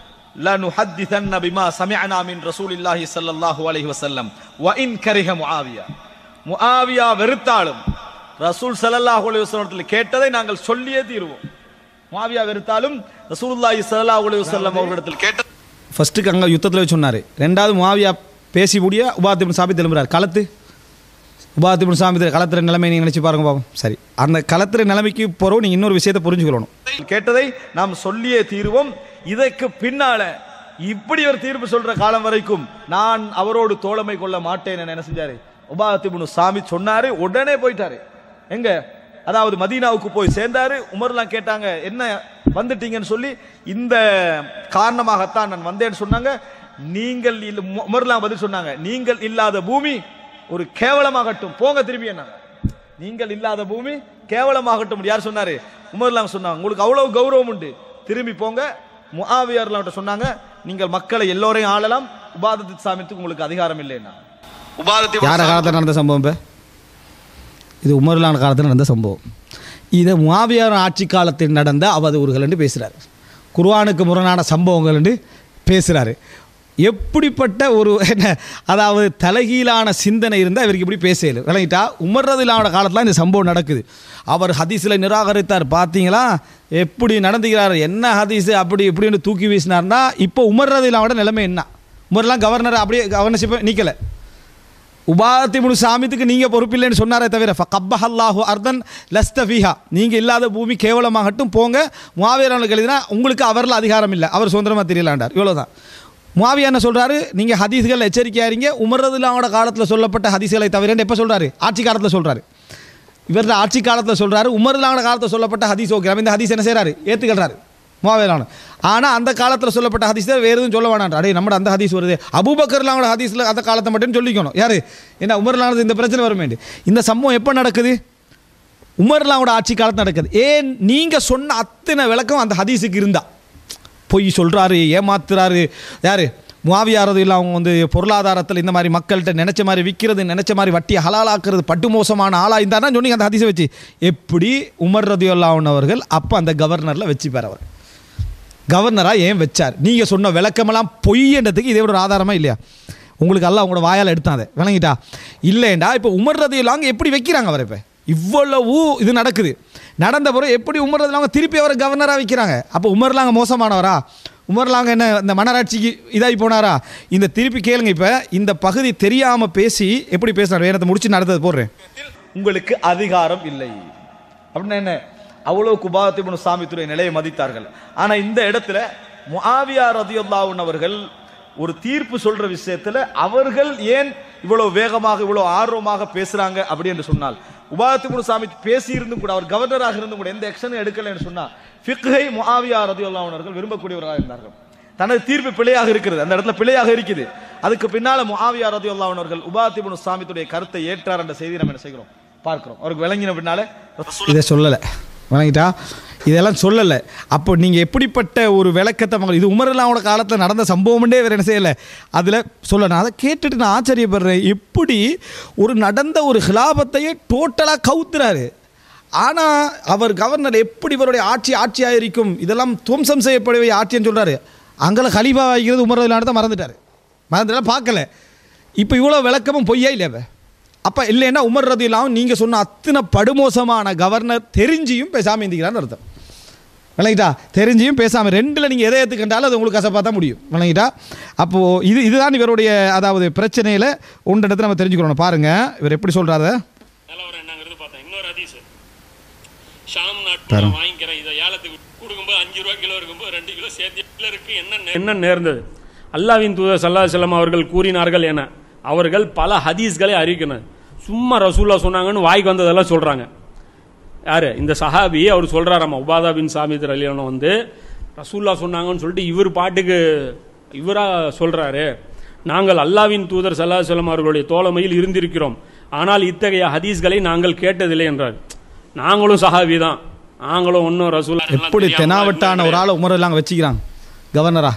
لنحدثن بما سمعنا من رسول الله صلى الله عليه وسلم وان كره معاويه முஆவியா வெறுத்தாலும் ரசூல் ஸல்லல்லாஹு அலைஹி வஸல்லம் கேட்டதை நாங்கள் சொல்லியே தீருவோம் முஆவியா வெறுத்தாலும் ரசூலுல்லாஹி ஸல்லல்லாஹு அலைஹி வஸல்லம் அவர்களிடத்தில் கேட்ட ஃபஸ்ட்டுக்கு அங்கே யுத்தத்தில் வச்சு சொன்னார் ரெண்டாவது முவாவியா பேசி முடிய உபாத்திபின் சாபி திரும்புறார் களத்து உபாத்திபின் சாமி களத்துற நிலைமை நீங்கள் நினச்சி பாருங்க பாவம் சரி அந்த களத்துற நிலைமைக்கு போகிறோம் நீங்கள் இன்னொரு விஷயத்தை புரிஞ்சுக்கணும் கேட்டதை நாம் சொல்லியே தீருவோம் இதற்கு பின்னால இப்படி ஒரு தீர்ப்பு சொல்ற காலம் வரைக்கும் நான் அவரோடு தோழமை கொள்ள மாட்டேன் என்ன செஞ்சாரு உபாத்திபுனு சாமி சொன்னாரு உடனே போயிட்டாரு எங்க அதாவது மதீனாவுக்கு போய் சேர்ந்தாரு உமர்லாம் கேட்டாங்க என்ன வந்துட்டீங்கன்னு சொல்லி இந்த காரணமாகத்தான் நான் வந்தேன்னு சொன்னாங்க நீங்கள் இல்ல உமர்லாம் பதில் சொன்னாங்க நீங்கள் இல்லாத பூமி ஒரு கேவலமாகட்டும் போங்க திரும்பி என்ன நீங்கள் இல்லாத பூமி கேவலமாகட்டும் யார் சொன்னாரு உமர்லாம் சொன்னாங்க உங்களுக்கு அவ்வளவு கௌரவம் உண்டு திரும்பி போங்க முஆவியர்லாம் சொன்னாங்க நீங்கள் மக்களை எல்லோரையும் ஆளலாம் உபாதத்து சாமித்துக்கு உங்களுக்கு அதிகாரம் இல்லைன்னா உபாதத்தை யார காலத்தில் நடந்த சம்பவம் இப்போ இது உமர்லான காலத்தில் நடந்த சம்பவம் இதை முவாவியார் ஆட்சி காலத்தில் நடந்த அவதூறுகள் என்று பேசுகிறார் குர்ஆனுக்கு முரணான சம்பவங்கள் என்று பேசுகிறாரு எப்படிப்பட்ட ஒரு என்ன அதாவது தலைகீழான சிந்தனை இருந்தால் இவருக்கு இப்படி பேசல விளங்கிட்டா உமர்றதிலான காலத்தில் இந்த சம்பவம் நடக்குது அவர் ஹதீஸில் நிராகரித்தார் பார்த்தீங்களா எப்படி நடந்துக்கிறார் என்ன ஹதீஸு அப்படி இப்படின்னு தூக்கி வீசினார்னா இப்போ உமர்றதிலாவோட நிலைமை என்ன உமர்லாம் கவர்னர் அப்படியே கவர்னர்ஷிப்பை நீக்கலை உபாத்திமுனு சாமித்துக்கு நீங்கள் பொறுப்பில்லைன்னு சொன்னாரே தவிர கப்பஹல்லாஹு அர்தன் லஸ்தஃபிஹா நீங்கள் இல்லாத பூமி கேவலமாகட்டும் போங்க முவாவியர்களுக்கு எழுதினா உங்களுக்கு அவரில் அதிகாரம் இல்லை அவர் சுதந்திரமாக தெரியலாண்டார் இவ்வளோதான் முவாவியா என்ன சொல்கிறாரு நீங்கள் ஹதீஸ்கள் எச்சரிக்கையாரிங்க உமர்றதுலாவோட காலத்தில் சொல்லப்பட்ட ஹதீஸ்களை தவிர எப்போ சொல்கிறாரு ஆட்சி காலத்தில் சொல்கிறாரு இவரது ஆட்சி காலத்தில் சொல்கிறாரு உமர்லாவோட காலத்தில் சொல்லப்பட்ட ஹதீஸ் ஓகே இந்த ஹதீஸ் என்ன செய்கிறாரு ஏற்றுக்கிறாரு முவாவியரான ஆனால் அந்த காலத்தில் சொல்லப்பட்ட ஹதீஸ் தான் வேறு எதுவும் சொல்ல வேணாம் அடே நம்மட அந்த ஹதீஸ் வருது அபூபக்கர்லாவோட ஹதீஸில் அந்த காலத்தை மட்டும் சொல்லிக்கணும் யார் என்ன உமர்லானது இந்த பிரச்சனை வர வேண்டி இந்த சம்பவம் எப்போ நடக்குது உமர்லாவோட ஆட்சி காலத்தில் நடக்குது ஏன் நீங்கள் சொன்ன அத்தனை விளக்கம் அந்த ஹதீஸுக்கு இருந்தா பொய் சொல்கிறாரு ஏமாத்துறாரு யார் முவாவியாரது இல்லை அவங்க வந்து பொருளாதாரத்தில் இந்த மாதிரி மக்கள்கிட்ட நினச்ச மாதிரி விற்கிறது நினச்ச மாதிரி வட்டியை ஹலாலாக்குறது பட்டு மோசமான ஆளாக இருந்தாருன்னா சொன்னீங்க அந்த ஹதீஸை வச்சு எப்படி உமர் ரதியுல்லாவுன் அவர்கள் அப்போ அந்த கவர்னரில் வச்சுப்பார் அவர் கவர்னராக ஏன் வச்சார் நீங்கள் சொன்ன விளக்கமெல்லாம் பொய்ன்றதுக்கு இதே ஒரு ஆதாரமாக இல்லையா உங்களுக்கு எல்லாம் உங்களோட வாயால் எடுத்தாங்க விளங்கிட்டா இல்லைண்டா இப்போ உமர் ரதியுல்லாங்க எப்படி வைக்கிறாங்க அவர் இப்போ இவ்வளவு இது நடக்குது நடந்த பிறகு எப்படி உமர் ரதியுல்லாங்க திருப்பி அவரை கவர்னராக வைக்கிறாங்க அப்போ உமர்லாங்க மோசமானவரா உமர்லாங்க என்ன இந்த மன்னராட்சிக்கு இதாகி போனாரா இந்த திருப்பி கேளுங்க இப்போ இந்த பகுதி தெரியாமல் பேசி எப்படி பேசுனார் வேணத்தை முடிச்சு நடந்தது போடுறேன் உங்களுக்கு அதிகாரம் இல்லை அப்படின்னா என்ன அவ்வளவு குபாத்திபுன் சாமித்துறை நிலையை மதித்தார்கள் ஆனா இந்த இடத்துல முஆவியா ரதியுல்லாஹு அவர்கள் ஒரு தீர்ப்பு சொல்ற விஷயத்துல அவர்கள் ஏன் இவ்வளவு வேகமாக இவ்வளவு ஆர்வமாக பேசுறாங்க அப்படி என்று சொன்னால் உபாத்திபுன் சாமி பேசி இருந்தும் கூட அவர் கவர்னராக இருந்தும் கூட எந்த ஆக்ஷனும் எடுக்கலைன்னு சொன்னா ஃபிக்ஹை முஆவியா ரதியுல்லாஹு அவர்கள் விரும்பக்கூடியவராக இருந்தார்கள் தனது தீர்ப்பு பிழையாக இருக்கிறது அந்த இடத்துல பிழையாக இருக்குது அதுக்கு பின்னால முஆவியா ரதியுல்லாஹு அவர்கள் உபாத்திபுன் சாமித்துடைய கருத்தை ஏற்றார் என்ற செய்தி நம்ம என்ன செய்கிறோம் பார்க்கிறோம் அவருக்கு விளங்கின பின்னால இதை சொல்லலை வணங்கிட்டா இதெல்லாம் சொல்லலை அப்போ நீங்கள் எப்படிப்பட்ட ஒரு விளக்கத்தை மகள் இது உமரல்லாவோட காலத்தில் நடந்த சம்பவம்ன்றே வேறு என்ன செய்யலை அதில் சொல்லணும் அதை கேட்டுட்டு நான் ஆச்சரியப்படுறேன் எப்படி ஒரு நடந்த ஒரு ஹிலாபத்தையே டோட்டலாக கவுத்துறாரு ஆனால் அவர் கவர்னர் எப்படி இவருடைய ஆட்சி ஆட்சியாக இருக்கும் இதெல்லாம் துவம்சம் செய்யப்படவே ஆட்சின்னு சொல்கிறாரு அங்கே கலீஃபா வைக்கிறது உமரல்லான தான் மறந்துட்டார் மறந்துட்டாலும் பார்க்கல இப்போ இவ்வளோ விளக்கமும் பொய்யா இல்லையா இப்ப? அப்போ இல்லைன்னா உமர் ரதி இல்லாமல் நீங்கள் சொன்ன அத்தனை படுமோசமான கவர்னர் தெரிஞ்சியும் பேசாமல் இருந்திக்கிறான்னு அர்த்தம் விளங்கிட்டா தெரிஞ்சியும் பேசாமல் ரெண்டில் நீங்கள் எதை ஏற்றுக்கிட்டாலும் அது உங்களுக்கு கசப்பாக தான் முடியும் விளங்கிட்டா அப்போது இது இதுதான் இவருடைய அதாவது பிரச்சனையில் ஒன்று இடத்துல நம்ம தெரிஞ்சுக்கணும் பாருங்கள் இவர் எப்படி சொல்கிறாரு நிலவரம் என்னங்கிறது பார்த்தேன் இன்னொரு ஹதீஸ் ஷாம் நாட்டில் நான் வாங்கிக்கிறேன் இதை ஏலத்துக்கு கொடுக்கும்போது அஞ்சு ரூபா கிலோ இருக்கும்போது ரெண்டு கிலோ சேர்த்து இருக்கு என்ன நே- என்ன நேர்ந்தது அல்லாவின் தூதர் சல்லா செல்லம் அவர்கள் கூறினார்கள் என அவர்கள் பல ஹதீஸ்களை அறிவிக்கணும் சும்மா ரசூல்லா சொன்னாங்கன்னு வாய்க்கு வந்ததெல்லாம் சொல்றாங்க யாரு இந்த சஹாபி அவர் சொல்றாராமா உபாதா பின் சாமித் அலியானம் வந்து ரசூல்லா சொன்னாங்கன்னு சொல்லிட்டு இவர் பாட்டுக்கு இவரா சொல்றாரு நாங்கள் அல்லாவின் தூதர் சல்லா செல்லம் அவர்களுடைய தோழமையில் இருந்திருக்கிறோம் ஆனால் இத்தகைய ஹதீஸ்களை நாங்கள் கேட்டதில்லை என்றார் நாங்களும் சஹாபி தான் நாங்களும் ஒன்றும் ரசூல்லா எப்படி தெனாவட்டான ஒரு ஆளை உமர் எல்லாம் வச்சுக்கிறாங்க கவர்னரா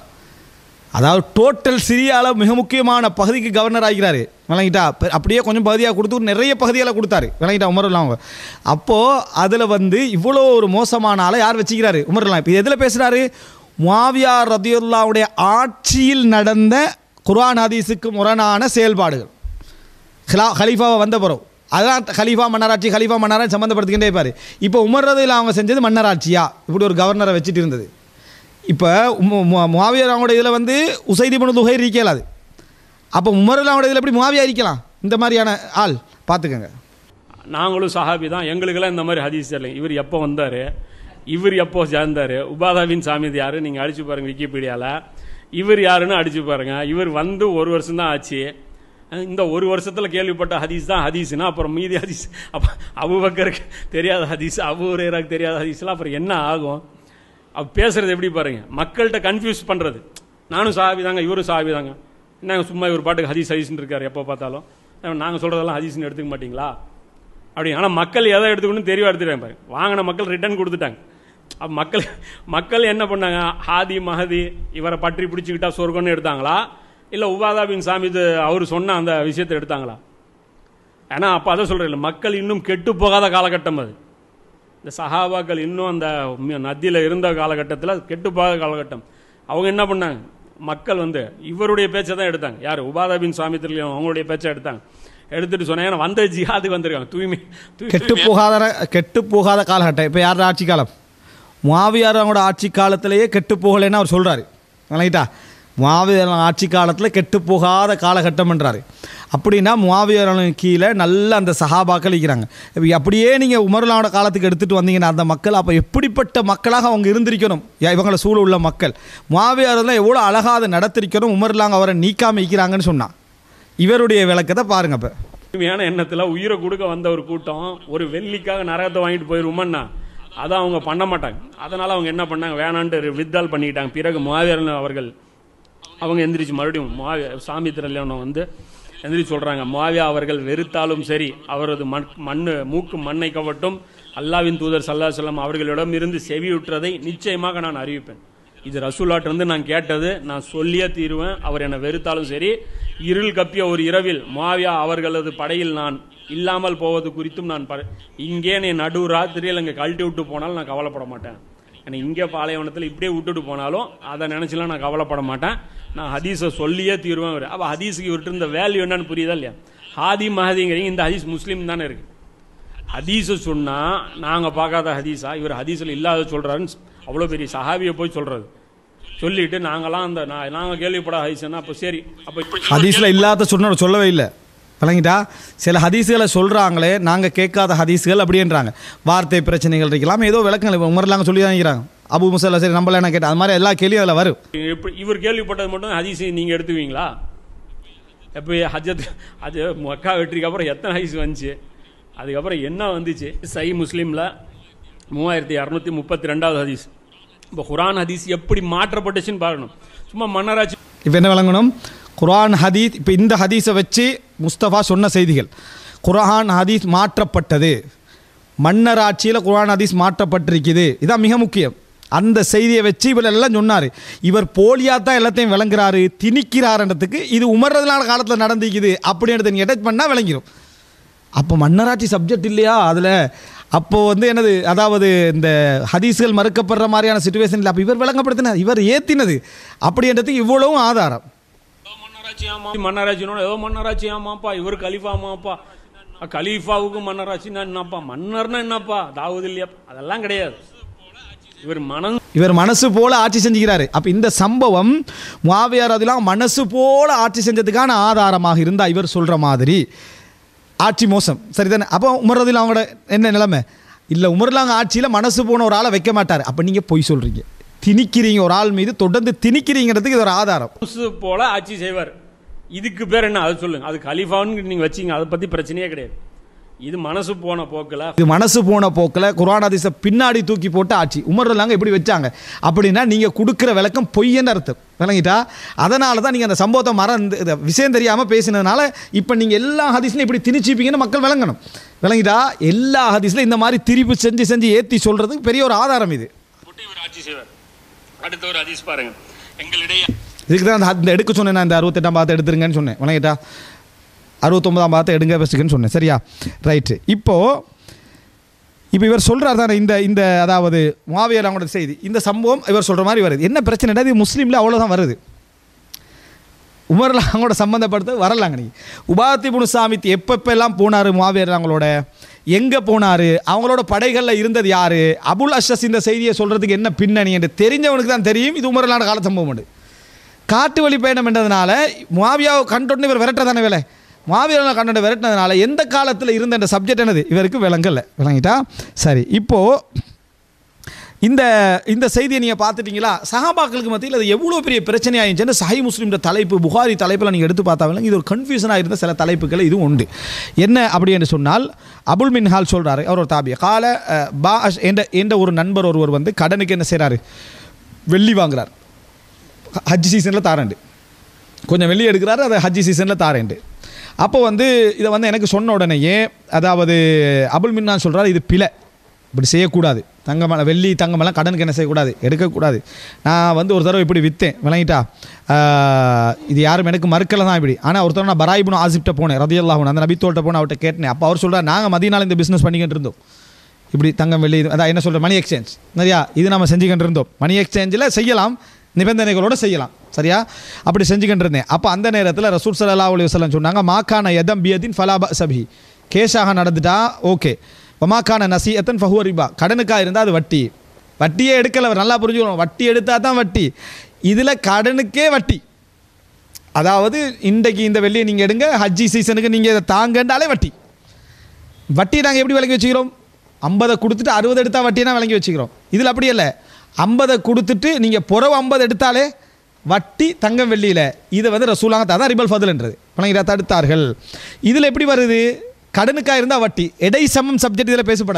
அதாவது டோட்டல் சிரியாவில் மிக முக்கியமான பகுதிக்கு கவர்னர் ஆகிறாரு விளங்கிட்டா அப்ப- அப்படியே கொஞ்சம் பகுதியாக கொடுத்து நிறைய பகுதியெல்லாம் கொடுத்தாரு விளங்கிட்டா உமர்லாம் அவங்க அப்போது அதில் வந்து இவ்வளோ ஒரு மோசமான ஆளை யார் வச்சுக்கிறாரு உமர்லாம் இப்போ எதில் பேசுகிறாரு முவாவியா ரதியுல்லாவுடைய ஆட்சியில் நடந்த குர்ஆன் ஹதீஸுக்கு முரணான செயல்பாடுகள் ஹிலா ஹலீஃபாவை வந்த பிறகு அதான் ஹலீஃபா மன்னராட்சி ஹலீஃபா மன்னராட்சி சம்மந்தப்படுத்திக்கிட்டே இருப்பார் இப்போ உமர் ரதியில் அவங்க செஞ்சது மன்னராட்சியா இப்படி ஒரு கவர்னரை வச்சுட்டு இருந்தது இப்போ முவாவியர் அவங்களோட இதில் வந்து உசைதி பண்ண துகை இருக்கலாது அப்போ உமரில் அவங்களோட இதில் எப்படி முவாவியா இருக்கலாம் இந்த மாதிரியான ஆள் பார்த்துக்கங்க நாங்களும் சஹாபி தான் எங்களுக்கெல்லாம் இந்த மாதிரி ஹதீஸ் தெரியல இவர் எப்போ வந்தார் இவர் எப்போ சேர்ந்தார் உபாதாவின் சாமிது யாரு நீங்கள் அடிச்சு பாருங்க விக்கிபீடியாவில் இவர் யாருன்னு அடிச்சு பாருங்க இவர் வந்து ஒரு வருஷம் தான் ஆச்சு அஹ் இந்த ஒரு வருஷத்தில் கேள்விப்பட்ட ஹதீஸ் தான் ஹதீஸ்னா அப்புறம் மீதி ஹதீஸ் அப்போ அபுபக்கருக்கு தெரியாத ஹதீஸ் அபு ஹுரைராக்கு தெரியாத ஹதீஸ்லாம் அப்புறம் என்ன ஆகும் அப்ப பேசுறது எப்படி பாருங்க மக்கள்கிட்ட கன்ஃபியூஸ் பண்ணுறது நானும் சாஹாபி தாங்க இவரும் சாஹாபி தாங்க என்னங்க சும்மா இவர் பாட்டுக்கு ஹதீஸ் ஹதீஸ்னு இருக்காரு எப்போ பார்த்தாலும் நாங்கள் சொல்கிறதெல்லாம் ஹதீஸ்னு எடுத்துக்க மாட்டீங்களா அப்படி ஆனால் மக்கள் எதை எடுத்துக்கணும்னு தெளிவாக எடுத்துட்டாங்க பாருங்க வாங்கின மக்கள் ரிட்டர்ன் கொடுத்துட்டாங்க அப்போ மக்கள் மக்கள் என்ன பண்ணாங்க ஹாதி மஹதி இவரை பற்றி பிடிச்சிக்கிட்டா சொர்க்கம்னு எடுத்தாங்களா இல்லை உபாதா பின் சாமிது அவர் சொன்ன அந்த விஷயத்தை எடுத்தாங்களா ஏன்னா அப்போ அதை சொல்கிறேன் மக்கள் இன்னும் கெட்டு போகாத காலகட்டம் அது இந்த சஹாபாக்கள் இன்னும் அந்த நதியில் இருந்த காலகட்டத்தில் கெட்டு போகாத காலகட்டம் அவங்க என்ன பண்ணாங்க மக்கள் வந்து இவருடைய பேச்சை தான் எடுத்தாங்க யார் உபாதா பின் சாமித்திலையும் அவங்களுடைய பேச்சை எடுத்தாங்க எடுத்துட்டு சொன்னாங்க ஏன்னா வந்த ஜிஹாதுக்கு வந்திருக்காங்க தூய்மை தூய்- கெட்டு போகாத கெட்டு போகாத காலகட்டம் இப்போ யாரோட ஆட்சி காலம் முவாவியாரோட ஆட்சி காலத்திலேயே கெட்டு போகலைன்னு அவர் சொல்கிறாரு விளங்கிட்டா முவாவியர் ஆட்சி காலத்தில் கெட்டு போகாத காலகட்டம்ன்றாரு அப்படின்னா முவாவியரின் கீழே நல்ல அந்த சஹாபாக்கள் இருக்கிறாங்க இப்ப அப்படியே நீங்கள் உமர்லாவோட காலத்துக்கு எடுத்துகிட்டு வந்தீங்கன்னா அந்த மக்கள் அப்போ எப்படிப்பட்ட மக்களாக அவங்க இருந்திருக்கணும் யா- இவங்களை சூழ உள்ள மக்கள் முவாவியாரெல்லாம் எவ்வளோ அழகாக நடத்திருக்கணும் உமர்லாங்க அவரை நீக்காம இருக்கிறாங்கன்னு சொன்னான் இவருடைய விளக்கத்தை பாருங்க இப்போ தூய்மையான எண்ணத்துல உயிரை கொடுக்க வந்த ஒரு கூட்டம் ஒரு வெள்ளிக்காக நரகத்தை வாங்கிட்டு போயிருவோமன்னா அதை அவங்க பண்ண மாட்டாங்க அதனால் அவங்க என்ன பண்ணாங்க வேணான்ட்டு வித்தால் பண்ணிக்கிட்டாங்க பிறகு முவாவியர் அவர்கள் அவங்க எந்திரிச்சு மறுபடியும் முவாவிய சாமி திரல்யானம் வந்து எந்திரிச்சு சொல்கிறாங்க முவாவியா அவர்கள் வெறுத்தாலும் சரி அவரது மண் மண்ணு மூக்கு மண்ணை கவட்டும் அல்லாவின் தூதர் சல்லா செல்லம் அவர்களிடம் இருந்து செவியுற்றதை நிச்சயமாக நான் அறிவிப்பேன் இது ரசூலாட்டிருந்து நான் கேட்டது நான் சொல்லியே தீருவேன் அவர் என்னை வெறுத்தாலும் சரி இருள் கப்பிய ஒரு இரவில் முவாவியா அவர்களது படையில் நான் இல்லாமல் போவது குறித்தும் நான் ப- இங்கே நீ நடு ராத்திரியில் இங்கே கழட்டி விட்டு போனாலும் நான் கவலைப்பட மாட்டேன் எனக்கு இங்கே பாலைவனத்தில் இப்படியே விட்டுட்டு போனாலும் அதை நினச்சிலாம் நான் கவலைப்பட மாட்டேன் நான் ஹதீஸை சொல்லியே தீருவேன் அவர் அப்போ ஹதீஸுக்கு இவர்கிட்ட இருந்த வேல்யூ என்னன்னு புரியுதா இல்லையா ஹாதி மஹதிங்கிறீங்க இந்த ஹதீஸ் முஸ்லீம் தானே இருக்கு ஹதீஸை சொன்னால் நாங்கள் பார்க்காத ஹதீஸா இவர் ஹதீஸில் இல்லாத சொல்கிறாருன்னு அவ்வளோ பெரிய சஹாபியை போய் சொல்கிறது சொல்லிட்டு நாங்களாம் அந்த நான் நாங்கள் கேள்விப்படாத ஹதீஸ்னா அப்போ சரி அப்போ இப்படி ஹதீஸில் இல்லாத சொன்ன சொல்லவே இல்லை விளங்கிட்டா சில ஹதீஸுகளை சொல்கிறாங்களே நாங்கள் கேட்காத ஹதீஸுகள் அப்படின்றாங்க வார்த்தை பிரச்சனைகள் இருக்கலாம் ஏதோ விளக்கங்கள் உமர்லாங்க சொல்லி தான் இருக்கிறாங்க அபு முசல்லா சரி நம்மள என்ன கேட்டேன் அது மாதிரி எல்லா கேள்வியும் அதில் வரும் எப்படி இவர் கேள்விப்பட்டது மட்டும் ஹதீஸ் நீங்கள் எடுத்துவீங்களா எப்போ ஹஜத் அது மக்கா வெற்றிக்கு அப்புறம் எத்தனை ஹதீஸ் வந்துச்சு அதுக்கப்புறம் என்ன வந்துச்சு சை முஸ்லீமில் மூவாயிரத்தி இரநூத்தி முப்பத்தி ரெண்டாவது ஹதீஸ் இப்போ குரான் ஹதீஸ் எப்படி மாற்றப்பட்டுச்சுன்னு பார்க்கணும் சும்மா மன்னராட்சி இப்போ என்ன விளங்கணும் குர்ஆன் ஹதீஸ் இப்போ இந்த ஹதீஸை வச்சு முஸ்தபா சொன்ன செய்திகள் குர்ஆன் ஹதீஸ் மாற்றப்பட்டது மன்னர் ஆட்சியில் குர்ஆன் ஹதீஸ் மாற்றப்பட்டிருக்குது இதான் மிக முக்கியம் அந்த செய்தியை வச்சு இவர் எல்லாம் சொன்னார் இவர் போலியாக தான் எல்லாத்தையும் விளங்குறாரு திணிக்கிறாருன்றதுக்கு இது உமர்றதுனால காலத்தில் நடந்திக்குது அப்படின்றத நீ அட்டாச் பண்ணால் விளங்கிடும் அப்போ மன்னராட்சி சப்ஜெக்ட் இல்லையா அதில் அப்போ வந்து என்னது அதாவது இந்த ஹதீஸ்கள் மறுக்கப்படுற மாதிரியான சுச்சுவேஷனில் அப்போ இவர் விளங்கப்படுத்தினது இவர் ஏத்தினது அப்படின்றதுக்கு இவ்வளவும் ஆதாரம் மன்னராட்சி ஆமா மன்னராட்சினோட ஏதோ மன்னராட்சி ஆமாப்பா இவர் கலீஃபா ஆமாப்பா கலீஃபாவுக்கு மன்னராட்சின்னா என்னப்பா மன்னர்னா என்னப்பா தாவூது இல்லையா அதெல்லாம் கிடையாது இவர் மனம் இவர் மனசு போல ஆட்சி செஞ்சுக்கிறாரு அப்போ இந்த சம்பவம் முவாவியார் அதெல்லாம் மனசு போல ஆட்சி செஞ்சதுக்கான ஆதாரமாக இருந்தா இவர் சொல்ற மாதிரி ஆட்சி மோசம் சரிதானே அப்போ உமர்றதில் அவங்களோட என்ன நிலைமை இல்லை உமர்லாங்க ஆட்சியில் மனசு போன ஒரு ஆளை வைக்க மாட்டார் அப்போ நீங்கள் பொய் சொல்கிறீங்க திணிக்கிறீங்க ஒரு ஆள் மீது தொடர்ந்து திணிக்கிறீங்கிறதுக்கு இது ஒரு ஆதாரம் மனசு போல ஆட்சி செய்வார் இதுக்கு பேர் என்ன அது சொல்லுங்க அது கலீஃபான்னு நீங்க வச்சீங்க அதை பத்தி பிரச்சனையே கிடையாது இது மனசு போன போக்கில் இது மனசு போன போக்கில் குர்ஆன் ஹதீஸை பின்னாடி தூக்கி போட்டு ஆட்சி உமர்லாங்க இப்படி வச்சாங்க அப்படின்னா நீங்கள் கொடுக்குற விளக்கம் பொய்யன்னு அர்த்தம் விளங்கிட்டா அதனால தான் நீங்கள் அந்த சம்பவத்தை மறந்து இத விஷயம் தெரியாமல் பேசினதுனால இப்போ நீங்கள் எல்லா ஹதீஸ்லையும் இப்படி திணிச்சிப்பீங்கன்னு மக்கள் விளங்கணும் விளங்கிட்டா எல்லா ஹதீஸ்லையும் இந்த மாதிரி திரிப்பு செஞ்சு செஞ்சு ஏற்றி சொல்கிறதுக்கு பெரிய ஒரு ஆதாரம் இது போட்டு இவர் ஆட்சி செய்வார் அடுத்த ஒரு ஹதீஸ் பாருங்க எங்களிடையே இதுக்கு தான் அந்த இந்த எடுக்க சொன்னேன் நான் இந்த அறுபத்தெட்டாம் பாகத்தை எடுத்துருங்கன்னு சொன்னேன் விளங்கிட்டா அறுபத்தொன்பதாம் பாகத்தை எடுங்க வச்சுக்கன்னு சொன்னேன் சரியா ரைட்டு இப்போது இப்போ இவர் சொல்கிறார் தானே இந்த இந்த அதாவது மாவியர் அவங்களோட செய்தி இந்த சம்பவம் இவர் சொல்கிற மாதிரி வருது என்ன பிரச்சனைனா இது முஸ்லீமில் அவ்வளோதான் வருது உமர்ல அவங்களோட சம்மந்தப்படுத்த வரலாங்க நீ உபாத்தி புனு சாமித் எப்பப்பெல்லாம் போனார் மாவியர் அவங்களோட எங்கே போனார் அவங்களோட படைகளில் இருந்தது யார் அபுல் அஷஸ் இந்த செய்தியை சொல்கிறதுக்கு என்ன பின்னணி என்று தெரிஞ்சவனுக்கு தான் தெரியும் இது உமரலான கால சம்பவம் உண்டு காட்டு வழி பயணம் என்றதுனால முவாவியாவை கண்டோன்னு இவர் விரட்ட தானே வேலை முவாவியாவை கண்டோன்னு விரட்டினதுனால எந்த காலத்தில் இருந்த இந்த சப்ஜெக்ட் என்னது இவருக்கு விளங்கல விளங்கிட்டா சரி இப்போது இந்த இந்த செய்தியை நீங்கள் பார்த்துட்டீங்களா சஹாபாக்களுக்கு மத்தியில் அது எவ்வளோ பெரிய பிரச்சனையாயிருச்சுன்னு சஹி முஸ்லீம்ன்ற தலைப்பு புகாரி தலைப்பில் நீங்கள் எடுத்து பார்த்தாலும் இது ஒரு கன்ஃபியூஷனாக இருந்த சில தலைப்புகள் இதுவும் உண்டு என்ன அப்படி என்று சொன்னால் அபுல் மின்ஹால் சொல்கிறாரு அவர் ஒரு தாபிய கால அஹ், பா அஷ் என்ற என்ற ஒரு நண்பர் ஒருவர் வந்து கடனுக்கு என்ன செய்கிறாரு வெள்ளி வாங்குறார் ஹஜ் சீசனில் தாரண்டு கொஞ்சம் வெள்ளி எடுக்கிறாரு அதை ஹஜ் சீசனில் தாரேண்டு அப்போ வந்து இதை வந்து எனக்கு சொன்ன உடனேயே அதாவது அபுல் மின்னான் சொல்கிறார் இது பிழை இப்படி செய்யக்கூடாது தங்கம் வெள்ளி தங்கமெல்லாம் கடனுக்கு என்ன செய்யக்கூடாது எடுக்கக்கூடாது நான் வந்து ஒரு தடவை இப்படி விற்றேன் விளங்கிட்டா ஆஹ், இது யாரும் எனக்கு மறுக்கலை தான் இப்படி ஆனால் ஒரு தடவை நான் பராயிபுன் ஆசிப்ட்ட போனேன் ரதியல்லாஹுன் அந்த நபித்தோட்ட போனேன் அவர்கிட்ட கேட்டேன் அப்போ அவர் சொல்கிறார் நாங்கள் மதியனால இந்த பிஸ்னஸ் பண்ணிக்கிட்டு இருந்தோம் இப்படி தங்கம் வெள்ளி இது அதான் என்ன சொல்கிற மணி எக்ஸ்சேஞ்ச் சரியா இது நம்ம செஞ்சுக்கிட்டு இருந்தோம் மணி எக்ஸ்சேஞ்சில் செய்யலாம் நிபந்தனைகளோடு செய்யலாம் சரியா அப்படி செஞ்சுக்கிட்டு இருந்தேன் அப்போ அந்த நேரத்தில் ரசூல் ஸல்லல்லாஹு அலைஹி வஸல்லம் சொன்னாங்க மாக்கான எதம் பியதின் ஃபலாப சபி கேஷாக நடந்துட்டா ஓகே வமாக்கான நசியத்தன் ஃபஹுவ ரிபா கடனுக்காக இருந்தால் அது வட்டி வட்டியே எடுக்கல அவர் நல்லா புரிஞ்சுக்கணும் வட்டி எடுத்தால் தான் வட்டி இதில் கடனுக்கே வட்டி அதாவது இன்றைக்கு இந்த வெள்ளியை நீங்கள் எடுங்க ஹஜ்ஜி சீசனுக்கு நீங்கள் இதை தாங்கண்டாலே வட்டி வட்டி நாங்கள் எப்படி விளங்கி வச்சுக்கிறோம் ஐம்பதை கொடுத்துட்டு அறுபது எடுத்தால் வட்டினா விளங்கி வச்சுக்கிறோம் இதில் அப்படி இல்லை ஐம்பதை கொடுத்துட்டு நீங்கள் புறவு ஐம்பது எடுத்தாலே வட்டி தங்கம் வெள்ளியில் இதை வந்து ரசூலாங்க அதான் ரிபல் ஃபதுல்ன்றது விளங்கிட்டா தடுத்தார்கள் இதில் எப்படி வருது கடனுக்காக இருந்தால் வட்டி எடை சமம் சப்ஜெக்ட் இதில் பேசப்படலை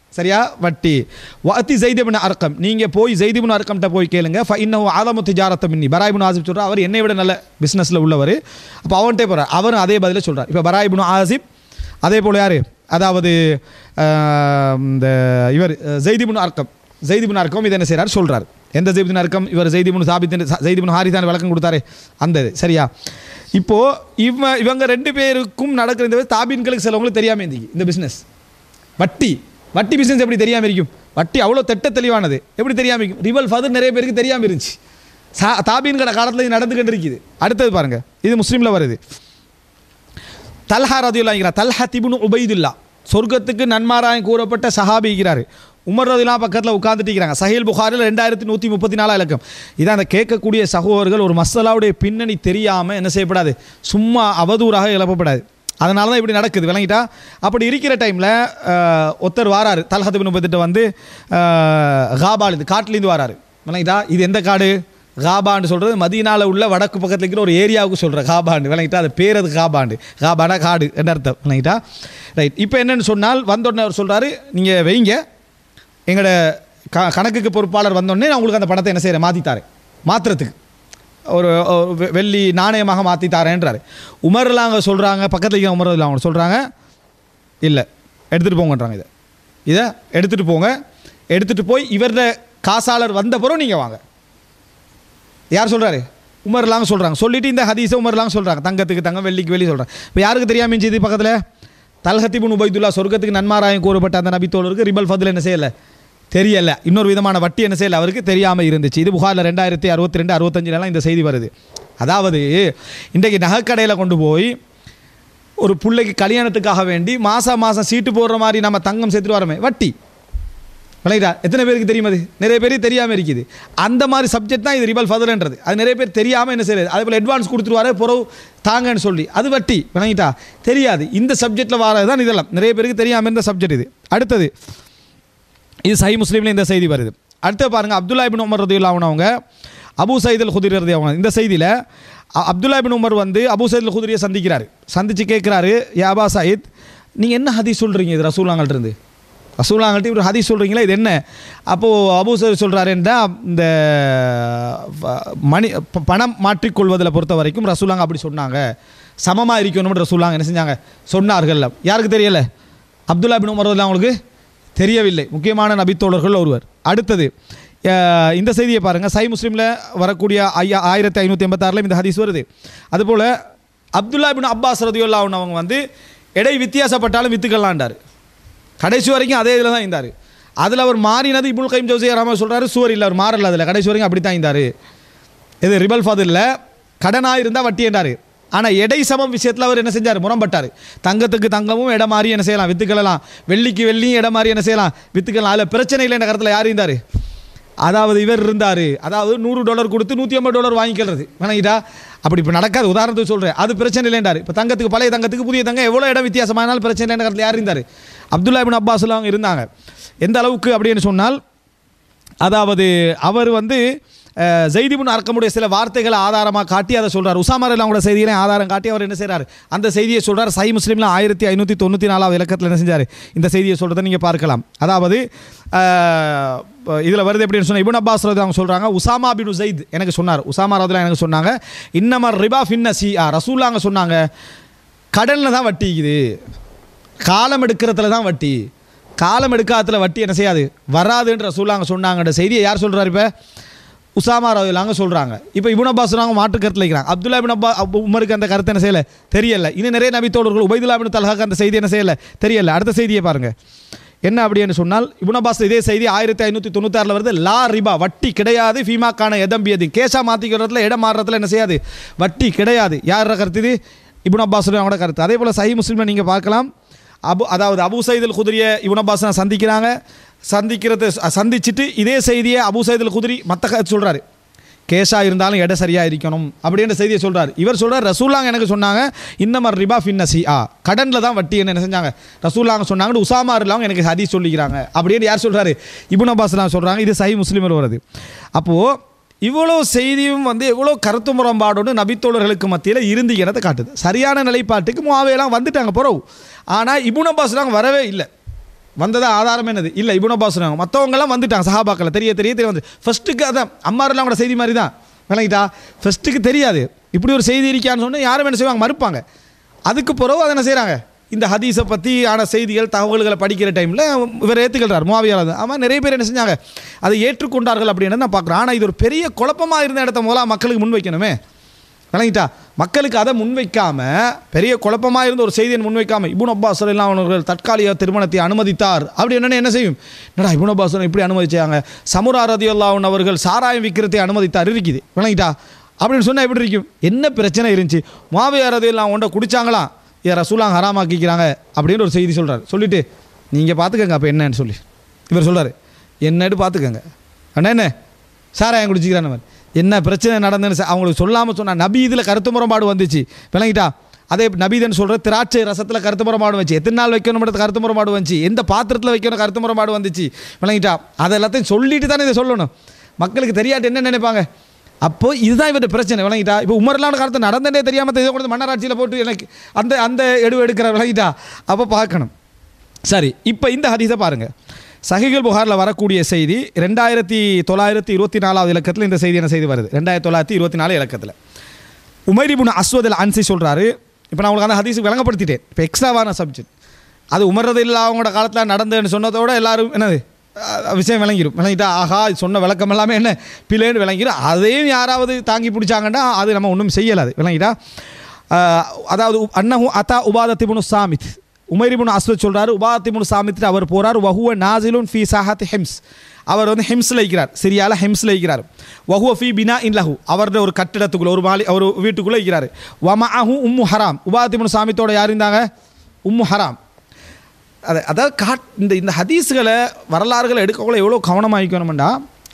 சரியா வட்டி வத்தி ஜெய்திபின் அர்க்கம் நீங்கள் போய் ஜெய்திபின் அர்க்கம்கிட்ட போய் கேளுங்க ஃப இன்னும் ஆலமு திஜாரத்தை மின்னி பராய்பின் ஆசிப் சொல்கிறார் அவர் என்னை விட நல்ல பிஸ்னஸில் உள்ளவர் அப்போ அவன்கிட்டே போகிறார் அவரும் அதே பதிலை சொல்கிறார் இப்போ பராய்பின் ஆசிப் அதே போல் யார் அதாவது ஆஹ், இந்த இவர் ஜெய்திபின் அர்க்கம் ஜெய்திபின் அர்க்கம் இதை என்ன செய்கிறார் சொல்கிறார் எந்த ஜெய்திபின் அர்க்கம் இவர் ஜெய்திபின் சாபித்தின் ஜெய்திபின் ஹாரிதான் விளக்கம் கொடுத்தாரு அந்த இது சரியா இப்போது இவ இவங்க ரெண்டு பேருக்கும் நடக்கிற இந்த தாபீன்களுக்கு சிலவங்களுக்கு தெரியாமல் இருந்துச்சு இந்த பிஸ்னஸ் வட்டி வட்டி பிஸ்னஸ் எப்படி தெரியாமல் இருக்கும் வட்டி அவ்வளோ திட்ட தெளிவானது எப்படி தெரியாமல் இருக்கும் ரிவல் ஃபதர் நிறைய பேருக்கு தெரியாமல் இருந்துச்சு சா தாபீன் கடை காலத்தில் இது நடந்துக்கிட்டு இருக்குது அடுத்தது பாருங்கள் இது முஸ்லீமில் வருது தல்ஹா ரதியுல்லாங்கிறார் தல்ஹா திபுனு உபைதுல்லா சொர்க்கத்துக்கு நன்மாராயம் கூறப்பட்ட சஹாபிக்கிறார் உமர் ரதிலாம் பக்கத்தில் உட்காந்துட்டு இருக்கிறாங்க சஹீல் புகாரில் ரெண்டாயிரத்தி நூற்றி முப்பத்தி நாலா இலக்கம் இதான் அந்த கேட்கக்கூடிய சகோதரர்கள் ஒரு மசாலாவுடைய பின்னணி தெரியாமல் என்ன செய்யப்படாது சும்மா அவதூறாக எழுப்பப்படாது அதனால தான் இப்படி நடக்குது விளங்கிட்டா அப்படி இருக்கிற டைமில் ஒருத்தர் வாராரு தல்ஹத் பின் உபத்திட்ட வந்து காபால் இது காட்டிலேருந்து வாராரு விளங்கிட்டா இது எந்த காடு காபான்னு சொல்கிறது மதீனால உள்ள வடக்கு பக்கத்தில் இருக்கிற ஒரு ஏரியாவுக்கு சொல்கிற காபாண்டு விளங்கிட்டா அது பேர் அது காபாண்டு காபானா காடு என்ற அர்த்தம் விளங்கிட்டா ரைட் இப்போ என்னன்னு சொன்னால் வந்தோடனே அவர் சொல்கிறாரு நீங்கள் வைங்க எங்களோட க கணக்குக்கு பொறுப்பாளர் வந்தோடனே நான் உங்களுக்கு அந்த பணத்தை என்ன செய்கிறேன் மாற்றி தாரேன் மாற்றுறதுக்கு ஒரு ஒரு வெ- வெள்ளி நாணயமாக மாற்றி தாரேன்றாரு உமர்லாம் அங்கே சொல்கிறாங்க பக்கத்தில் இருக்கிற உமர் அவங்க சொல்கிறாங்க இல்லை எடுத்துகிட்டு போங்கன்றாங்க இதை இதை எடுத்துகிட்டு போங்க எடுத்துகிட்டு போய் இவரோட காசாளர் வந்த பிறகு நீங்கள் வாங்க யார் சொல்கிறாரு உமர்லாம் சொல்கிறாங்க சொல்லிட்டு இந்த ஹதீஸை உமர்லாம் சொல்கிறாங்க தங்கத்துக்கு தங்கம் வெள்ளிக்கு வெள்ளி சொல்கிறாங்க இப்போ யாருக்கு தெரியாம இருந்துச்சு இது பக்கத்தில் தல்ஹத்திபுன் உபைதுல்லா சொர்க்கத்துக்கு நன்மாராயம் கூறப்பட்ட அந்த நபித்தோழருக்கு ரிபல் ஃபதுல் என்ன செய்யலை தெரியல இன்னொரு விதமான வட்டி என்ன செய்யலை அவருக்கு தெரியாமல் இருந்துச்சு இது புகாரில் ரெண்டாயிரத்தி அறுபத்தி ரெண்டு அறுபத்தஞ்சிலலாம் இந்த செய்தி வருது அதாவது இன்றைக்கு நகைக்கடையில் கொண்டு போய் ஒரு பிள்ளைக்கு கல்யாணத்துக்காக வேண்டி மாதம் மாதம் சீட்டு போடுற மாதிரி நம்ம தங்கம் சேர்த்துட்டு வரோமே வட்டி விளையாடா எத்தனை பேருக்கு தெரியும் அது நிறைய பேருக்கு தெரியாமல் இருக்குது அந்த மாதிரி சப்ஜெக்ட் தான் இது ரிபல் ஃபதர்ன்றது அது நிறைய பேர் தெரியாமல் என்ன செய்யுது அதே போல் அட்வான்ஸ் கொடுத்துருவாரு புறவு தாங்கன்னு சொல்லி அது வட்டி விளங்கிட்டா தெரியாது இந்த சப்ஜெக்டில் வரது தான் இதெல்லாம் நிறைய பேருக்கு தெரியாமல் இருந்த சப்ஜெக்ட் இது அடுத்தது இது சஹி முஸ்லீமில் இந்த செய்தி வருது அடுத்து பாருங்கள் அப்துல்லா இபின் உமர் ரதியுல்லா அவங்க அபு சயீத் அல் குதிர் ரதி அவங்க இந்த செய்தியில் அ- அப்துல்லா இபின் உமர் வந்து அபு சயீத் அல் குதிரியை சந்திக்கிறாரு சந்தித்து கேட்குறாரு யாபா சயீத் நீங்கள் என்ன ஹதீஸ் சொல்கிறீங்க இது ரசூலாங்கள்ட்ட இருந்து ரசூலாங்கள்ட்ட ஒரு ஹதீஸ் சொல்கிறீங்களா இது என்ன அப்போது அபு சயீத் சொல்கிறாருன்றா இந்த வ- மணி ப- பணம் மாற்றிக்கொள்வதில் பொறுத்த வரைக்கும் ரசூலாங்க அப்படி சொன்னாங்க சமமாக இருக்கணும்னு ரசூலாங்க என்ன செஞ்சாங்க சொன்னார்கள் யாருக்கு தெரியலை அப்துல்லா பின் உமர் ரலியல்லாஹு அவங்களுக்கு தெரியவில்லை முக்கியமான நபித்தோழர்கள் ஒருவர் அடுத்தது அஹ், இந்த செய்தியை பாருங்கள் சை முஸ்லீமில் வரக்கூடிய ஐயா ஆயிரத்தி ஐநூற்றி எண்பத்தாறில் இந்த ஹதீஸ் வருது அதுபோல் அப்துல்லா பின் அப்பாஸ் ரதியுல்லா அவங்க வந்து எடை வித்தியாசப்பட்டாலும் வித்துக்கலான்டார் கடைசி வரைக்கும் அதே இதில் தான் இருந்தார் அதில் அவர் மாறினது இபுல் கைம் ஜோசியா ராம சொல்கிறாரு சுவர் இல்லை அவர் மாறல அதில் கடைசி வரைக்கும் அப்படி தான் இருந்தார் இது ரிபல் ஃபாதில் கடனாக இருந்தால் வட்டி என்றார் ஆனால் எடை சமம் விஷயத்தில் அவர் என்ன செஞ்சார் முரம்பட்டார் தங்கத்துக்கு தங்கமும் இடம் மாறி என்ன செய்யலாம் வித்துக்கலாம் வெள்ளிக்கு வெள்ளியும் இடம் மாறி என்ன செய்யலாம் வித்துக்கலாம் அதில் பிரச்சனை இல்லைன்ற கருத்தில் யார் இருந்தார் அதாவது இவர் இருந்தார் அதாவது நூறு டாலர் கொடுத்து நூற்றி ஐம்பது டாலர் வாங்கிக்கிறது வேணாங்கிட்டா அப்படி இப்போ நடக்காது உதாரணத்துக்கு சொல்கிறேன் அது பிரச்சனை இல்லைன்றார் இப்போ தங்கத்துக்கு பழைய தங்கத்துக்கு புதிய தங்கம் எவ்வளோ இடம் வித்தியாசமானாலும் பிரச்சனை இல்லைன்ற கருத்தில் யார் இருந்தார் அப்துல்லா இபின் அப்பாஸ் அவங்க இருந்தாங்க எந்த அளவுக்கு அப்படின்னு சொன்னால் அதாவது அவர் வந்து அஹ், ஜெய்திபுன் அர்க்கமுடைய சில வார்த்தைகளை ஆதாரமாக காட்டி அதை சொல்றார் உசாமர் அவங்களோட செய்திகளை ஆதாரம் காட்டி அவர் என்ன செய்றார் அந்த செய்தியை சொல்றார் சை முஸ்லீமில் ஆயிரத்தி ஐநூற்றி தொண்ணூற்றி நாலாவது இலக்கத்தில் என்ன செஞ்சார் இந்த செய்தியை சொல்கிறத நீங்கள் பார்க்கலாம் அதாவது இதில் வருது எப்படின்னு சொன்னால் இபுன் அப்பாஸ் ரதி அவங்க சொல்கிறாங்க உசாமா பின் ஜெயித் எனக்கு சொன்னார் உசாமா ரதுல்லா எனக்கு சொன்னாங்க இன்னமர் ரிபா ஃபின்ன சி ஆ ரசூல்லாங்க சொன்னாங்க கடனில் தான் வட்டி இருக்குது காலம் எடுக்கிறதுல தான் வட்டி காலம் எடுக்காததுல வட்டி என்ன செய்யாது வராதுன்ற ரசூலாங்க சொன்னாங்கன்ற செய்தியை யார் சொல்கிறார் இப்போ உசாமா ரவிலாங்க சொல்கிறாங்க இப்போ இபுன் அப்பாஸ் நாங்க மாற்று கருத்தில் வைக்கிறாங்க அப்துல்லா பின் அப்பா அப் உமருக்கு அந்த கருத்தை என்ன செய்யலை தெரியல இன்னும் நிறைய நபித்தோழர்கள் உபைதுல்லா பின் தல்ஹாக்கு அந்த செய்தி என்ன செய்யலை தெரியல அடுத்த செய்தியை பாருங்கள் என்ன அப்படின்னு சொன்னால் இபுன் அப்பாஸ் இதே செய்தி ஆயிரத்தி ஐநூற்றி தொண்ணூத்தாறில் வருது லா ரிபா வட்டி கிடையாது ஃபீமாக்கான எதம்பியது கேஷா மாற்றிக்கிறதுல இடம் மாறுறதுல என்ன செய்யாது வட்டி கிடையாது யார் கருத்து இது இபுன் அப்பாஸ் அவங்களோட கருத்து அதே போல் சஹி முஸ்லீமில் நீங்கள் பார்க்கலாம் அபு அதாவது அபு சைதுல் குதிரிய இபுன் அப்பாஸ் சந்திக்கிறாங்க சந்திக்கிறது சந்திச்சுட்டு இதே செய்தியை அபு சைதுல் குதிரி மற்ற கருத்து சொல்கிறாரு கேஸாக இருந்தாலும் எடை சரியாக இருக்கணும் அப்படின்ற செய்தியை சொல்கிறார் இவர் சொல்கிறார் ரசூலாங்க எனக்கு சொன்னாங்க இன்னமர் ரிபா ஃபின்னசி ஆ கடனில் தான் வட்டி என்ன செஞ்சாங்க ரசூலாங்க சொன்னாங்கன்னு உசாமா இல்லாமல் எனக்கு ஹதீஸ் சொல்லிக்கிறாங்க அப்படின்னு யார் சொல்கிறாரு இபுன் அப்பாஸ்லாம் சொல்கிறாங்க இது சஹி முஸ்லீமில் வருது அப்போது இவ்வளோ செய்தியும் வந்து எவ்வளோ கருத்து முரண்பாடோடு நபித்தோழர்களுக்கு மத்தியில் இருந்தீங்கிறத காட்டுது சரியான நிலைப்பாட்டுக்கு முவாவையெல்லாம் வந்துட்டாங்க பிறகு ஆனால் இபுன் அப்பாஸ்லாம் வரவே இல்லை வந்ததா ஆதாரம் என்னது இல்லை இபுன் அப்பாஸ் சொன்னாங்க மற்றவங்கெல்லாம் வந்துட்டாங்க சஹாபாக்கள் தெரிய தெரிய தெரிய வந்து ஃபர்ஸ்ட்டுக்கு அதான் அம்மாரெல்லாம் கூட செய்தி மாதிரி தான் விளங்கிட்டா ஃபர்ஸ்ட்டுக்கு தெரியாது இப்படி ஒரு செய்தி இருக்கான்னு சொன்னால் யாரும் என்ன செய்வாங்க மறுப்பாங்க அதுக்கு பிறகு அதை என்ன செய்கிறாங்க இந்த ஹதீஸை பற்றி ஆன செய்திகள் தகவல்களை படிக்கிற டைமில் இவர் ஏற்றுக்கிறார் மூவாவியார் ஆமாம் நிறைய பேர் என்ன செஞ்சாங்க அதை ஏற்றுக்கொண்டார்கள் அப்படின்னு நான் பார்க்குறேன் ஆனால் இது ஒரு பெரிய குழப்பமாக இருந்த இடத்த முதல்ல மக்களுக்கு முன்வைக்கணுமே விளங்கிட்டா மக்களுக்கு அதை முன்வைக்காம பெரிய குழப்பமாக இருந்த ஒரு செய்தியை முன்வைக்காம இபுன் அப்பாஸ் எல்லாம் அவர்கள் தற்காலிக திருமணத்தை அனுமதித்தார் அப்படி என்னென்ன என்ன செய்யும் என்னடா இபுன் அப்பாஸ் இப்படி அனுமதிச்சாங்க சமுரா ரதி அல்லாஹன் அவர்கள் சாராயம் விற்கிறதை அனுமதித்தார் இருக்குது விளங்கிட்டா அப்படின்னு சொன்னால் எப்படி இருக்கும் என்ன பிரச்சனை இருந்துச்சு மாவியார் ரதி எல்லாம் உண்ட குடிச்சாங்களாம் ஏ ரசூலாங்க ஹராமாக்கிக்கிறாங்க அப்படின்னு ஒரு செய்தி சொல்கிறார் சொல்லிட்டு நீங்கள் பார்த்துக்கங்க அப்போ என்னன்னு சொல்லி இவர் சொல்கிறார் என்னன்னு பார்த்துக்கங்க அண்ணா என்ன சாராயம் குடிச்சிக்கிறான் என்ன பிரச்சனை நடந்துன்னு ச- அவங்களுக்கு சொல்லாமல் சொன்னா நபி இதில் கருத்து முரண்பாடு வந்துச்சு விளங்கிட்டா அதே நபீதன் சொல்கிற திராட்சை ரசத்தில் கருத்து முரண்பாடு வந்துச்சு எத்தனை நாள் வைக்கணும் கருத்து முரண்பாடு வந்துச்சு எந்த பாத்திரத்தில் வைக்கணும் கருத்து முரண்பாடு வந்துச்சு விளங்கிட்டா அதை எல்லாத்தையும் சொல்லிட்டு தானே இதை சொல்லணும் மக்களுக்கு தெரியாட்டு என்ன நினைப்பாங்க அப்போ இதுதான் இவருடைய பிரச்சனை விளங்கிட்டா இப்போ உமர்லான காலத்தை நடந்தனே தெரியாமல் இதை கொண்டு மன்னராட்சியில் போட்டு எனக்கு அந்த அந்த எடுவு எடுக்கிற விளங்கிட்டா அப்போ பார்க்கணும் சரி இப்போ இந்த ஹதீஸை பாருங்கள் சஹிகள் புகாரில் வரக்கூடிய செய்தி ரெண்டாயிரத்தி தொள்ளாயிரத்தி இருபத்தி நாலாவது இலக்கத்தில் இந்த செய்தி என்ன செய்தி வருது ரெண்டாயிரத்தி தொள்ளாயிரத்தி இருபத்தி நாலு இலக்கத்தில் உமைரிபுன் அஸ்வதில் அன்சி சொல்கிறாரு இப்போ நான் உங்களுக்கு அந்த ஹதீஸுக்கு விளங்கப்படுத்திட்டேன் இப்போ எக்ஸ்ட்ராவான சப்ஜெக்ட் அது உமர்றது இல்லை அவங்களோட காலத்தில் நடந்ததுன்னு சொன்னதோட எல்லாரும் என்னது அஹ், விஷயம் விளங்கிடும் விளங்கிட்டா ஆஹா இது சொன்ன விளக்கம் எல்லாமே என்ன பிள்ளைன்னு விளங்கிடும் அதையும் யாராவது தாங்கி பிடிச்சாங்கன்னா அது நம்ம ஒன்றும் செய்யலாது விளங்கிட்டா அஹ், அதாவது அன்னஹு அத்தா உபாதத்திபுனு சாமித் உமைரிபுன் அஸ்வத் சொல்றாரு உபாத்திமுன் சாமித்து அவர் போறார் வஹுவ நாசிலுன் ஃபி சாஹத் ஹிம்ஸ் அவர் வந்து ஹிம்ஸில் இருக்கிறார் சிரியால ஹிம்ஸில் இருக்கிறார் வஹுவ ஃபி பினா இன் லஹு அவருடைய ஒரு கட்டிடத்துக்குள்ள ஒரு மாலி ஒரு வீட்டுக்குள்ளே இருக்கிறார் வமஅஹு உம்மு ஹராம் உபாத்திமுன் சாமித்தோட யார் இருந்தாங்க உம்மு ஹராம் அது அதாவது காட் இந்த இந்த ஹதீஸுகளை வரலாறுகளை எடுக்கக்குள்ள எவ்வளோ கவனமாகிக்கணும்டா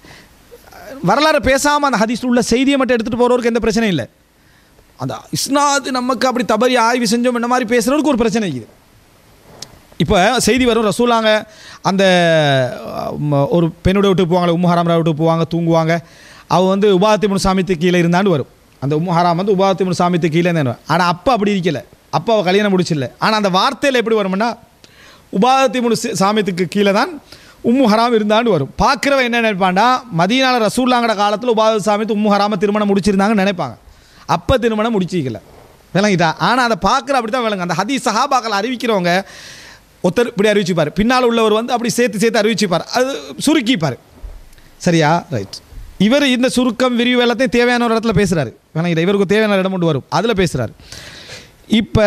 வரலாறு பேசாமல் அந்த ஹதீஸில் உள்ள செய்தியை மட்டும் எடுத்துகிட்டு போகிறவருக்கு எந்த பிரச்சனையும் இல்லை அந்த இஸ்னாது நமக்கு அப்படி தவறி ஆய்வு செஞ்சோம் இந்த மாதிரி பேசுகிறவருக்கு ஒரு பிரச்சனை இருக்குது இப்போ செய்தி வரும் ரசூலாங்க அந்த ம, ஒரு பெண்ணோட விட்டு போவாங்க உம்மு ஹராமரா விட்டு போவாங்க தூங்குவாங்க அவ வந்து உபாத்திமுன் சாமித்து கீழே இருந்தாண்டு வரும் அந்த உம்மு ஹராம் வந்து உபாத்திமுன் சாமித்து கீழே இருந்தாண்டு ஆனால் அப்போ அப்படி இருக்கல அப்போ அவள் கல்யாணம் முடிச்சில்ல ஆனால் அந்த வார்த்தையில் எப்படி வரும்னா உபாத்திமுன் சாமித்துக்கு கீழே தான் உம்மு ஹராம் இருந்தாண்டு வரும் பார்க்குறவன் என்ன நினைப்பான்டா மதியனால ரசூல்லாங்கட காலத்தில் உபாத சாமித்து உம்மு ஹராம திருமணம் முடிச்சிருந்தாங்கன்னு நினைப்பாங்க அப்போ திருமணம் முடிச்சிக்கல விளங்கிட்டா ஆனால் அதை பார்க்குற அப்படி தான் விளங்க அந்த ஹதீஸ் சஹாபாக்கள் அறிவிக்கிறவங்க ஒருத்தர் இப்படி அறிவிச்சுப்பார் பின்னால் உள்ளவர் வந்து அப்படி சேர்த்து சேர்த்து அறிவிச்சுப்பார் அது சுருக்கிப்பார் சரியா ரைட் இவர் இந்த சுருக்கம் விரிவு எல்லாத்தையும் தேவையான ஒரு இடத்துல பேசுகிறாரு வேணாங்க இவருக்கு தேவையான இடம் கொண்டு வரும் அதில் பேசுகிறாரு இப்போ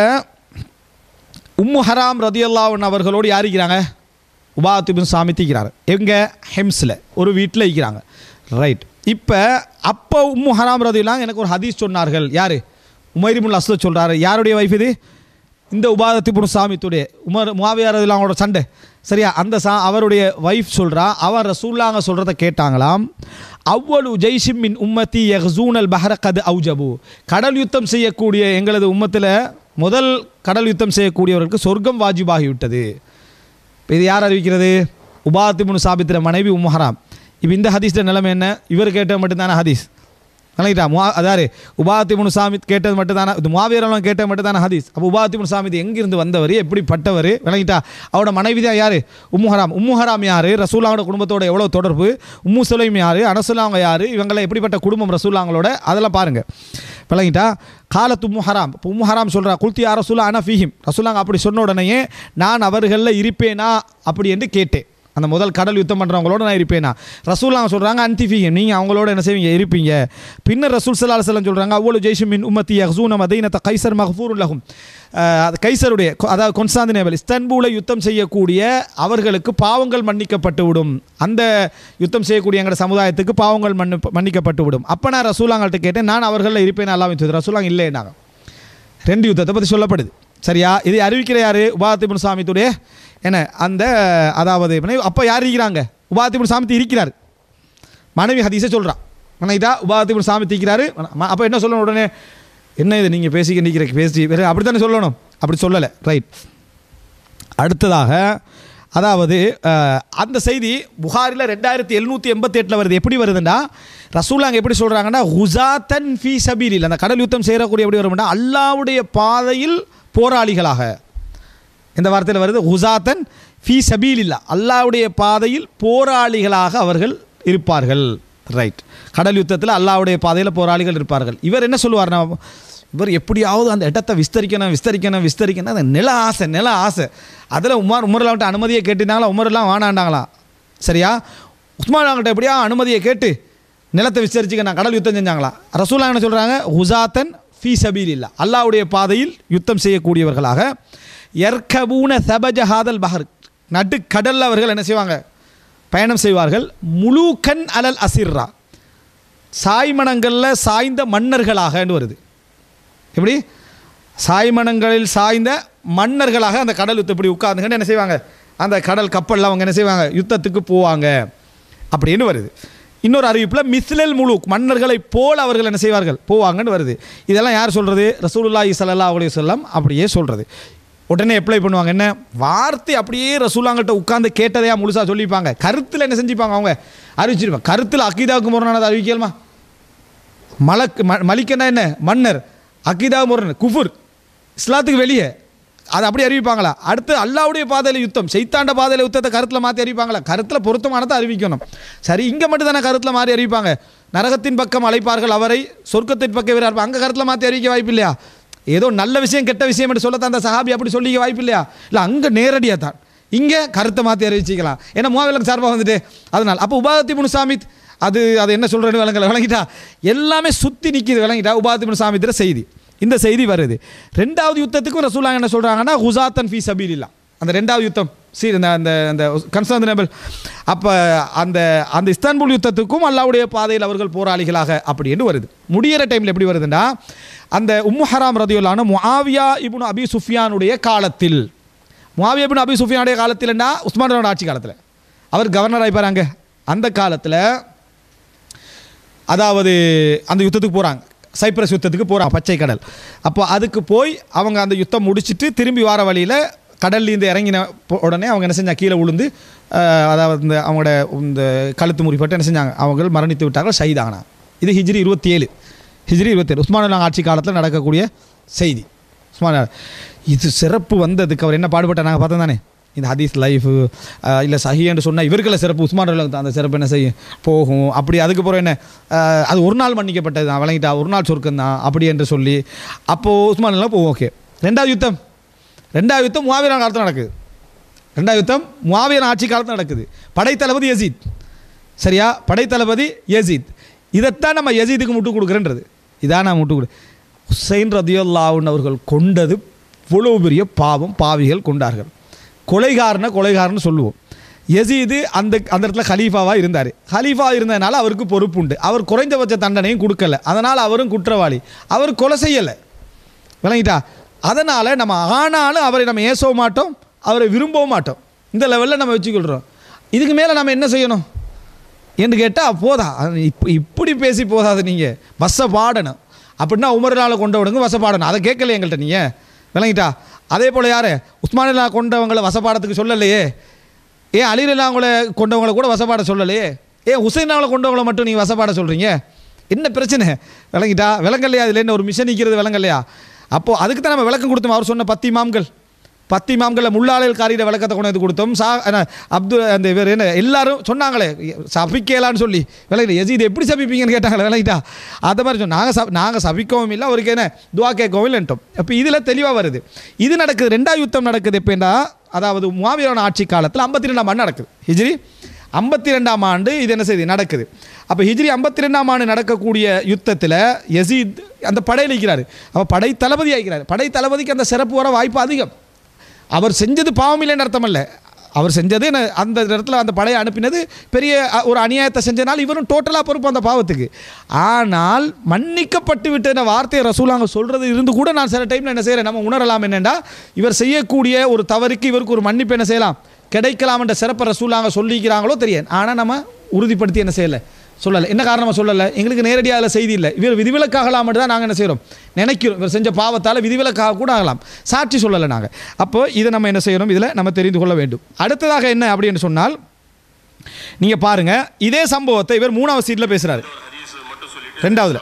உம்மு ஹராம் ரதியல்லாவன் அவர்களோடு யார் இருக்கிறாங்க உபாத்திபின் சாமி தீக்கிறார் எங்கே ஹெம்ஸில் ஒரு வீட்டில் இருக்கிறாங்க ரைட் இப்போ அப்போ உம்மு ஹராம் ரதியெல்லாம் எனக்கு ஒரு ஹதீஸ் சொன்னார்கள் யார் உமைரிமுல் அஸ்ல சொல்கிறாரு யாருடைய வைஃப் இது இந்த உபாதத்திபுன் சாமித்துடைய உமர் முவாவியார் ரதியெல்லாம் அவங்களோட சண்டை சரியா அந்த சா அவருடைய வைஃப் சொல்கிறா அவர் ரசூல்லாங்க சொல்கிறத கேட்டாங்களாம் அவ்வளவு ஜெய்ஷிம் மின் உம்மத்தி யஹ்சூனல் பஹர கது அவுஜபு கடல் யுத்தம் செய்யக்கூடிய எங்களது உம்மத்தில் முதல் கடல் யுத்தம் செய்யக்கூடியவர்களுக்கு சொர்க்கம் வாஜிபாகிவிட்டது இப்போ இது யார் அறிவிக்கிறது உபாத்திமுன் சாபித்திர மனைவி உம்மஹராம் இப்போ இந்த ஹதீஸில் நிலைமை என்ன இவர் கேட்டது மட்டும்தானே ஹதீஸ் விளங்கிட்டா முவா அதாரு உபாத்திமுன் சாமித் கேட்டது மட்டும்தானே இது முவாவியரெல்லாம் கேட்டது மட்டும்தானே ஹதீஸ் அப்போ உபாத்திமுன் சாமித் எங்கிருந்து வந்தவர் எப்படிப்பட்டவர் விளங்கிட்டா அவரோட மனைவி தான் யார் உம்முஹராம் உம்முஹராம் யார் ரசூலாவோட குடும்பத்தோட எவ்வளோ தொடர்பு உம்மு சுலைம் யார் அனசுலாங்க யார் இவங்களை எப்படிப்பட்ட குடும்பம் ரசூலாங்களோட அதெல்லாம் பாருங்கள் விளங்கிட்டா காலத்து உம்மு ஹராம் இப்போ உம்மு ஹராம் சொல்கிறா குல்தி யார் ரசூலா அனா ஃபீஹிம் ரசூலாங்க அப்படி சொன்ன உடனேயே நான் அவர்களில் இருப்பேனா அப்படி என்று கேட்டேன் அந்த முதல் கடல் யுத்தம் பண்ணுறவங்களோட நான் இருப்பேனா ரசூலாங்க சொல்கிறாங்க அன்திஃபீஹிம் நீங்கள் அவங்களோட என்ன செய்வீங்க இருப்பீங்க பின்னர் ரசூல் சல்லா செல்லம் சொல்கிறாங்க அவ்வளோ ஜெய்ஷும் மின் உம்மத்தி யஹ்சூன மதீனத்த கைசர் மஹ்ஃபூர் லகும் அது கைசருடைய கொ- அதாவது கொன்ஸ்டாந்தினேவல் இஸ்தன்பூலை யுத்தம் செய்யக்கூடிய அவர்களுக்கு பாவங்கள் மன்னிக்கப்பட்டு விடும் அந்த யுத்தம் செய்யக்கூடிய எங்கள் சமுதாயத்துக்கு பாவங்கள் மன்னு மன்னிக்கப்பட்டு விடும் அப்போ நான் ரசூலாங்கள்ட்ட கேட்டேன் நான் அவர்களில் இருப்பேன் அல்லாமல் சொல்லி ரசூலாங்க இல்லைன்னாங்க ரெண்டு யுத்தத்தை பற்றி சொல்லப்படுது சரியா இதை அறிவிக்கிற யார் உபாத்திபுன் சாமித்துடைய என்ன அந்த அதாவது அப்போ யார் இருக்கிறாங்க உபாத்திபுன் சாமித்து இருக்கிறார் மனைவி ஹதீஸை சொல்கிறான் மனைவிதா உபாத்திபுன் சாமி தீக்கிறாரு அப்போ என்ன சொல்லணும் உடனே என்ன இது நீங்கள் பேசிக்க நிற்கிற பேசி வேறு அப்படி தானே சொல்லணும் அப்படி சொல்லலை ரைட் அடுத்ததாக அதாவது அஹ், அந்த செய்தி புகாரில் ரெண்டாயிரத்தி எழுநூற்றி எண்பத்தி எட்டில் வருது எப்படி வருதுன்னா ரசூலாங்க எப்படி சொல்கிறாங்கன்னா ஹுசாத்தன் ஃபி சபீலில் அந்த கடல் யுத்தம் செய்யக்கூடிய எப்படி வரும்னா அல்லாவுடைய பாதையில் போராளிகளாக இந்த வார்த்தையில் வருது ஹுசாத்தன் ஃபீ சபீல் இல்லா அல்லாவுடைய பாதையில் போராளிகளாக அவர்கள் இருப்பார்கள் ரைட் கடல் யுத்தத்தில் அல்லாவுடைய பாதையில் போராளிகள் இருப்பார்கள் இவர் என்ன சொல்லுவார்னா இவர் எப்படியாவது அந்த இடத்தை விஸ்தரிக்கணும் விஸ்தரிக்கணும் விஸ்தரிக்கணும் அந்த நில ஆசை நில ஆசை அதில் உமர் உமர்லாவிட்ட அனுமதியை கேட்டிருந்தாங்களா உமரெல்லாம் வானாண்டாங்களா சரியா உஸ்மான்கிட்ட எப்படியா அனுமதியை கேட்டு நிலத்தை விஸ்தரிச்சுக்க நான் கடல் யுத்தம் செஞ்சாங்களா ரசூலா என்ன சொல்கிறாங்க ஹுசாத்தன் ஃபீ சபீல் இல்லா அல்லாவுடைய பாதையில் யுத்தம் செய்யக்கூடியவர்களாக எர்கபூன சபஜஹாதல் பஹர் நடு கடலில் அவர்கள் என்ன செய்வாங்க பயணம் செய்வார்கள் முழுக்கன் அலல் அசிர்ரா சாய்மணங்களில் சாய்ந்த மன்னர்களாகன்னு வருது எப்படி சாய்மணங்களில் சாய்ந்த மன்னர்களாக அந்த கடல் யுத்தம் இப்படி உட்கார்ந்துங்கன்னு என்ன செய்வாங்க அந்த கடல் கப்பலில் அவங்க என்ன செய்வாங்க யுத்தத்துக்கு போவாங்க அப்படின்னு வருது இன்னொரு அறிவிப்பில் மிஸ்லல் முழுக் மன்னர்களைப் போல் அவர்கள் என்ன செய்வார்கள் போவாங்கன்னு வருது இதெல்லாம் யார் சொல்கிறது ரசூலுல்லாஹி ஸல்லல்லாஹு அலைஹி வஸல்லம் அப்படியே சொல்கிறது உடனே அப்ளை பண்ணுவாங்க என்ன வார்த்தை அப்படியே ரசூலாங்கிட்ட உட்கார்ந்து கேட்டதையா முழுசாக சொல்லிப்பாங்க கருத்தில் என்ன செஞ்சுப்பாங்க அவங்க அறிவிச்சிருப்பாங்க கருத்தில் அக்கீதாவுக்கு முரணானது அறிவிக்கலுமா மலக் ம மலிக்கன்னா என்ன மன்னர் அக்கீதா முரண் குஃபுர் இஸ்லாத்துக்கு வெளியே அதை அப்படி அறிவிப்பாங்களா அடுத்து அல்லாவுடைய பாதையில் யுத்தம் செய்தாண்ட பாதையில் யுத்தத்தை கருத்தில் மாற்றி அறிவிப்பாங்களா கருத்தில் பொருத்தமானதை அறிவிக்கணும் சரி இங்கே மட்டும் தானே கருத்தில் மாறி அறிவிப்பாங்க நரகத்தின் பக்கம் அழைப்பார்கள் அவரை சொர்க்கத்தின் பக்கம் வீரர் அங்கே கருத்தில் மாற்றி அறிவிக்க வாய்ப்பு இல்லையா ஏதோ நல்ல விஷயம் கெட்ட விஷயம் என்று சொல்லத்தான் அந்த சஹாபி அப்படி சொல்லிக்க வாய்ப்பு இல்லையா இல்லை அங்கே நேரடியாக தான் இங்கே கருத்தை மாற்றி அறிவிச்சிக்கலாம் ஏன்னா மூவாவிலக்கு சார்பாக வந்துட்டு அதனால் அப்போ உபாதத்தி முனு சாமித் அது அது என்ன சொல்கிறேன்னு விளங்கல விளங்கிட்டா எல்லாமே சுற்றி நிற்கிது விளங்கிட்டா உபாதத்தி முனு சாமித்திர செய்தி இந்த செய்தி வருது ரெண்டாவது யுத்தத்துக்கும் ரசூலாங்க என்ன சொல்கிறாங்கன்னா ஹுசாத்தன் ஃபீ சபீலில்லா அந்த ரெண்டாவது யுத்தம் சீ அந்த அந்த அந்த கன்ஸ்டாந்தினபிள் அப்போ அந்த அந்த இஸ்தான்புல் யுத்தத்துக்கும் அல்லாவுடைய பாதையில் அவர்கள் போராளிகளாக அப்படின்னு வருது முடியிற டைமில் எப்படி வருதுன்னா அந்த உம்மு ஹராம் ரதியுல்லான முஆவியா இப்னு அபி சுஃபியானுடைய காலத்தில் முஆவியா இப்னு அபி சுஃபியானுடைய காலத்தில்னா உஸ்மான் ரவுண்ட் ஆட்சி காலத்தில் அவர் கவர்னர் ஆயிப்பாராங்க அந்த காலத்தில் அதாவது அந்த யுத்தத்துக்கு போகிறாங்க சைப்ரஸ் யுத்தத்துக்கு போகிறாங்க பச்சை கடல் அப்போ அதுக்கு போய் அவங்க அந்த யுத்தம் முடிச்சிட்டு திரும்பி வர வழியில் கடல்லேருந்து இறங்கின பொ- உடனே அவங்க என்ன செஞ்சாங்க கீழே விழுந்து அஹ், அதாவது இந்த அவங்களோட இந்த கழுத்து முறிப்பட்டு என்ன செஞ்சாங்க அவங்க மரணித்து விட்டார்கள் ஷஹீதானா இது ஹிஜ்ரி இருபத்தி ஏழு ஹிஜ்ரி இருபத்தேழு உஸ்மான் ஆட்சி காலத்தில் நடக்கக்கூடிய செய்தி உஸ்மான் இது சிறப்பு வந்ததுக்கு அவர் என்ன பாடுபட்ட நாங்கள் பார்த்தோம் தானே இந்த ஹதீஸ் லைஃப் இல்லை சஹின்னு சொன்னால் இவர்களை சிறப்பு உஸ்மான் ரலியல்லாஹு அந்த சிறப்பு என்ன செய்யும் போகும் அப்படி அதுக்கப்புறம் என்ன அஹ், அது ஒரு நாள் மன்னிக்கப்பட்டது தான் வழங்கிட்டா ஒரு நாள் சொர்க்கம் தான் அப்படி என்று சொல்லி அப்போது உஸ்மான் எல்லாம் போகும் ஓகே ரெண்டாவது யுத்தம் ரெண்டாவது யுத்தம் முவாவியர் காலத்தில் நடக்குது ரெண்டாவது யுத்தம் முவாவியர் ஆட்சி காலத்தில் நடக்குது படைத்தளபதி யசீத் சரியா படைத்தளபதி யசீத் இதைத்தான் நம்ம யசீதுக்கு முட்டு கொடுக்குறேன்றது இதான் நான் முட்டு கொடு ஹுசைன் ரதியுல்லாவுன் அவர்கள் கொண்டது இவ்வளவு பெரிய பாவம் பாவிகள் கொண்டார்கள் கொலைகாரனை கொலைகாரன்னு சொல்லுவோம் யசீது அந்த அந்த இடத்துல ஹலீஃபாவாக இருந்தார் ஹலீஃபா இருந்ததுனால அவருக்கு பொறுப்பு உண்டு அவர் குறைந்தபட்ச தண்டனையும் கொடுக்கல அதனால் அவரும் குற்றவாளி அவர் கொலை செய்யலை விளங்கிட்டா அதனால் நம்ம ஆனாலும் அவரை நம்ம ஏசவும் மாட்டோம் அவரை விரும்பவும் மாட்டோம் இந்த லெவலில் நம்ம வச்சுக்கொள்கிறோம் இதுக்கு மேலே நம்ம என்ன செய்யணும் என்று கேட்டால் போதா அது இப்ப இப்படி பேசி போதாது நீங்கள் வச பாடணும் அப்படின்னா உமர்லால் கொண்டவனுங்க வச பாடணும் அதை கேட்கல எங்கள்கிட்ட நீங்கள் விளங்கிட்டா அதே போல் யார் உஸ்மானிலா கொண்டவங்களை வசப்பாடத்துக்கு சொல்லலையே ஏன் அலிரலாங்களை கொண்டவங்களை கூட வசப்பாட சொல்லலையே ஏன் ஹுசைனாவில் கொண்டவங்களை மட்டும் நீங்கள் வசப்பாட சொல்கிறீங்க என்ன பிரச்சனை விளங்கிட்டா விளங்கலையா இதில் என்ன ஒரு மிஷன் நிற்கிறது விளங்கலையா அப்போது அதுக்கு தான் நம்ம விளக்கம் கொடுத்தோம் அவர் சொன்ன பத்து இமாம்கள் பத்து இமாம்களில் முள்ளாளர் காரியிட விளக்கத்தை கொண்டு வந்து கொடுத்தோம் சா என்ன, அப்துல் அந்த இவர் என்ன எல்லாரும் சொன்னாங்களே சபிக்கலான்னு சொல்லி விளங்கிட்டு எஜீது எப்படி சபிப்பீங்கன்னு கேட்டாங்களே விளங்கிட்டா அதை மாதிரி சொன்ன நாங்கள் சப் நாங்கள் சபிக்கவும் இல்லை அவருக்கு என்ன துவா கேட்கவும் இல்லைன்ட்டோம் அப்போ இதில் தெளிவாக வருது இது நடக்குது ரெண்டாவது யுத்தம் நடக்குது எப்படின்னா அதாவது முவாவியரான ஆட்சி காலத்தில் ஐம்பத்தி ரெண்டாம் ஆண்டு நடக்குது ஹிஜ்ரி ஐம்பத்தி ரெண்டாம் ஆண்டு இது என்ன செய்யுது நடக்குது அப்போ ஹிஜ்ரி ஐம்பத்தி ரெண்டாம் ஆண்டு நடக்கக்கூடிய யுத்தத்தில் யசீத் அந்த படையில் இருக்கிறார் அப்போ படை தளபதி ஆகிறார் படை தளபதிக்கு அந்த சிறப்பு வர வாய்ப்பு அதிகம் அவர் செஞ்சது பாவம் இல்லைன்னு அர்த்தம் அல்ல அவர் செஞ்சது என்ன- அந்த இடத்துல அந்த படையை அனுப்பினது பெரிய அ, ஒரு அநியாயத்தை செஞ்சனால இவரும் டோட்டலாக பொறுப்பு அந்த பாவத்துக்கு ஆனால் மன்னிக்கப்பட்டு விட்ட வார்த்தையை ரசூலாங்க சொல்கிறது இருந்து கூட நான் சில டைமில் என்ன செய்கிறேன் நம்ம உணரலாம் என்னென்னா இவர் செய்யக்கூடிய ஒரு தவறுக்கு இவருக்கு ஒரு மன்னிப்பு என்ன செய்யலாம் கிடைக்கலாம் என்ற சிறப்பை ரசூலாங்க சொல்லிக்கிறாங்களோ தெரியும் ஆனால் நம்ம உறுதிப்படுத்தி என்ன செய்யலை சொல்லலை என்ன காரணமாக சொல்லலை எங்களுக்கு நேரடியாக அதில் செய்தி இல்லை இவர் விதிவிலக்காகலாம் தான் நாங்கள் என்ன செய்கிறோம் நினைக்கிறோம் இவர் செஞ்ச பாவத்தால் விதிவிலக்காக கூட ஆகலாம் சாட்சி சொல்லலை நாங்கள் அப்போ இதை நம்ம என்ன செய்யணும் இதில் நம்ம தெரிந்து கொள்ள வேண்டும் அடுத்ததாக என்ன அப்படின்னு சொன்னால் நீங்கள் பாருங்கள் இதே சம்பவத்தை இவர் மூணாவது சீட்டில் பேசுகிறாரு ரெண்டாவதுல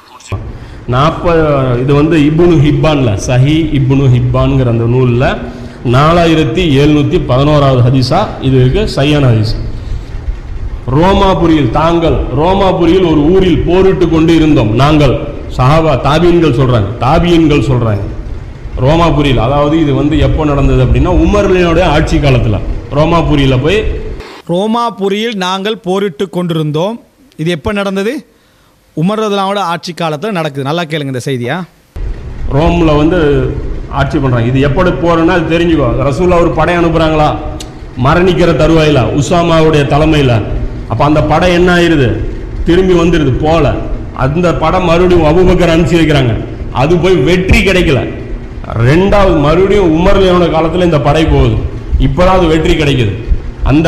நாற்பது இது வந்து இப்னு ஹிப்பான்ல சஹி இப்னு ஹிப்பான்ங்கிற அந்த நூலில் நாலாயிரத்தி எழுநூற்றி பதினோராவது ஹதீஸா இது இருக்கு சையான ஹதீஸ் ரோமாபுரியில் தாங்கள் ரோமாபுரியில் ஒரு ஊரில் போரிட்டு கொண்டு இருந்தோம் நாங்கள் சஹாபா தாபியன்கள் சொல்றாங்க தாபியன்கள் சொல்றாங்க ரோமாபுரியில் அதாவது இது வந்து எப்போ நடந்தது அப்படின்னா உமர்லினுடைய ஆட்சி காலத்தில் ரோமாபுரியில் போய் ரோமாபுரியில் நாங்கள் போரிட்டு கொண்டிருந்தோம் இது எப்போ நடந்தது உமர் ரதுல்லாவோட ஆட்சி காலத்தில் நடக்குது நல்லா கேளுங்க இந்த செய்தியா ரோம்ல வந்து ஆட்சி பண்றாங்க இது எப்படி போறேன்னா அது தெரிஞ்சுக்கோ ரசூல்லா ஒரு படை அனுப்புறாங்களா மரணிக்கிற தருவாயில உசாமாவுடைய தலைமையில அப்ப அந்த படை என்ன ஆயிருது திரும்பி வந்துருது போல அந்த படம் மறுபடியும் அபுபக்கர் அனுப்பிச்சு வைக்கிறாங்க அது போய் வெற்றி கிடைக்கல ரெண்டாவது மறுபடியும் உமர்லியோட காலத்துல இந்த படை போகுது இப்பதான் அது வெற்றி கிடைக்குது அந்த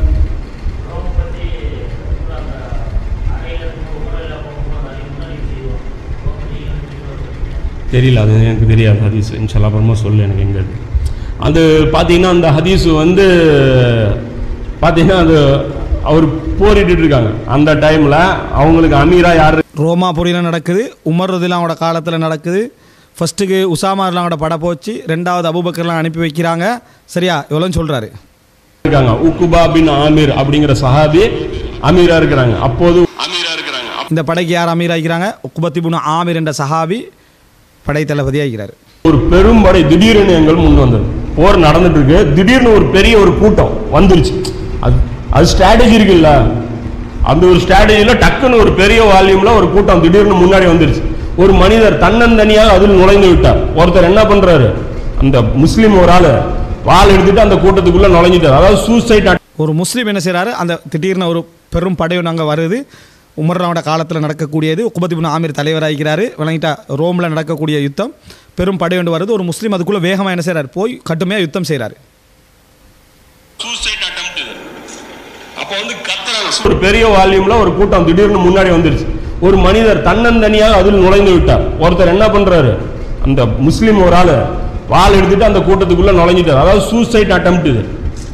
தெரியல அது எனக்கு தெரியாது ஹதீஸ் இன்ஷால்லா அப்புறமா சொல்லு எனக்கு எங்க இருக்கு. அது பார்த்தீங்கன்னா அந்த ஹதீஸ் வந்து பார்த்தீங்கன்னா அது அவர் போரிட்டு இருக்காங்க அந்த டைம்ல அவங்களுக்கு அமீரா யார் ரோமாபுரியில் நடக்குது உமர் ரதுல்லாவோட காலத்தில் நடக்குது ஃபர்ஸ்ட்டுக்கு உசாமா ரதுல்லாவோட படம் போச்சு ரெண்டாவது அபுபக்கர்லாம் அனுப்பி வைக்கிறாங்க சரியா எவ்வளோன்னு சொல்கிறாரு இருக்காங்க உக்குபா பின் ஆமீர் அப்படிங்கிற சஹாபி அமீரா இருக்கிறாங்க அப்போது அமீரா இருக்கிறாங்க இந்த படைக்கு யார் அமீர் ஆகிறாங்க உக்குபத்தி புனு ஆமீர் என்ற சஹாபி படை தளபதி ஆகிறார் ஒரு பெரும் படை திடீர்னு எங்கள் முன் வந்தது போர் நடந்துட்டு இருக்கு திடீர்னு ஒரு பெரிய ஒரு கூட்டம் வந்துருச்சு அது அது ஸ்ட்ராட்டஜி இருக்குல்ல அந்த ஒரு ஸ்ட்ராட்டஜில டக்குன்னு ஒரு பெரிய வால்யூம்ல ஒரு கூட்டம் திடீர்னு முன்னாடி வந்துருச்சு ஒரு மனிதர் தன்னந்தனியாக அதில் நுழைந்து விட்டார் ஒருத்தர் என்ன பண்றாரு அந்த முஸ்லீம் ஒரு ஆளு வாள் எடுத்துட்டு அந்த கூட்டத்துக்குள்ள நுழைஞ்சிட்டார் அதாவது சூசைட் ஒரு முஸ்லீம் என்ன செய்கிறாரு அந்த திடீர்னு ஒரு பெரும் படையும் நாங்கள் வருது உமர்ராவோட காலத்தில் நடக்கக்கூடியது உக்குபத்தி புனு ஆமீர் தலைவராகிறாரு விளங்கிட்டா ரோமில் நடக்கக்கூடிய யுத்தம் பெரும் படை ஒன்று வருது ஒரு முஸ்லீம் அதுக்குள்ளே வேகமாக என்ன செய்கிறார் போய் கட்டுமையாக யுத்தம் செய்கிறாரு சூசைட் அட்டெம்ப்ட் இது அப்போ வந்து கத்துறாங்க ஒரு பெரிய வால்யூம்ல ஒரு கூட்டம் திடீர்னு முன்னாடி வந்துருச்சு ஒரு மனிதர் தன்னந்தனியாக அதில் நுழைந்து விட்டார் ஒருத்தர் என்ன பண்றாரு அந்த முஸ்லீம் ஒரு ஆளு வாள் எடுத்துட்டு அந்த கூட்டத்துக்குள்ள நுழைஞ்சிட்டார் அதாவது சூசைட் அட்டெம்ப்ட் இது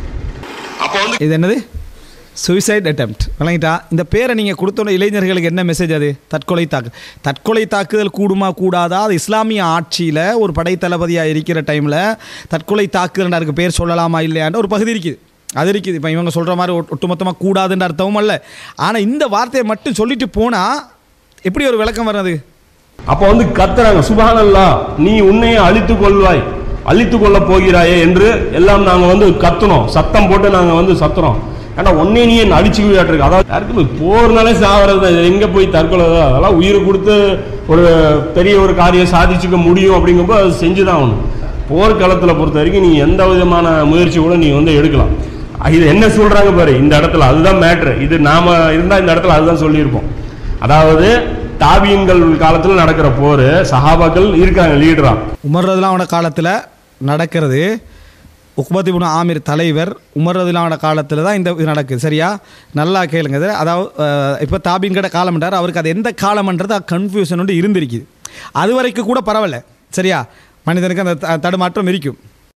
அப்போ வந்து இது என்னது சூசைட் அட்டெம்ப்ட் விளங்கிட்டா இந்த பேரை நீங்கள் கொடுத்தோட இளைஞர்களுக்கு என்ன மெசேஜ் அது தற்கொலை தாக்கு தற்கொலை தாக்குதல் கூடுமா கூடாதா அது இஸ்லாமிய ஆட்சியில் ஒரு படை தளபதியாக இருக்கிற டைமில் தற்கொலை தாக்குதல் அதுக்கு பேர் சொல்லலாமா இல்லையான்ற ஒரு பகுதி இருக்குது அது இருக்குது இப்போ இவங்க சொல்கிற மாதிரி ஒட்டு- ஒட்டுமொத்தமாக கூடாதுன்ற அர்த்தமும் அல்ல ஆனால் இந்த வார்த்தையை மட்டும் சொல்லிட்டு போனால் எப்படி ஒரு விளக்கம் வர்றது அப்போ வந்து கத்துறாங்க சுபஹானல்லா நீ உன்னையே அழித்துக் கொள்வாய் அழித்துக் கொள்ள போகிறாயே என்று எல்லாம் நாங்க வந்து கத்துனோம் சத்தம் போட்டு நாங்க வந்து சத்துறோம் ஏன்னா ஒன்னே நீ என்ன அடிச்சுக்கிட்டு அதாவது யாருக்குமே போர்னாலே சாவறது தான். இது எங்க போய் தற்கொலை தான். அதெல்லாம் உயிரை கொடுத்து ஒரு பெரிய ஒரு காரியம் சாதிச்சுக்க முடியும் அப்படிங்கும்போது அது செஞ்சுதான் ஆகணும் போர்க்களத்தில் பொறுத்த வரைக்கும் நீ எந்த விதமான முயற்சி கூட நீ வந்து எடுக்கலாம் இது என்ன சொல்றாங்க பாரு இந்த இடத்துல அதுதான் மேட்ரு இது நாம இருந்தா இந்த இடத்துல அதுதான் சொல்லியிருப்போம் அதாவது தாபியன்கள் காலத்துல நடக்கிற போர் சஹாபாக்கள் இருக்காங்க லீடரா உமர் ரதுலாவோட காலத்தில் நடக்கிறது உக்பத் இப்னு ஆமீர் தலைவர் உமர் ரதுலாவோட காலத்தில் தான் இந்த இது நடக்குது சரியா நல்லா கேளுங்க இது அதாவது இப்போ தாபின்கிட்ட காலம்ன்றார் அவருக்கு அது எந்த காலம்ன்றது கன்ஃபியூஷன் ஒன்று இருந்திருக்குது அது வரைக்கும் கூட பரவாயில்ல சரியா மனிதனுக்கு அந்த த- தடுமாற்றம் இருக்கும்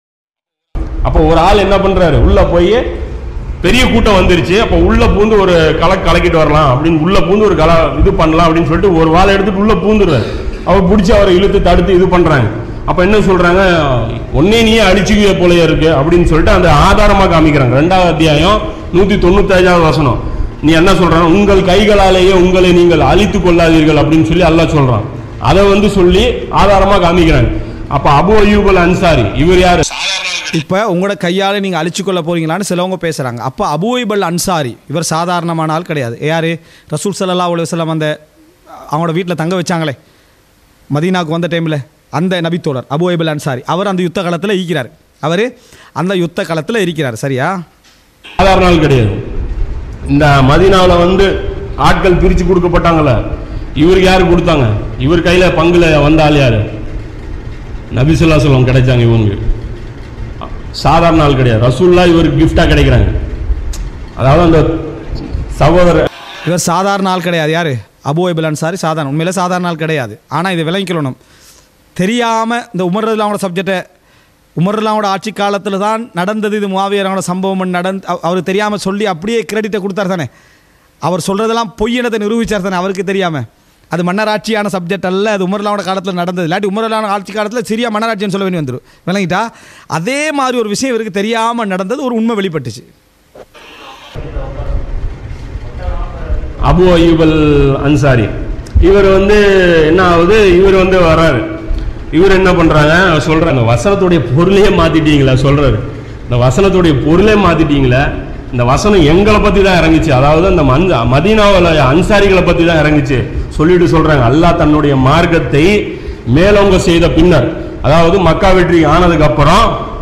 அப்போ ஒரு ஆள் என்ன பண்றாரு உள்ள போய் பெரிய கூட்டம் வந்துருச்சு அப்போ உள்ள பூந்து ஒரு கலக்கு கலக்கிட்டு வரலாம் அப்படின்னு உள்ள பூந்து ஒரு கல இது பண்ணலாம் அப்படின்னு சொல்லிட்டு ஒரு வாழை எடுத்துட்டு உள்ள பூந்துடுறாரு அவர் பிடிச்சி அவரை இழுத்து தடுத்து இது பண்றாங்க அப்ப என்ன சொல்றாங்க ஒன்னே நீயே அடிச்சுக்குவே போலயே இருக்கு அப்படின்னு சொல்லிட்டு அந்த ஆதாரமா காமிக்கிறாங்க ரெண்டாவது அத்தியாயம் நூத்தி தொண்ணூத்தி வசனம் நீ என்ன சொல்றாங்க உங்கள் கைகளாலேயே உங்களை நீங்கள் அழித்துக் கொள்ளாதீர்கள் அப்படின்னு சொல்லி அல்லாஹ் சொல்றான் அதை வந்து சொல்லி ஆதாரமா காமிக்கிறாங்க அப்ப அபு அய்யூபல் அன்சாரி இவர் யாரு இப்போ உங்களோட கையால் நீங்கள் அழிச்சுக்கொள்ள போறீங்களான்னு சிலவங்க பேசுகிறாங்க அப்போ அபுவைபல் அன்சாரி இவர் சாதாரணமான ஆள் கிடையாது யார் ரசூல் சல்லா அலுவலம் அந்த அவங்களோட வீட்டில் தங்க வச்சாங்களே மதீனாவுக்கு வந்த டைமில் அந்த நபித்தோழர் அபுவைபல் அன்சாரி அவர் அந்த யுத்த காலத்தில் இருக்கிறார் அவர் அந்த யுத்த காலத்தில் இருக்கிறார் சரியா சாதாரண நாள் கிடையாது இந்த மதீனாவில் வந்து ஆட்கள் பிரித்து கொடுக்கப்பட்டாங்கல்ல இவருக்கு யார் கொடுத்தாங்க இவர் கையில் பங்குல வந்த ஆள் யாரு நபிசுல்லா சொல்லம் கிடைச்சாங்க இவங்க சாதாரண ஆள் கிடையாது ரசூல்லா இவருக்கு கிஃப்டாக கிடைக்கிறாங்க அதாவது அந்த சகோதரர் இவர் சாதாரண ஆள் கிடையாது யார் அபுவைபல் அன்சாரி சாதாரண உண்மையில சாதாரண ஆள் கிடையாது ஆனால் இதை விளங்கிக்கணும் தெரியாமல் இந்த உமர்லாவோட சப்ஜெக்டை உமர்லாவோட ஆட்சி காலத்தில் தான் நடந்தது இது முவாவியரோட சம்பவம் நடந்து அவர் தெரியாமல் சொல்லி அப்படியே கிரெடிட்டை கொடுத்தார் தானே அவர் சொல்கிறதெல்லாம் பொய்யினத்தை நிரூபித்தார் தானே அவருக்கு தெரியாமல் அது மன்னராட்சியான சப்ஜெக்ட் அல்ல அது உமர்லாவோட காலத்தில் நடந்தது இல்லாட்டி உமர்லான ஆட்சி காலத்தில் சிரியா மன்னராட்சின்னு சொல்ல வேண்டி வந்துடும் விளங்கிட்டா அதே மாதிரி ஒரு விஷயம் இவருக்கு தெரியாமல் நடந்தது ஒரு உண்மை வெளிப்பட்டுச்சு அபு அய்யூபல் அன்சாரி இவர் வந்து என்ன ஆகுது இவர் வந்து வர்றாரு இவர் என்ன பண்றாங்க சொல்றாங்க வசனத்துடைய பொருளையே மாத்திட்டீங்களா சொல்றாரு இந்த வசனத்துடைய பொருளே மாத்திட்டீங்களா இந்த வசனம் எங்களை பத்தி தான் இறங்குச்சு அதாவது அந்த மந்த மதீனாவில் அன்சாரிகளை பத்தி தான் இறங்குச்சு சொல்லிட்டு சொல்றாங்க அல்லாஹ் தன்னுடைய மார்க்கத்தை மேலோங்க செய்த பின்னர் அதாவது மக்கா வெற்றி ஆனதுக்கு அப்புறம்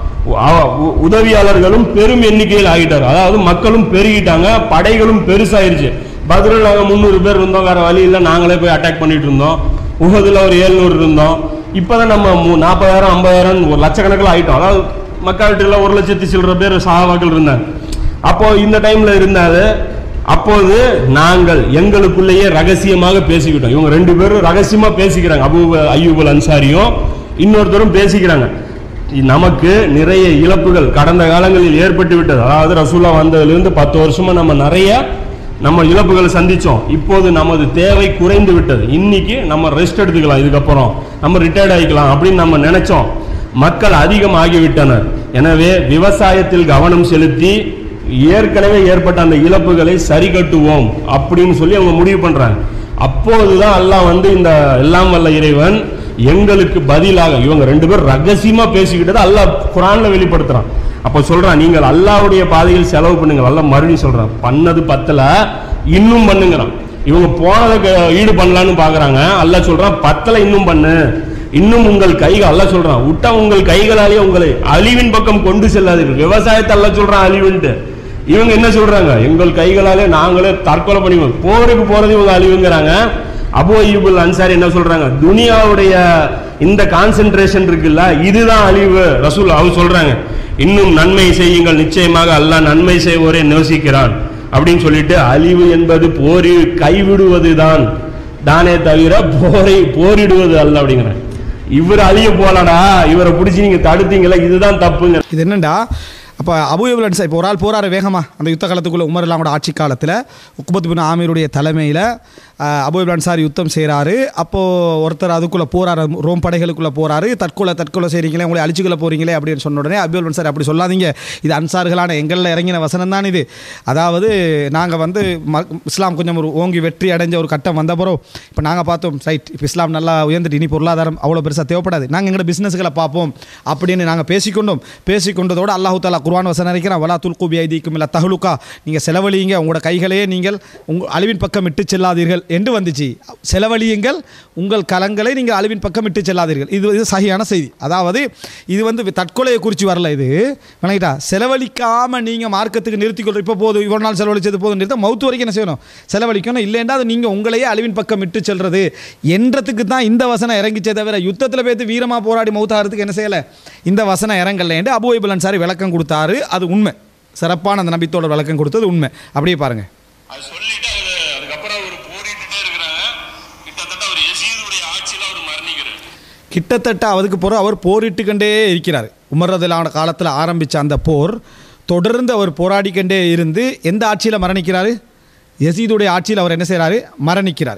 அவ- உ- உதவியாளர்களும் பெரும் எண்ணிக்கையில் ஆகிட்டார் அதாவது மக்களும் பெருகிட்டாங்க படைகளும் பெருசாயிருச்சு பதில் நாங்கள் முந்நூறு பேர் இருந்தோம் வேற வழி இல்லை நாங்களே போய் அட்டாக் பண்ணிட்டு இருந்தோம் உகதுல ஒரு ஏழ்நூறு இருந்தோம் இப்போதான் நம்ம மு- நாற்பதாயிரம் ஐம்பதாயிரம் ஒரு லட்சக்கணக்கில் ஆயிட்டோம் அதாவது மக்கா வீட்டில் ஒரு லட்சத்தி சில்லற பேர் சகாபாக்கள் இருந்தாங்க அப்போ இந்த டைம்ல இருந்தாது அப்போது நாங்கள் எங்களுக்குள்ளேயே ரகசியமாக பேசிக்கிட்டோம் இவங்க ரெண்டு பேரும் ரகசியமா பேசிக்கிறாங்க அபூ அய்யூபல் அன்சாரியும் இன்னொருத்தரும் பேசிக்கிறாங்க நமக்கு நிறைய இழப்புகள் கடந்த காலங்களில் ஏற்பட்டு விட்டது அதாவது ரசூலா வந்ததிலிருந்து பத்து வருஷமா நம்ம நிறைய நம்ம இழப்புகளை சந்திச்சோம் இப்போது நமது தேவை குறைந்து விட்டது இன்னைக்கு நம்ம ரெஸ்ட் எடுத்துக்கலாம் இதுக்கப்புறம் நம்ம ரிட்டையர்ட் ஆகிக்கலாம் அப்படின்னு நம்ம நினைச்சோம் மக்கள் அதிகம் ஆகிவிட்டனர் எனவே விவசாயத்தில் கவனம் செலுத்தி ஏற்கனவே ஏற்பட்ட அந்த இழப்புகளை சரி கட்டுவோம் அப்படின்னு சொல்லி அவங்க முடிவு பண்றாங்க அப்போதுதான் அல்லாஹ் வந்து இந்த எல்லாம் வல்ல இறைவன் எங்களுக்கு பதிலாக இவங்க ரெண்டு பேரும் ரகசியமா பேசிக்கிட்டதை அல்லாஹ் குரான்ல வெளிப்படுத்துறான் அப்ப சொல்றான் நீங்கள் அல்லாஹ்வுடைய பாதையில் செலவு பண்ணுங்க அல்லாஹ் மறுபடியும் சொல்றான் பண்ணது பத்தல இன்னும் பண்ணுங்கிறான் இவங்க போனதை க- ஈடு பண்ணலான்னு பாக்குறாங்க அல்லாஹ் சொல்றான் பத்தல இன்னும் பண்ணு இன்னும் உங்கள் கைகள் அல்லாஹ் சொல்றான் விட்டா உங்கள் கைகளாலே உங்களை அழிவின் பக்கம் கொண்டு செல்லாதீர்கள் விவசாயத்தை அல்லாஹ் சொல்றான் அழிவுன்ட்டு இவங்க என்ன சொல்றாங்க எங்கள் கைகளாலே நாங்களே தற்கொலை பண்ணிக்குவோம் போருக்கு போறது இவங்க அழிவுங்கிறாங்க அபு அய்யூபுல் அன்சாரி என்ன சொல்றாங்க துனியாவுடைய இந்த கான்சென்ட்ரேஷன் இருக்குல்ல இதுதான் அழிவு ரசூல் அவர் சொல்றாங்க இன்னும் நன்மை செய்யுங்கள் நிச்சயமாக அல்லாஹ் நன்மை செய்வோரே நேசிக்கிறான் அப்படின்னு சொல்லிட்டு அழிவு என்பது போரி கைவிடுவதுதான் தானே தவிர போரை போரிடுவது அல்ல அப்படிங்கிறாங்க இவர் அழிய போலடா இவரை பிடிச்சி நீங்க தடுத்தீங்களா இதுதான் தப்புங்க இது என்னண்டா அப்போ அபுயபுல் அன்சாரி இப்போ ஒரு ஆள் போறாரு வேகமா அந்த யுத்த காலத்துக்குள்ள உமர் இல்லாமோட ஆட்சி காலத்தில் உக்குபத் பின் ஆமீருடைய தலைமையில் அபுயபுல் அன்சாரி யுத்தம் செய்கிறாரு அப்போது ஒருத்தர் அதுக்குள்ளே போறாரு ரோம் படைகளுக்குள்ளே போறாரு தற்கொலை தற்கொலை செய்கிறீங்களே உங்களை அழிச்சுக்கொள்ள போறீங்களே அப்படின்னு சொன்ன உடனே அபுயபுல் அன்சாரி அப்படி சொல்லாதீங்க இது அன்சார்களான எங்களில் இறங்கின வசனம் தான் இது அதாவது நாங்கள் வந்து ம- இஸ்லாம் கொஞ்சம் ஒரு ஓங்கி வெற்றி அடைஞ்ச ஒரு கட்டம் வந்த பிறகு இப்போ நாங்கள் பார்த்தோம் ரைட் இப்போ இஸ்லாம் நல்லா உயர்ந்துட்டு இனி பொருளாதாரம் அவ்வளோ பெருசாக தேவைப்படாது நாங்கள் எங்களோட பிஸ்னஸ்களை பார்ப்போம் அப்படின்னு நாங்கள் பேசிக்கொண்டோம் பேசிக்கொண்டதோடு அல்லாஹு தாலா குர்ஆன் வசனம் இருக்கிறான் வலா துல்குபி ஐதீக்கும் இல்லை தஹலுக்கா நீங்கள் செலவழியுங்க உங்களோட கைகளையே நீங்கள் உங்கள் அழிவின் பக்கம் இட்டு செல்லாதீர்கள் என்று வந்துச்சு செலவழியுங்கள் உங்கள் கலங்களை நீங்கள் அழிவின் பக்கம் இட்டு செல்லாதீர்கள் இது இது சகியான செய்தி அதாவது இது வந்து தற்கொலையை குறித்து வரல இது விளங்கிட்டா செலவழிக்காமல் நீங்கள் மார்க்கத்துக்கு நிறுத்திக்கொள்ற இப்போ போதும் இவ்வளோ நாள் செலவழிச்சது போதும் நிறுத்த மவுத்து வரைக்கும் என்ன செய்யணும் செலவழிக்கணும் இல்லைன்னா அது நீங்கள் உங்களையே அழிவின் பக்கம் இட்டு செல்றது என்றதுக்கு தான் இந்த வசனம் இறங்கிச்சே தவிர யுத்தத்தில் பேத்து வீரமாக போராடி மவுத்தாகிறதுக்கு என்ன செய்யலை இந்த வசனம் இறங்கல என்று அபு ஐபுல் அன்சாரி விளக்கம் கொடுத்தாரு அது உண்மை சிறப்பான அந்த நபித்தோட விளக்கம் கொடுத்தது உண்மை அப்படியே பாருங்க அது சொல்லிட்டு அவரு அதுக்கப்புறம் அவர் போரிட்டுட்டே இருக்கிறாங்க கிட்டத்தட்ட அவர் யசீதுடைய ஆட்சியில் அவர் மரணிக்கிறார் கிட்டத்தட்ட அதுக்கு பிறகு அவர் போரிட்டுக்கொண்டே இருக்கிறார் உமரதிலான காலத்தில் ஆரம்பித்த அந்த போர் தொடர்ந்து அவர் போராடிக்கொண்டே இருந்து எந்த ஆட்சியில் மரணிக்கிறாரு யசீதுடைய ஆட்சியில் அவர் என்ன செய்கிறாரு மரணிக்கிறார்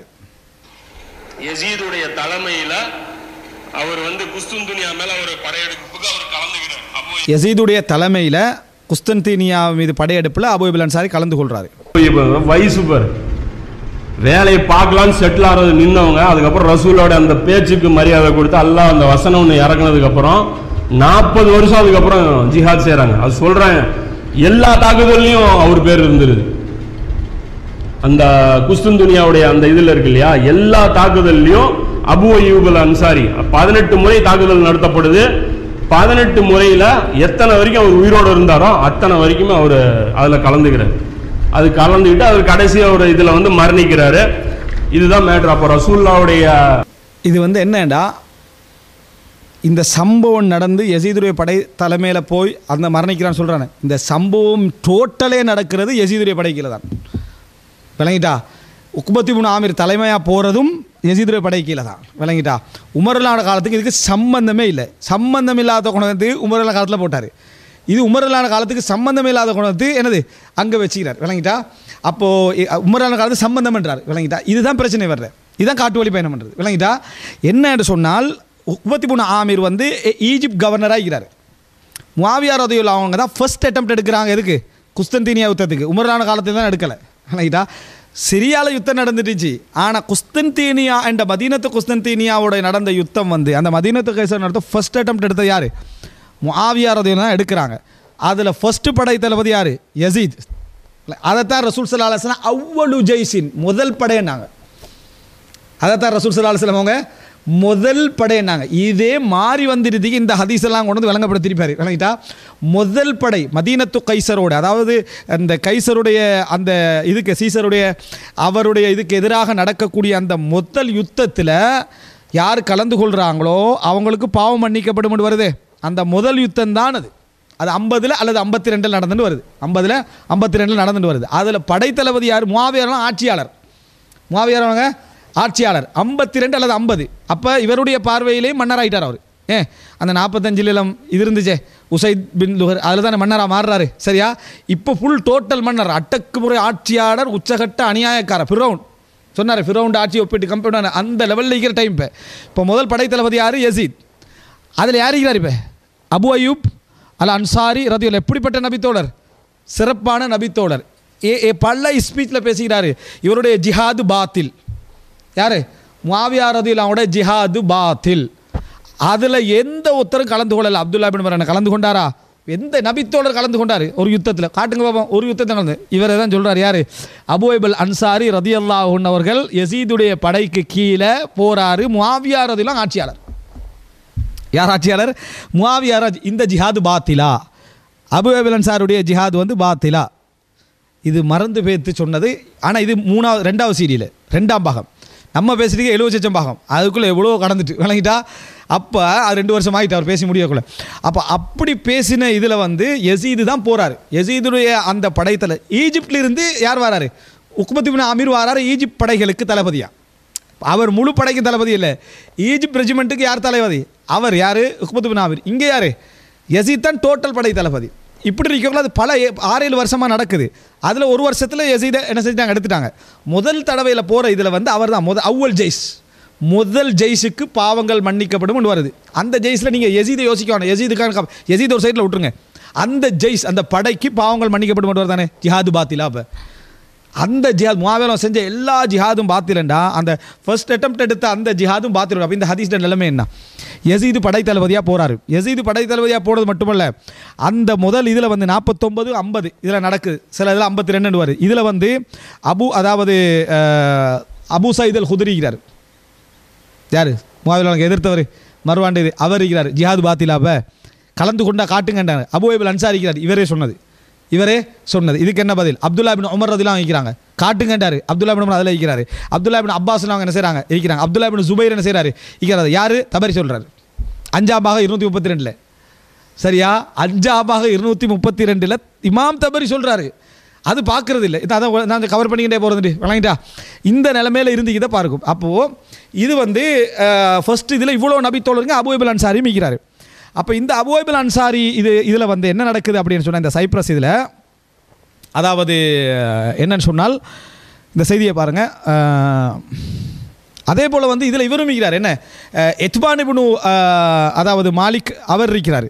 யசீதுடைய தலைமையில அவர் வந்து குஸ்துந்துனியா மேல அவர் படையெடுப்புக்கு அவர் கலந்துக்கிறார் அப்போ யசீதுடைய தலைமையில் குஸ்தன்தீனியா மீது படையெடுப்பில் அபுபில் அன்சாரி கலந்து கொள்கிறாரு இப்ப வயசு பாரு வேலையை பார்க்கலான்னு செட்டில் ஆகிறது நின்னவங்க அதுக்கப்புறம் ரசூலோட அந்த பேச்சுக்கு மரியாதை கொடுத்து அல்லாஹ் அந்த வசனம் ஒன்று இறக்குனதுக்கு அப்புறம் நாற்பது வருஷம் அதுக்கப்புறம் ஜிஹாத் செய்கிறாங்க அது சொல்றாங்க எல்லா தாக்குதல்லையும் அவர் பேர் இருந்துருது அந்த குஸ்துந்துனியாவுடைய அந்த இதுல இருக்கு இல்லையா எல்லா தாக்குதல்லையும் அபு அய்யூபல் அன்சாரி பதினெட்டு முறை தாக்குதல் நடத்தப்படுது பதினெட்டு முறையில எத்தனை வரைக்கும் அவர் உயிரோடு இருந்தாரோ அத்தனை வரைக்குமே அவர் அதுல கலந்துக்கிறார் அது கலந்துக்கிட்டு அவர் கடைசி அவர் இதுல வந்து மரணிக்கிறாரு இதுதான் மேட்ரு அப்போ ரசூல்லாவுடைய இது வந்து என்னடா இந்த சம்பவம் நடந்து யசீதுடைய படை தலைமையில் போய் அந்த மரணிக்கிறான்னு சொல்கிறானே இந்த சம்பவம் டோட்டலே நடக்கிறது யசீதுடைய படை கீழே தான் விளங்கிட்டா உக்பத்தி முன் ஆமீர் தலைமையாக போகிறதும் யசீதுடைய படை கீழே தான் விளங்கிட்டா உமரலான காலத்துக்கு இதுக்கு சம்பந்தமே இல்லை சம்பந்தம் இல்லாத குணத்து உமரலான காலத்தில் போட்டார் இது உமரலான காலத்துக்கு சம்பந்தமே இல்லாத குணத்து என்னது அங்கே வச்சுக்கிறார் விளங்கிட்டா அப்போது உமரலான காலத்துக்கு சம்பந்தம்ன்றார் விளங்கிட்டா இதுதான் பிரச்சனை வர்ற இதான் காட்டு வழி பயணம் பண்ணுறது விளங்கிட்டா என்னன்னு சொன்னால் உக்பத்தி புன் ஆமீர் வந்து எ- ஈஜிப்ட் கவர்னராக இருக்கிறார் முவாவியார் உதவியில் அவங்க தான் ஃபர்ஸ்ட் அட்டெம்ப்ட் எடுக்கிறாங்க எதுக்கு குஸ்தந்தீனியா யுத்தத்துக்கு உமரான காலத்தில் தான் எடுக்கலை விளங்கிட்டா சிரியால யுத்தம் நடந்துட்டுச்சு ஆனால் குஸ்தந்தீனியா என்ற மதீனத்து குஸ்தந்தீனியாவோட நடந்த யுத்தம் வந்து அந்த மதீனத்து கைசர் நடத்த ஃபர்ஸ்ட் அட்டெம்ப்ட் எடுத்த யார் முஆவியார் உதவியில் தான் எடுக்கிறாங்க அதில் ஃபர்ஸ்ட் படை தளபதி யார் யசீத் அதைத்தான் ரசூல் சல்லா அலுவலாம் அவ்வளு ஜெய்சின் முதல் படையன்னாங்க அதைத்தான் ரசூல் சல்லா அலுவலாம் அவங்க முதல் படையன்னாங்க இதே மாறி வந்துருதுக்கு இந்த ஹதீஸ் எல்லாம் கொண்டு வந்து விளங்கப்படுத்திருப்பாரு விளங்கிட்டா முதல் படை மதீனத்து கைசரோட அதாவது அந்த கைசருடைய அந்த இதுக்கு சீசருடைய அவருடைய இதுக்கு எதிராக நடக்கக்கூடிய அந்த முதல் யுத்தத்தில் யார் கலந்து கொள்கிறாங்களோ அவங்களுக்கு பாவம் மன்னிக்கப்படும் வருது அந்த முதல் யுத்தம் தான் அது அது ஐம்பதில் அல்லது ஐம்பத்தி ரெண்டில் நடந்துட்டு வருது ஐம்பதில் ஐம்பத்தி ரெண்டில் நடந்துட்டு வருது அதில் படைத்தளபதி யார் முவாவியர்லாம் ஆட்சியாளர் முவாவியார் அவங்க ஆட்சியாளர் ஐம்பத்தி ரெண்டு அல்லது ஐம்பது அப்போ இவருடைய பார்வையிலே மன்னர் ஆயிட்டார் அவர் ஏன் அந்த நாற்பத்தஞ்சில் எல்லாம் இது இருந்துச்சே உசைத் பின் லுகர் அதில் தானே மன்னராக மாறுறாரு சரியா இப்போ ஃபுல் டோட்டல் மன்னர் அடக்குமுறை ஆட்சியாளர் உச்சகட்ட அநியாயக்காரர் ஃபிரௌன் சொன்னார் ஃபிரௌண்ட் ஆட்சி ஒப்பிட்டு கம்பெனி அந்த லெவலில் இருக்கிற டைம் இப்போ இப்போ முதல் படைத்தளபதி யார் யசீத் அதில் யார் இருக்கிறார் இப்போ அபு அயூப் அல் அன்சாரி ரதியுல் எப்படிப்பட்ட நபித்தோழர் சிறப்பான நபித்தோழர் ஏ ஏ பல ஸ்பீச்சில் பேசுகிறாரு இவருடைய ஜிஹாது பாத்தில் யார் முவாவியா ரதியுல்லாவோட ஜிஹாது பாத்தில் அதில் எந்த ஒருத்தரும் கலந்து கொள்ளல அப்துல்லா பின் மரன் கலந்து கொண்டாரா எந்த நபித்தோழர் கலந்து கொண்டார் ஒரு யுத்தத்தில் காட்டுங்க பாப்போம் ஒரு யுத்தத்தை கலந்து இவர் தான் சொல்கிறார் யார் அபுவைபல் அன்சாரி ரதி அவர்கள் யசீதுடைய படைக்கு கீழே போறாரு முவாவியா ரதிலாம் ஆட்சியாளர் யார் ஆட்சியாளர் முவாவியா ராஜ் இந்த ஜிஹாது பாத்திலா அபுவேபல் அன்சாருடைய ஜிஹாது வந்து பாத்திலா இது மறந்து பேத்து சொன்னது ஆனால் இது மூணாவது ரெண்டாவது சீரியல் ரெண்டாம் பாகம் நம்ம பேசுறதுக்கு எழுபது லட்சம் பாகம் அதுக்குள்ளே எவ்வளோ கடந்துட்டு விளங்கிட்டா அப்போ அது ரெண்டு வருஷம் ஆகிட்டு அவர் பேசி முடியக்குள்ள அப்போ அப்படி பேசின இதில் வந்து யசீது தான் போகிறாரு யசீதுடைய அந்த படைத்தலை ஈஜிப்ட்ல இருந்து யார் வராரு உக்மத்து பின் அமீர் வராரு ஈஜிப்ட் படைகளுக்கு தளபதியா அவர் முழு படைக்கு தளபதி இல்லை ஈஜிப்ட் ரெஜிமெண்ட்டுக்கு யார் தளபதி அவர் யார் உக்மத்து பின் ஆமீர் இங்கே யார் யசீத் தான் டோட்டல் படை தளபதி இப்படி இருக்கக்குள்ள அது பல ஏ- ஆறு ஏழு வருஷமாக நடக்குது அதில் ஒரு வருஷத்தில் யசீதை என்ன செஞ்சுட்டாங்க எடுத்துட்டாங்க முதல் தடவையில் போகிற இதில் வந்து அவர் தான் முத அவ்வல் ஜெய்ஸ் முதல் ஜெய்ஸுக்கு பாவங்கள் மன்னிக்கப்படும் வருது அந்த ஜெய்ஸில் நீங்கள் யசீதை யோசிக்க வேணாம் யசீதுக்கான யசீத் ஒரு சைடில் விட்டுருங்க அந்த ஜெய்ஸ் அந்த படைக்கு பாவங்கள் மன்னிக்கப்படும் வருது தானே ஜிஹாது பாத்திலா அப்போ அந்த ஜிஹாத் முவாவேலம் செஞ்ச எல்லா ஜிஹாதும் பாத்திலண்டா அந்த ஃபர்ஸ்ட் அட்டெம்ப்ட் எடுத்த அந்த ஜிஹாதும் பாத்திரம் அப்போ இந்த ஹதீஸ்ட நிலைமை என்ன யசீது படைத்தளபதியாக போறாரு யசீது படைத்தளபதியாக போறது மட்டுமல்ல அந்த முதல் இதில் வந்து நாற்பத்தொம்பது ஐம்பது இதில் நடக்குது சில இதில் ஐம்பத்தி ரெண்டு வருது இதில் வந்து அபு அதாவது அஹ், அபு சயித் அல் குதிரிக்கிறார் யார் முவாவிலாவுக்கு எதிர்த்தவர் மறுவாண்டு இது அவர் இருக்கிறார் ஜிஹாது பாத்திலாப்ப கலந்து கொண்டா காட்டுங்கன்றாங்க அபுவைபில் அன்சாரிக்கிறார் இவரே சொன்னது இவரே சொன்னது இதுக்கு என்ன பதில் அப்துல்லா பின் உமர் ரதிலாம் வைக்கிறாங்க காட்டுங்கன்றாரு அப்துல்லா பின் உமர் அதில் இருக்கிறாரு அப்துல்லா பின் அப்பாஸ் அவங்க என்ன செய்கிறாங்க இருக்கிறாங்க அப்துல்லா பின் ஜுபைர் என்ன செய்கிறாரு இருக்கிறாரு யார் தபரி சொல்கிறாரு அஞ்சாமாக இருநூற்றி முப்பத்தி ரெண்டில் சரியா அஞ்சாமாக இருநூற்றி முப்பத்தி ரெண்டில் இமாம் தபரி சொல்கிறாரு அது பார்க்கறது இல்லை இது அதான் நான் கவர் பண்ணிக்கிட்டே போகிறது விளங்கிட்டா இந்த நிலைமையில இருந்து இதை பார்க்கும் அப்போது இது வந்து ஃபர்ஸ்ட் இதில் இவ்வளோ நபித்தோழருங்க அபுவைபல் அன்சாரி மிக்கிறாரு அப்போ இந்த அபுவைபல் அன்சாரி இது இதில் வந்து என்ன நடக்குது அப்படின்னு சொன்னால் இந்த சைப்ரஸ் இதில் அதாவது அஹ், என்னன்னு சொன்னால் இந்த செய்தியை பாருங்கள் அதே போல் வந்து இதில் இவரும் இருக்கிறார் என்ன எத்பானிபுனு அதாவது மாலிக் அவர் இருக்கிறார்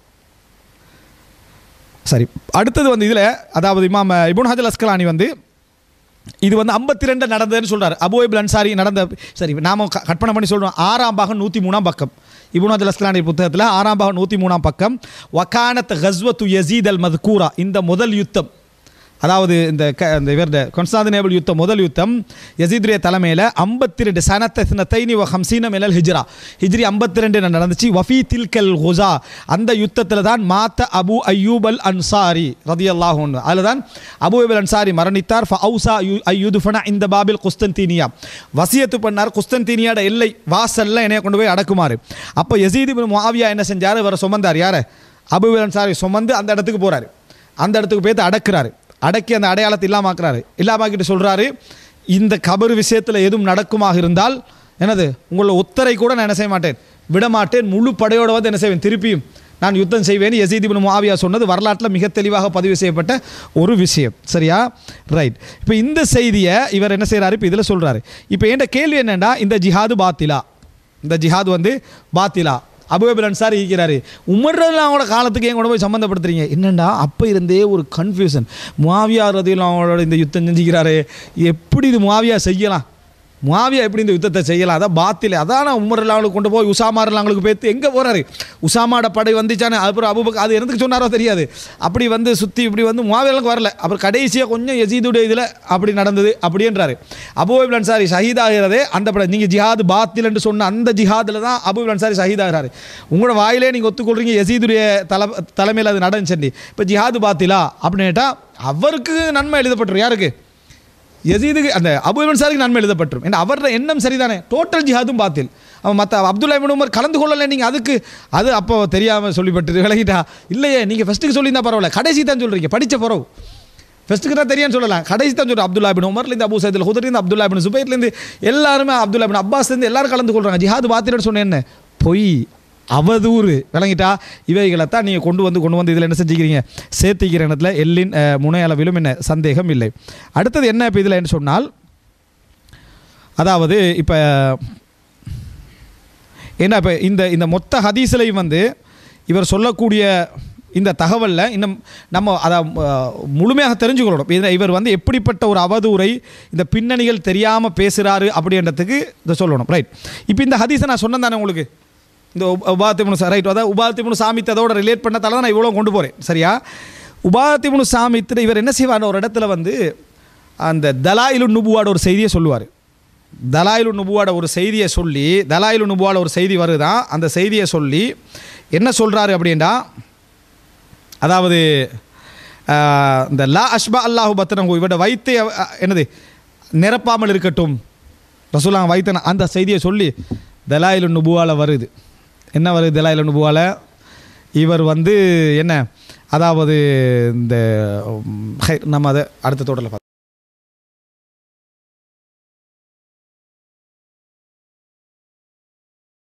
சரி அடுத்தது வந்து இதில் அதாவது இமாம் இபுன் ஹஜல் அஸ்கலானி வந்து இது வந்து ஐம்பத்தி ரெண்டு நடந்ததுன்னு சொல்றாரு அபுவைபுல் அன்சாரி நடந்த சரி நாம க- கற்பனை பண்ணி சொல்றோம் ஆறாம் பாகம் நூற்றி மூணாம் பக்கம் இபுன் ஹஜல் அஸ்கலானி புத்தகத்தில் ஆறாம் பாகம் நூற்றி மூணாம் பக்கம் வக்கானத் கஸ்வத்து யசீத் அல் மத்கூரா இந்த முதல் யுத்தம் அதாவது இந்த க இந்த இவருடைய கொன்ஸ்டாந்தினேபிள் யுத்தம் முதல் யுத்தம் யசீதுடைய தலைமையில் ஐம்பத்தி ரெண்டு சனத்த சினத்தைனி வ ஹம்சீன மினல் ஹிஜ்ரா ஹிஜ்ரி ஐம்பத்தி ரெண்டு நடந்துச்சு வஃபி தில்கல் ஹுசா அந்த யுத்தத்தில் தான் மாத்த அபு அய்யூப் அல் அன்சாரி ரதி அல்லாஹ் அதில் தான் அபு அய்யூப் அல் அன்சாரி மரணித்தார் ஃபவுசா ஐயுதுஃபனா இந்த பாபில் குஸ்தன்தீனியா வசியத்து பண்ணார் குஸ்தன்தீனியாட எல்லை வாசல்ல என்னைய கொண்டு போய் அடக்குமாறு அப்போ யசீது பின் முஆவியா என்ன செஞ்சார் இவரை சுமந்தார் யார் அபு அய்யூப் அல் அன்சாரி சுமந்து அந்த இடத்துக்கு போறாரு அந்த இடத்துக்கு போய் அடக்குறாரு அடக்கி அந்த அடையாளத்தை இல்லாமாக்குறாரு இல்லாமாக்கிட்டு சொல்றாரு இந்த கபர் விஷயத்தில் எதுவும் நடக்குமாக இருந்தால் என்னது உங்களை ஒத்தரை கூட நான் என்ன செய்ய மாட்டேன் விட மாட்டேன் முழு படையோட வந்து என்ன செய்வேன் திருப்பியும் நான் யுத்தம் செய்வேன் யசீத் இப்னு முஆவியா சொன்னது வரலாற்றில் மிக தெளிவாக பதிவு செய்யப்பட்ட ஒரு விஷயம் சரியா ரைட் இப்போ இந்த செய்தியை இவர் என்ன செய்கிறாரு இப்போ இதில் சொல்கிறாரு இப்போ என்கிட்ட கேள்வி என்னென்னா இந்த ஜிஹாது பாத்திலா இந்த ஜிஹாது வந்து பாத்திலா அபுபேபில் அன்சாரி இருக்கிறாரு உமர்லாம் அவங்களோட காலத்துக்கு என் கூட போய் சம்மந்தப்படுத்துறீங்க என்னண்டா அப்போ இருந்தே ஒரு கன்ஃபியூஷன் முவாவியா ரதியில் அவங்களோட இந்த யுத்தம் செஞ்சுக்கிறாரு எப்படி இது முவாவியா செய்யலாம் முவாவியா எப்படி இந்த யுத்தத்தை செய்யலாம் அதான் பாத்தில் அதான் உமர்லாங்களுக்கு கொண்டு போய் உசாமாரலாங்களுக்கு பேத்து எங்கே போகிறாரு உசாமாட படை வந்துச்சானே அப்புறம் அபுபக் அது எனக்கு சொன்னாரோ தெரியாது அப்படி வந்து சுற்றி இப்படி வந்து முவாவியாளுக்கு வரல அப்புறம் கடைசியாக கொஞ்சம் எசீதுடைய இதில் அப்படி நடந்தது அப்படின்றாரு அபுபேபில் அன்சாரி ஷஹீதாகிறதே அந்த படம் நீங்கள் ஜிஹாது பாத்தில் என்று சொன்ன அந்த ஜிஹாதில் தான் அபுபேபில் அன்சாரி ஷஹீதாகிறாரு உங்களோட வாயிலே நீங்கள் ஒத்துக்கொள்றீங்க எசீதுடைய தலை தலைமையில் அது நடந்துச்சு இப்போ ஜிஹாது பாத்திலா அப்படின்னு கேட்டால் அவருக்கு நன்மை எழுதப்பட்டிரும் யாருக்கு யசீதுக்கு அந்த அபு இப்னு சாருக்கு நன்மை எழுதப்பட்டிரும் ஏன்னா அவரோட எண்ணம் சரிதானே டோட்டல் ஜிஹாதும் பாத்தில் அவன் மற்ற அப்துல்லா இப்னு உமர் கலந்து கொள்ளலை நீங்கள் அதுக்கு அது அப்போ தெரியாமல் சொல்லிப்பட்டு விலகிட்டா இல்லையே நீங்கள் ஃபஸ்ட்டுக்கு சொல்லியிருந்தா பரவாயில்ல கடைசி தான் சொல்கிறீங்க படித்த பிறகு ஃபஸ்ட்டுக்கு தான் தெரியான்னு சொல்லலாம் கடைசி தான் சொல்கிறேன் அப்துல்லா பின் உமர்லேருந்து அபு சைதில் ஹுதர்லேருந்து அப்துல்லா பின் சுபைர்லேருந்து எல்லாருமே அப்துல்லா பின் அப்பாஸ்லேருந்து எல்லாரும் கலந்து கொள்கிறாங்க ஜிஹாது பாத்திரன்னு சொன்னேன் என்ன பொய் அவதூறு விளங்கிட்டா இவைகளை தான் நீங்கள் கொண்டு வந்து கொண்டு வந்து இதில் என்ன செஞ்சுக்கிறீங்க சேர்த்திக்கிற இடத்துல எல்லின் அஹ், முனை அளவிலும் என்ன சந்தேகம் இல்லை அடுத்தது என்ன இப்போ இதில் என்ன சொன்னால் அதாவது இப்போ என்ன இப்போ இந்த இந்த மொத்த ஹதீஸ்லையும் வந்து இவர் சொல்லக்கூடிய இந்த தகவலில் இன்னும் நம்ம அதை அஹ், முழுமையாக தெரிஞ்சுக்கொள்ளணும் இதில் இவர் வந்து எப்படிப்பட்ட ஒரு அவதூறை இந்த பின்னணிகள் தெரியாமல் பேசுகிறாரு அப்படின்றதுக்கு இதை சொல்லணும் ரைட் இப்போ இந்த ஹதீஸை நான் சொன்னேன் தானே உங்களுக்கு இந்த உபாத்திமுனு ரைட் அதாவது உபாத்திமுனு சாமித்து அதோட ரிலேட் பண்ணதால தான் நான் இவ்வளோ கொண்டு போகிறேன் சரியா உபாத்திமுனு சாமித்து இவர் என்ன செய்வார் ஒரு இடத்துல வந்து அந்த தலாயிலு நுபுவாட ஒரு செய்தியை சொல்லுவார் தலாயிலு நுபுவாட ஒரு செய்தியை சொல்லி தலாயிலு நுபுவாட ஒரு செய்தி வருதான் அந்த செய்தியை சொல்லி என்ன சொல்கிறாரு அப்படின்னா அதாவது ஆஹ், இந்த லா அஷ்பா அல்லாஹு பத்தனங்கு இவட வைத்து என்னது நிரப்பாமல் இருக்கட்டும் ரசூலாங்க வைத்தன அந்த செய்தியை சொல்லி தலாயிலு நுபுவால வருது என்ன வருது தலாயிலு நுபுவால இவர் வந்து என்ன அதாவது இந்த உம், ஹை, நம்ம அதை அடுத்த தோட்டத்தில் பார்த்து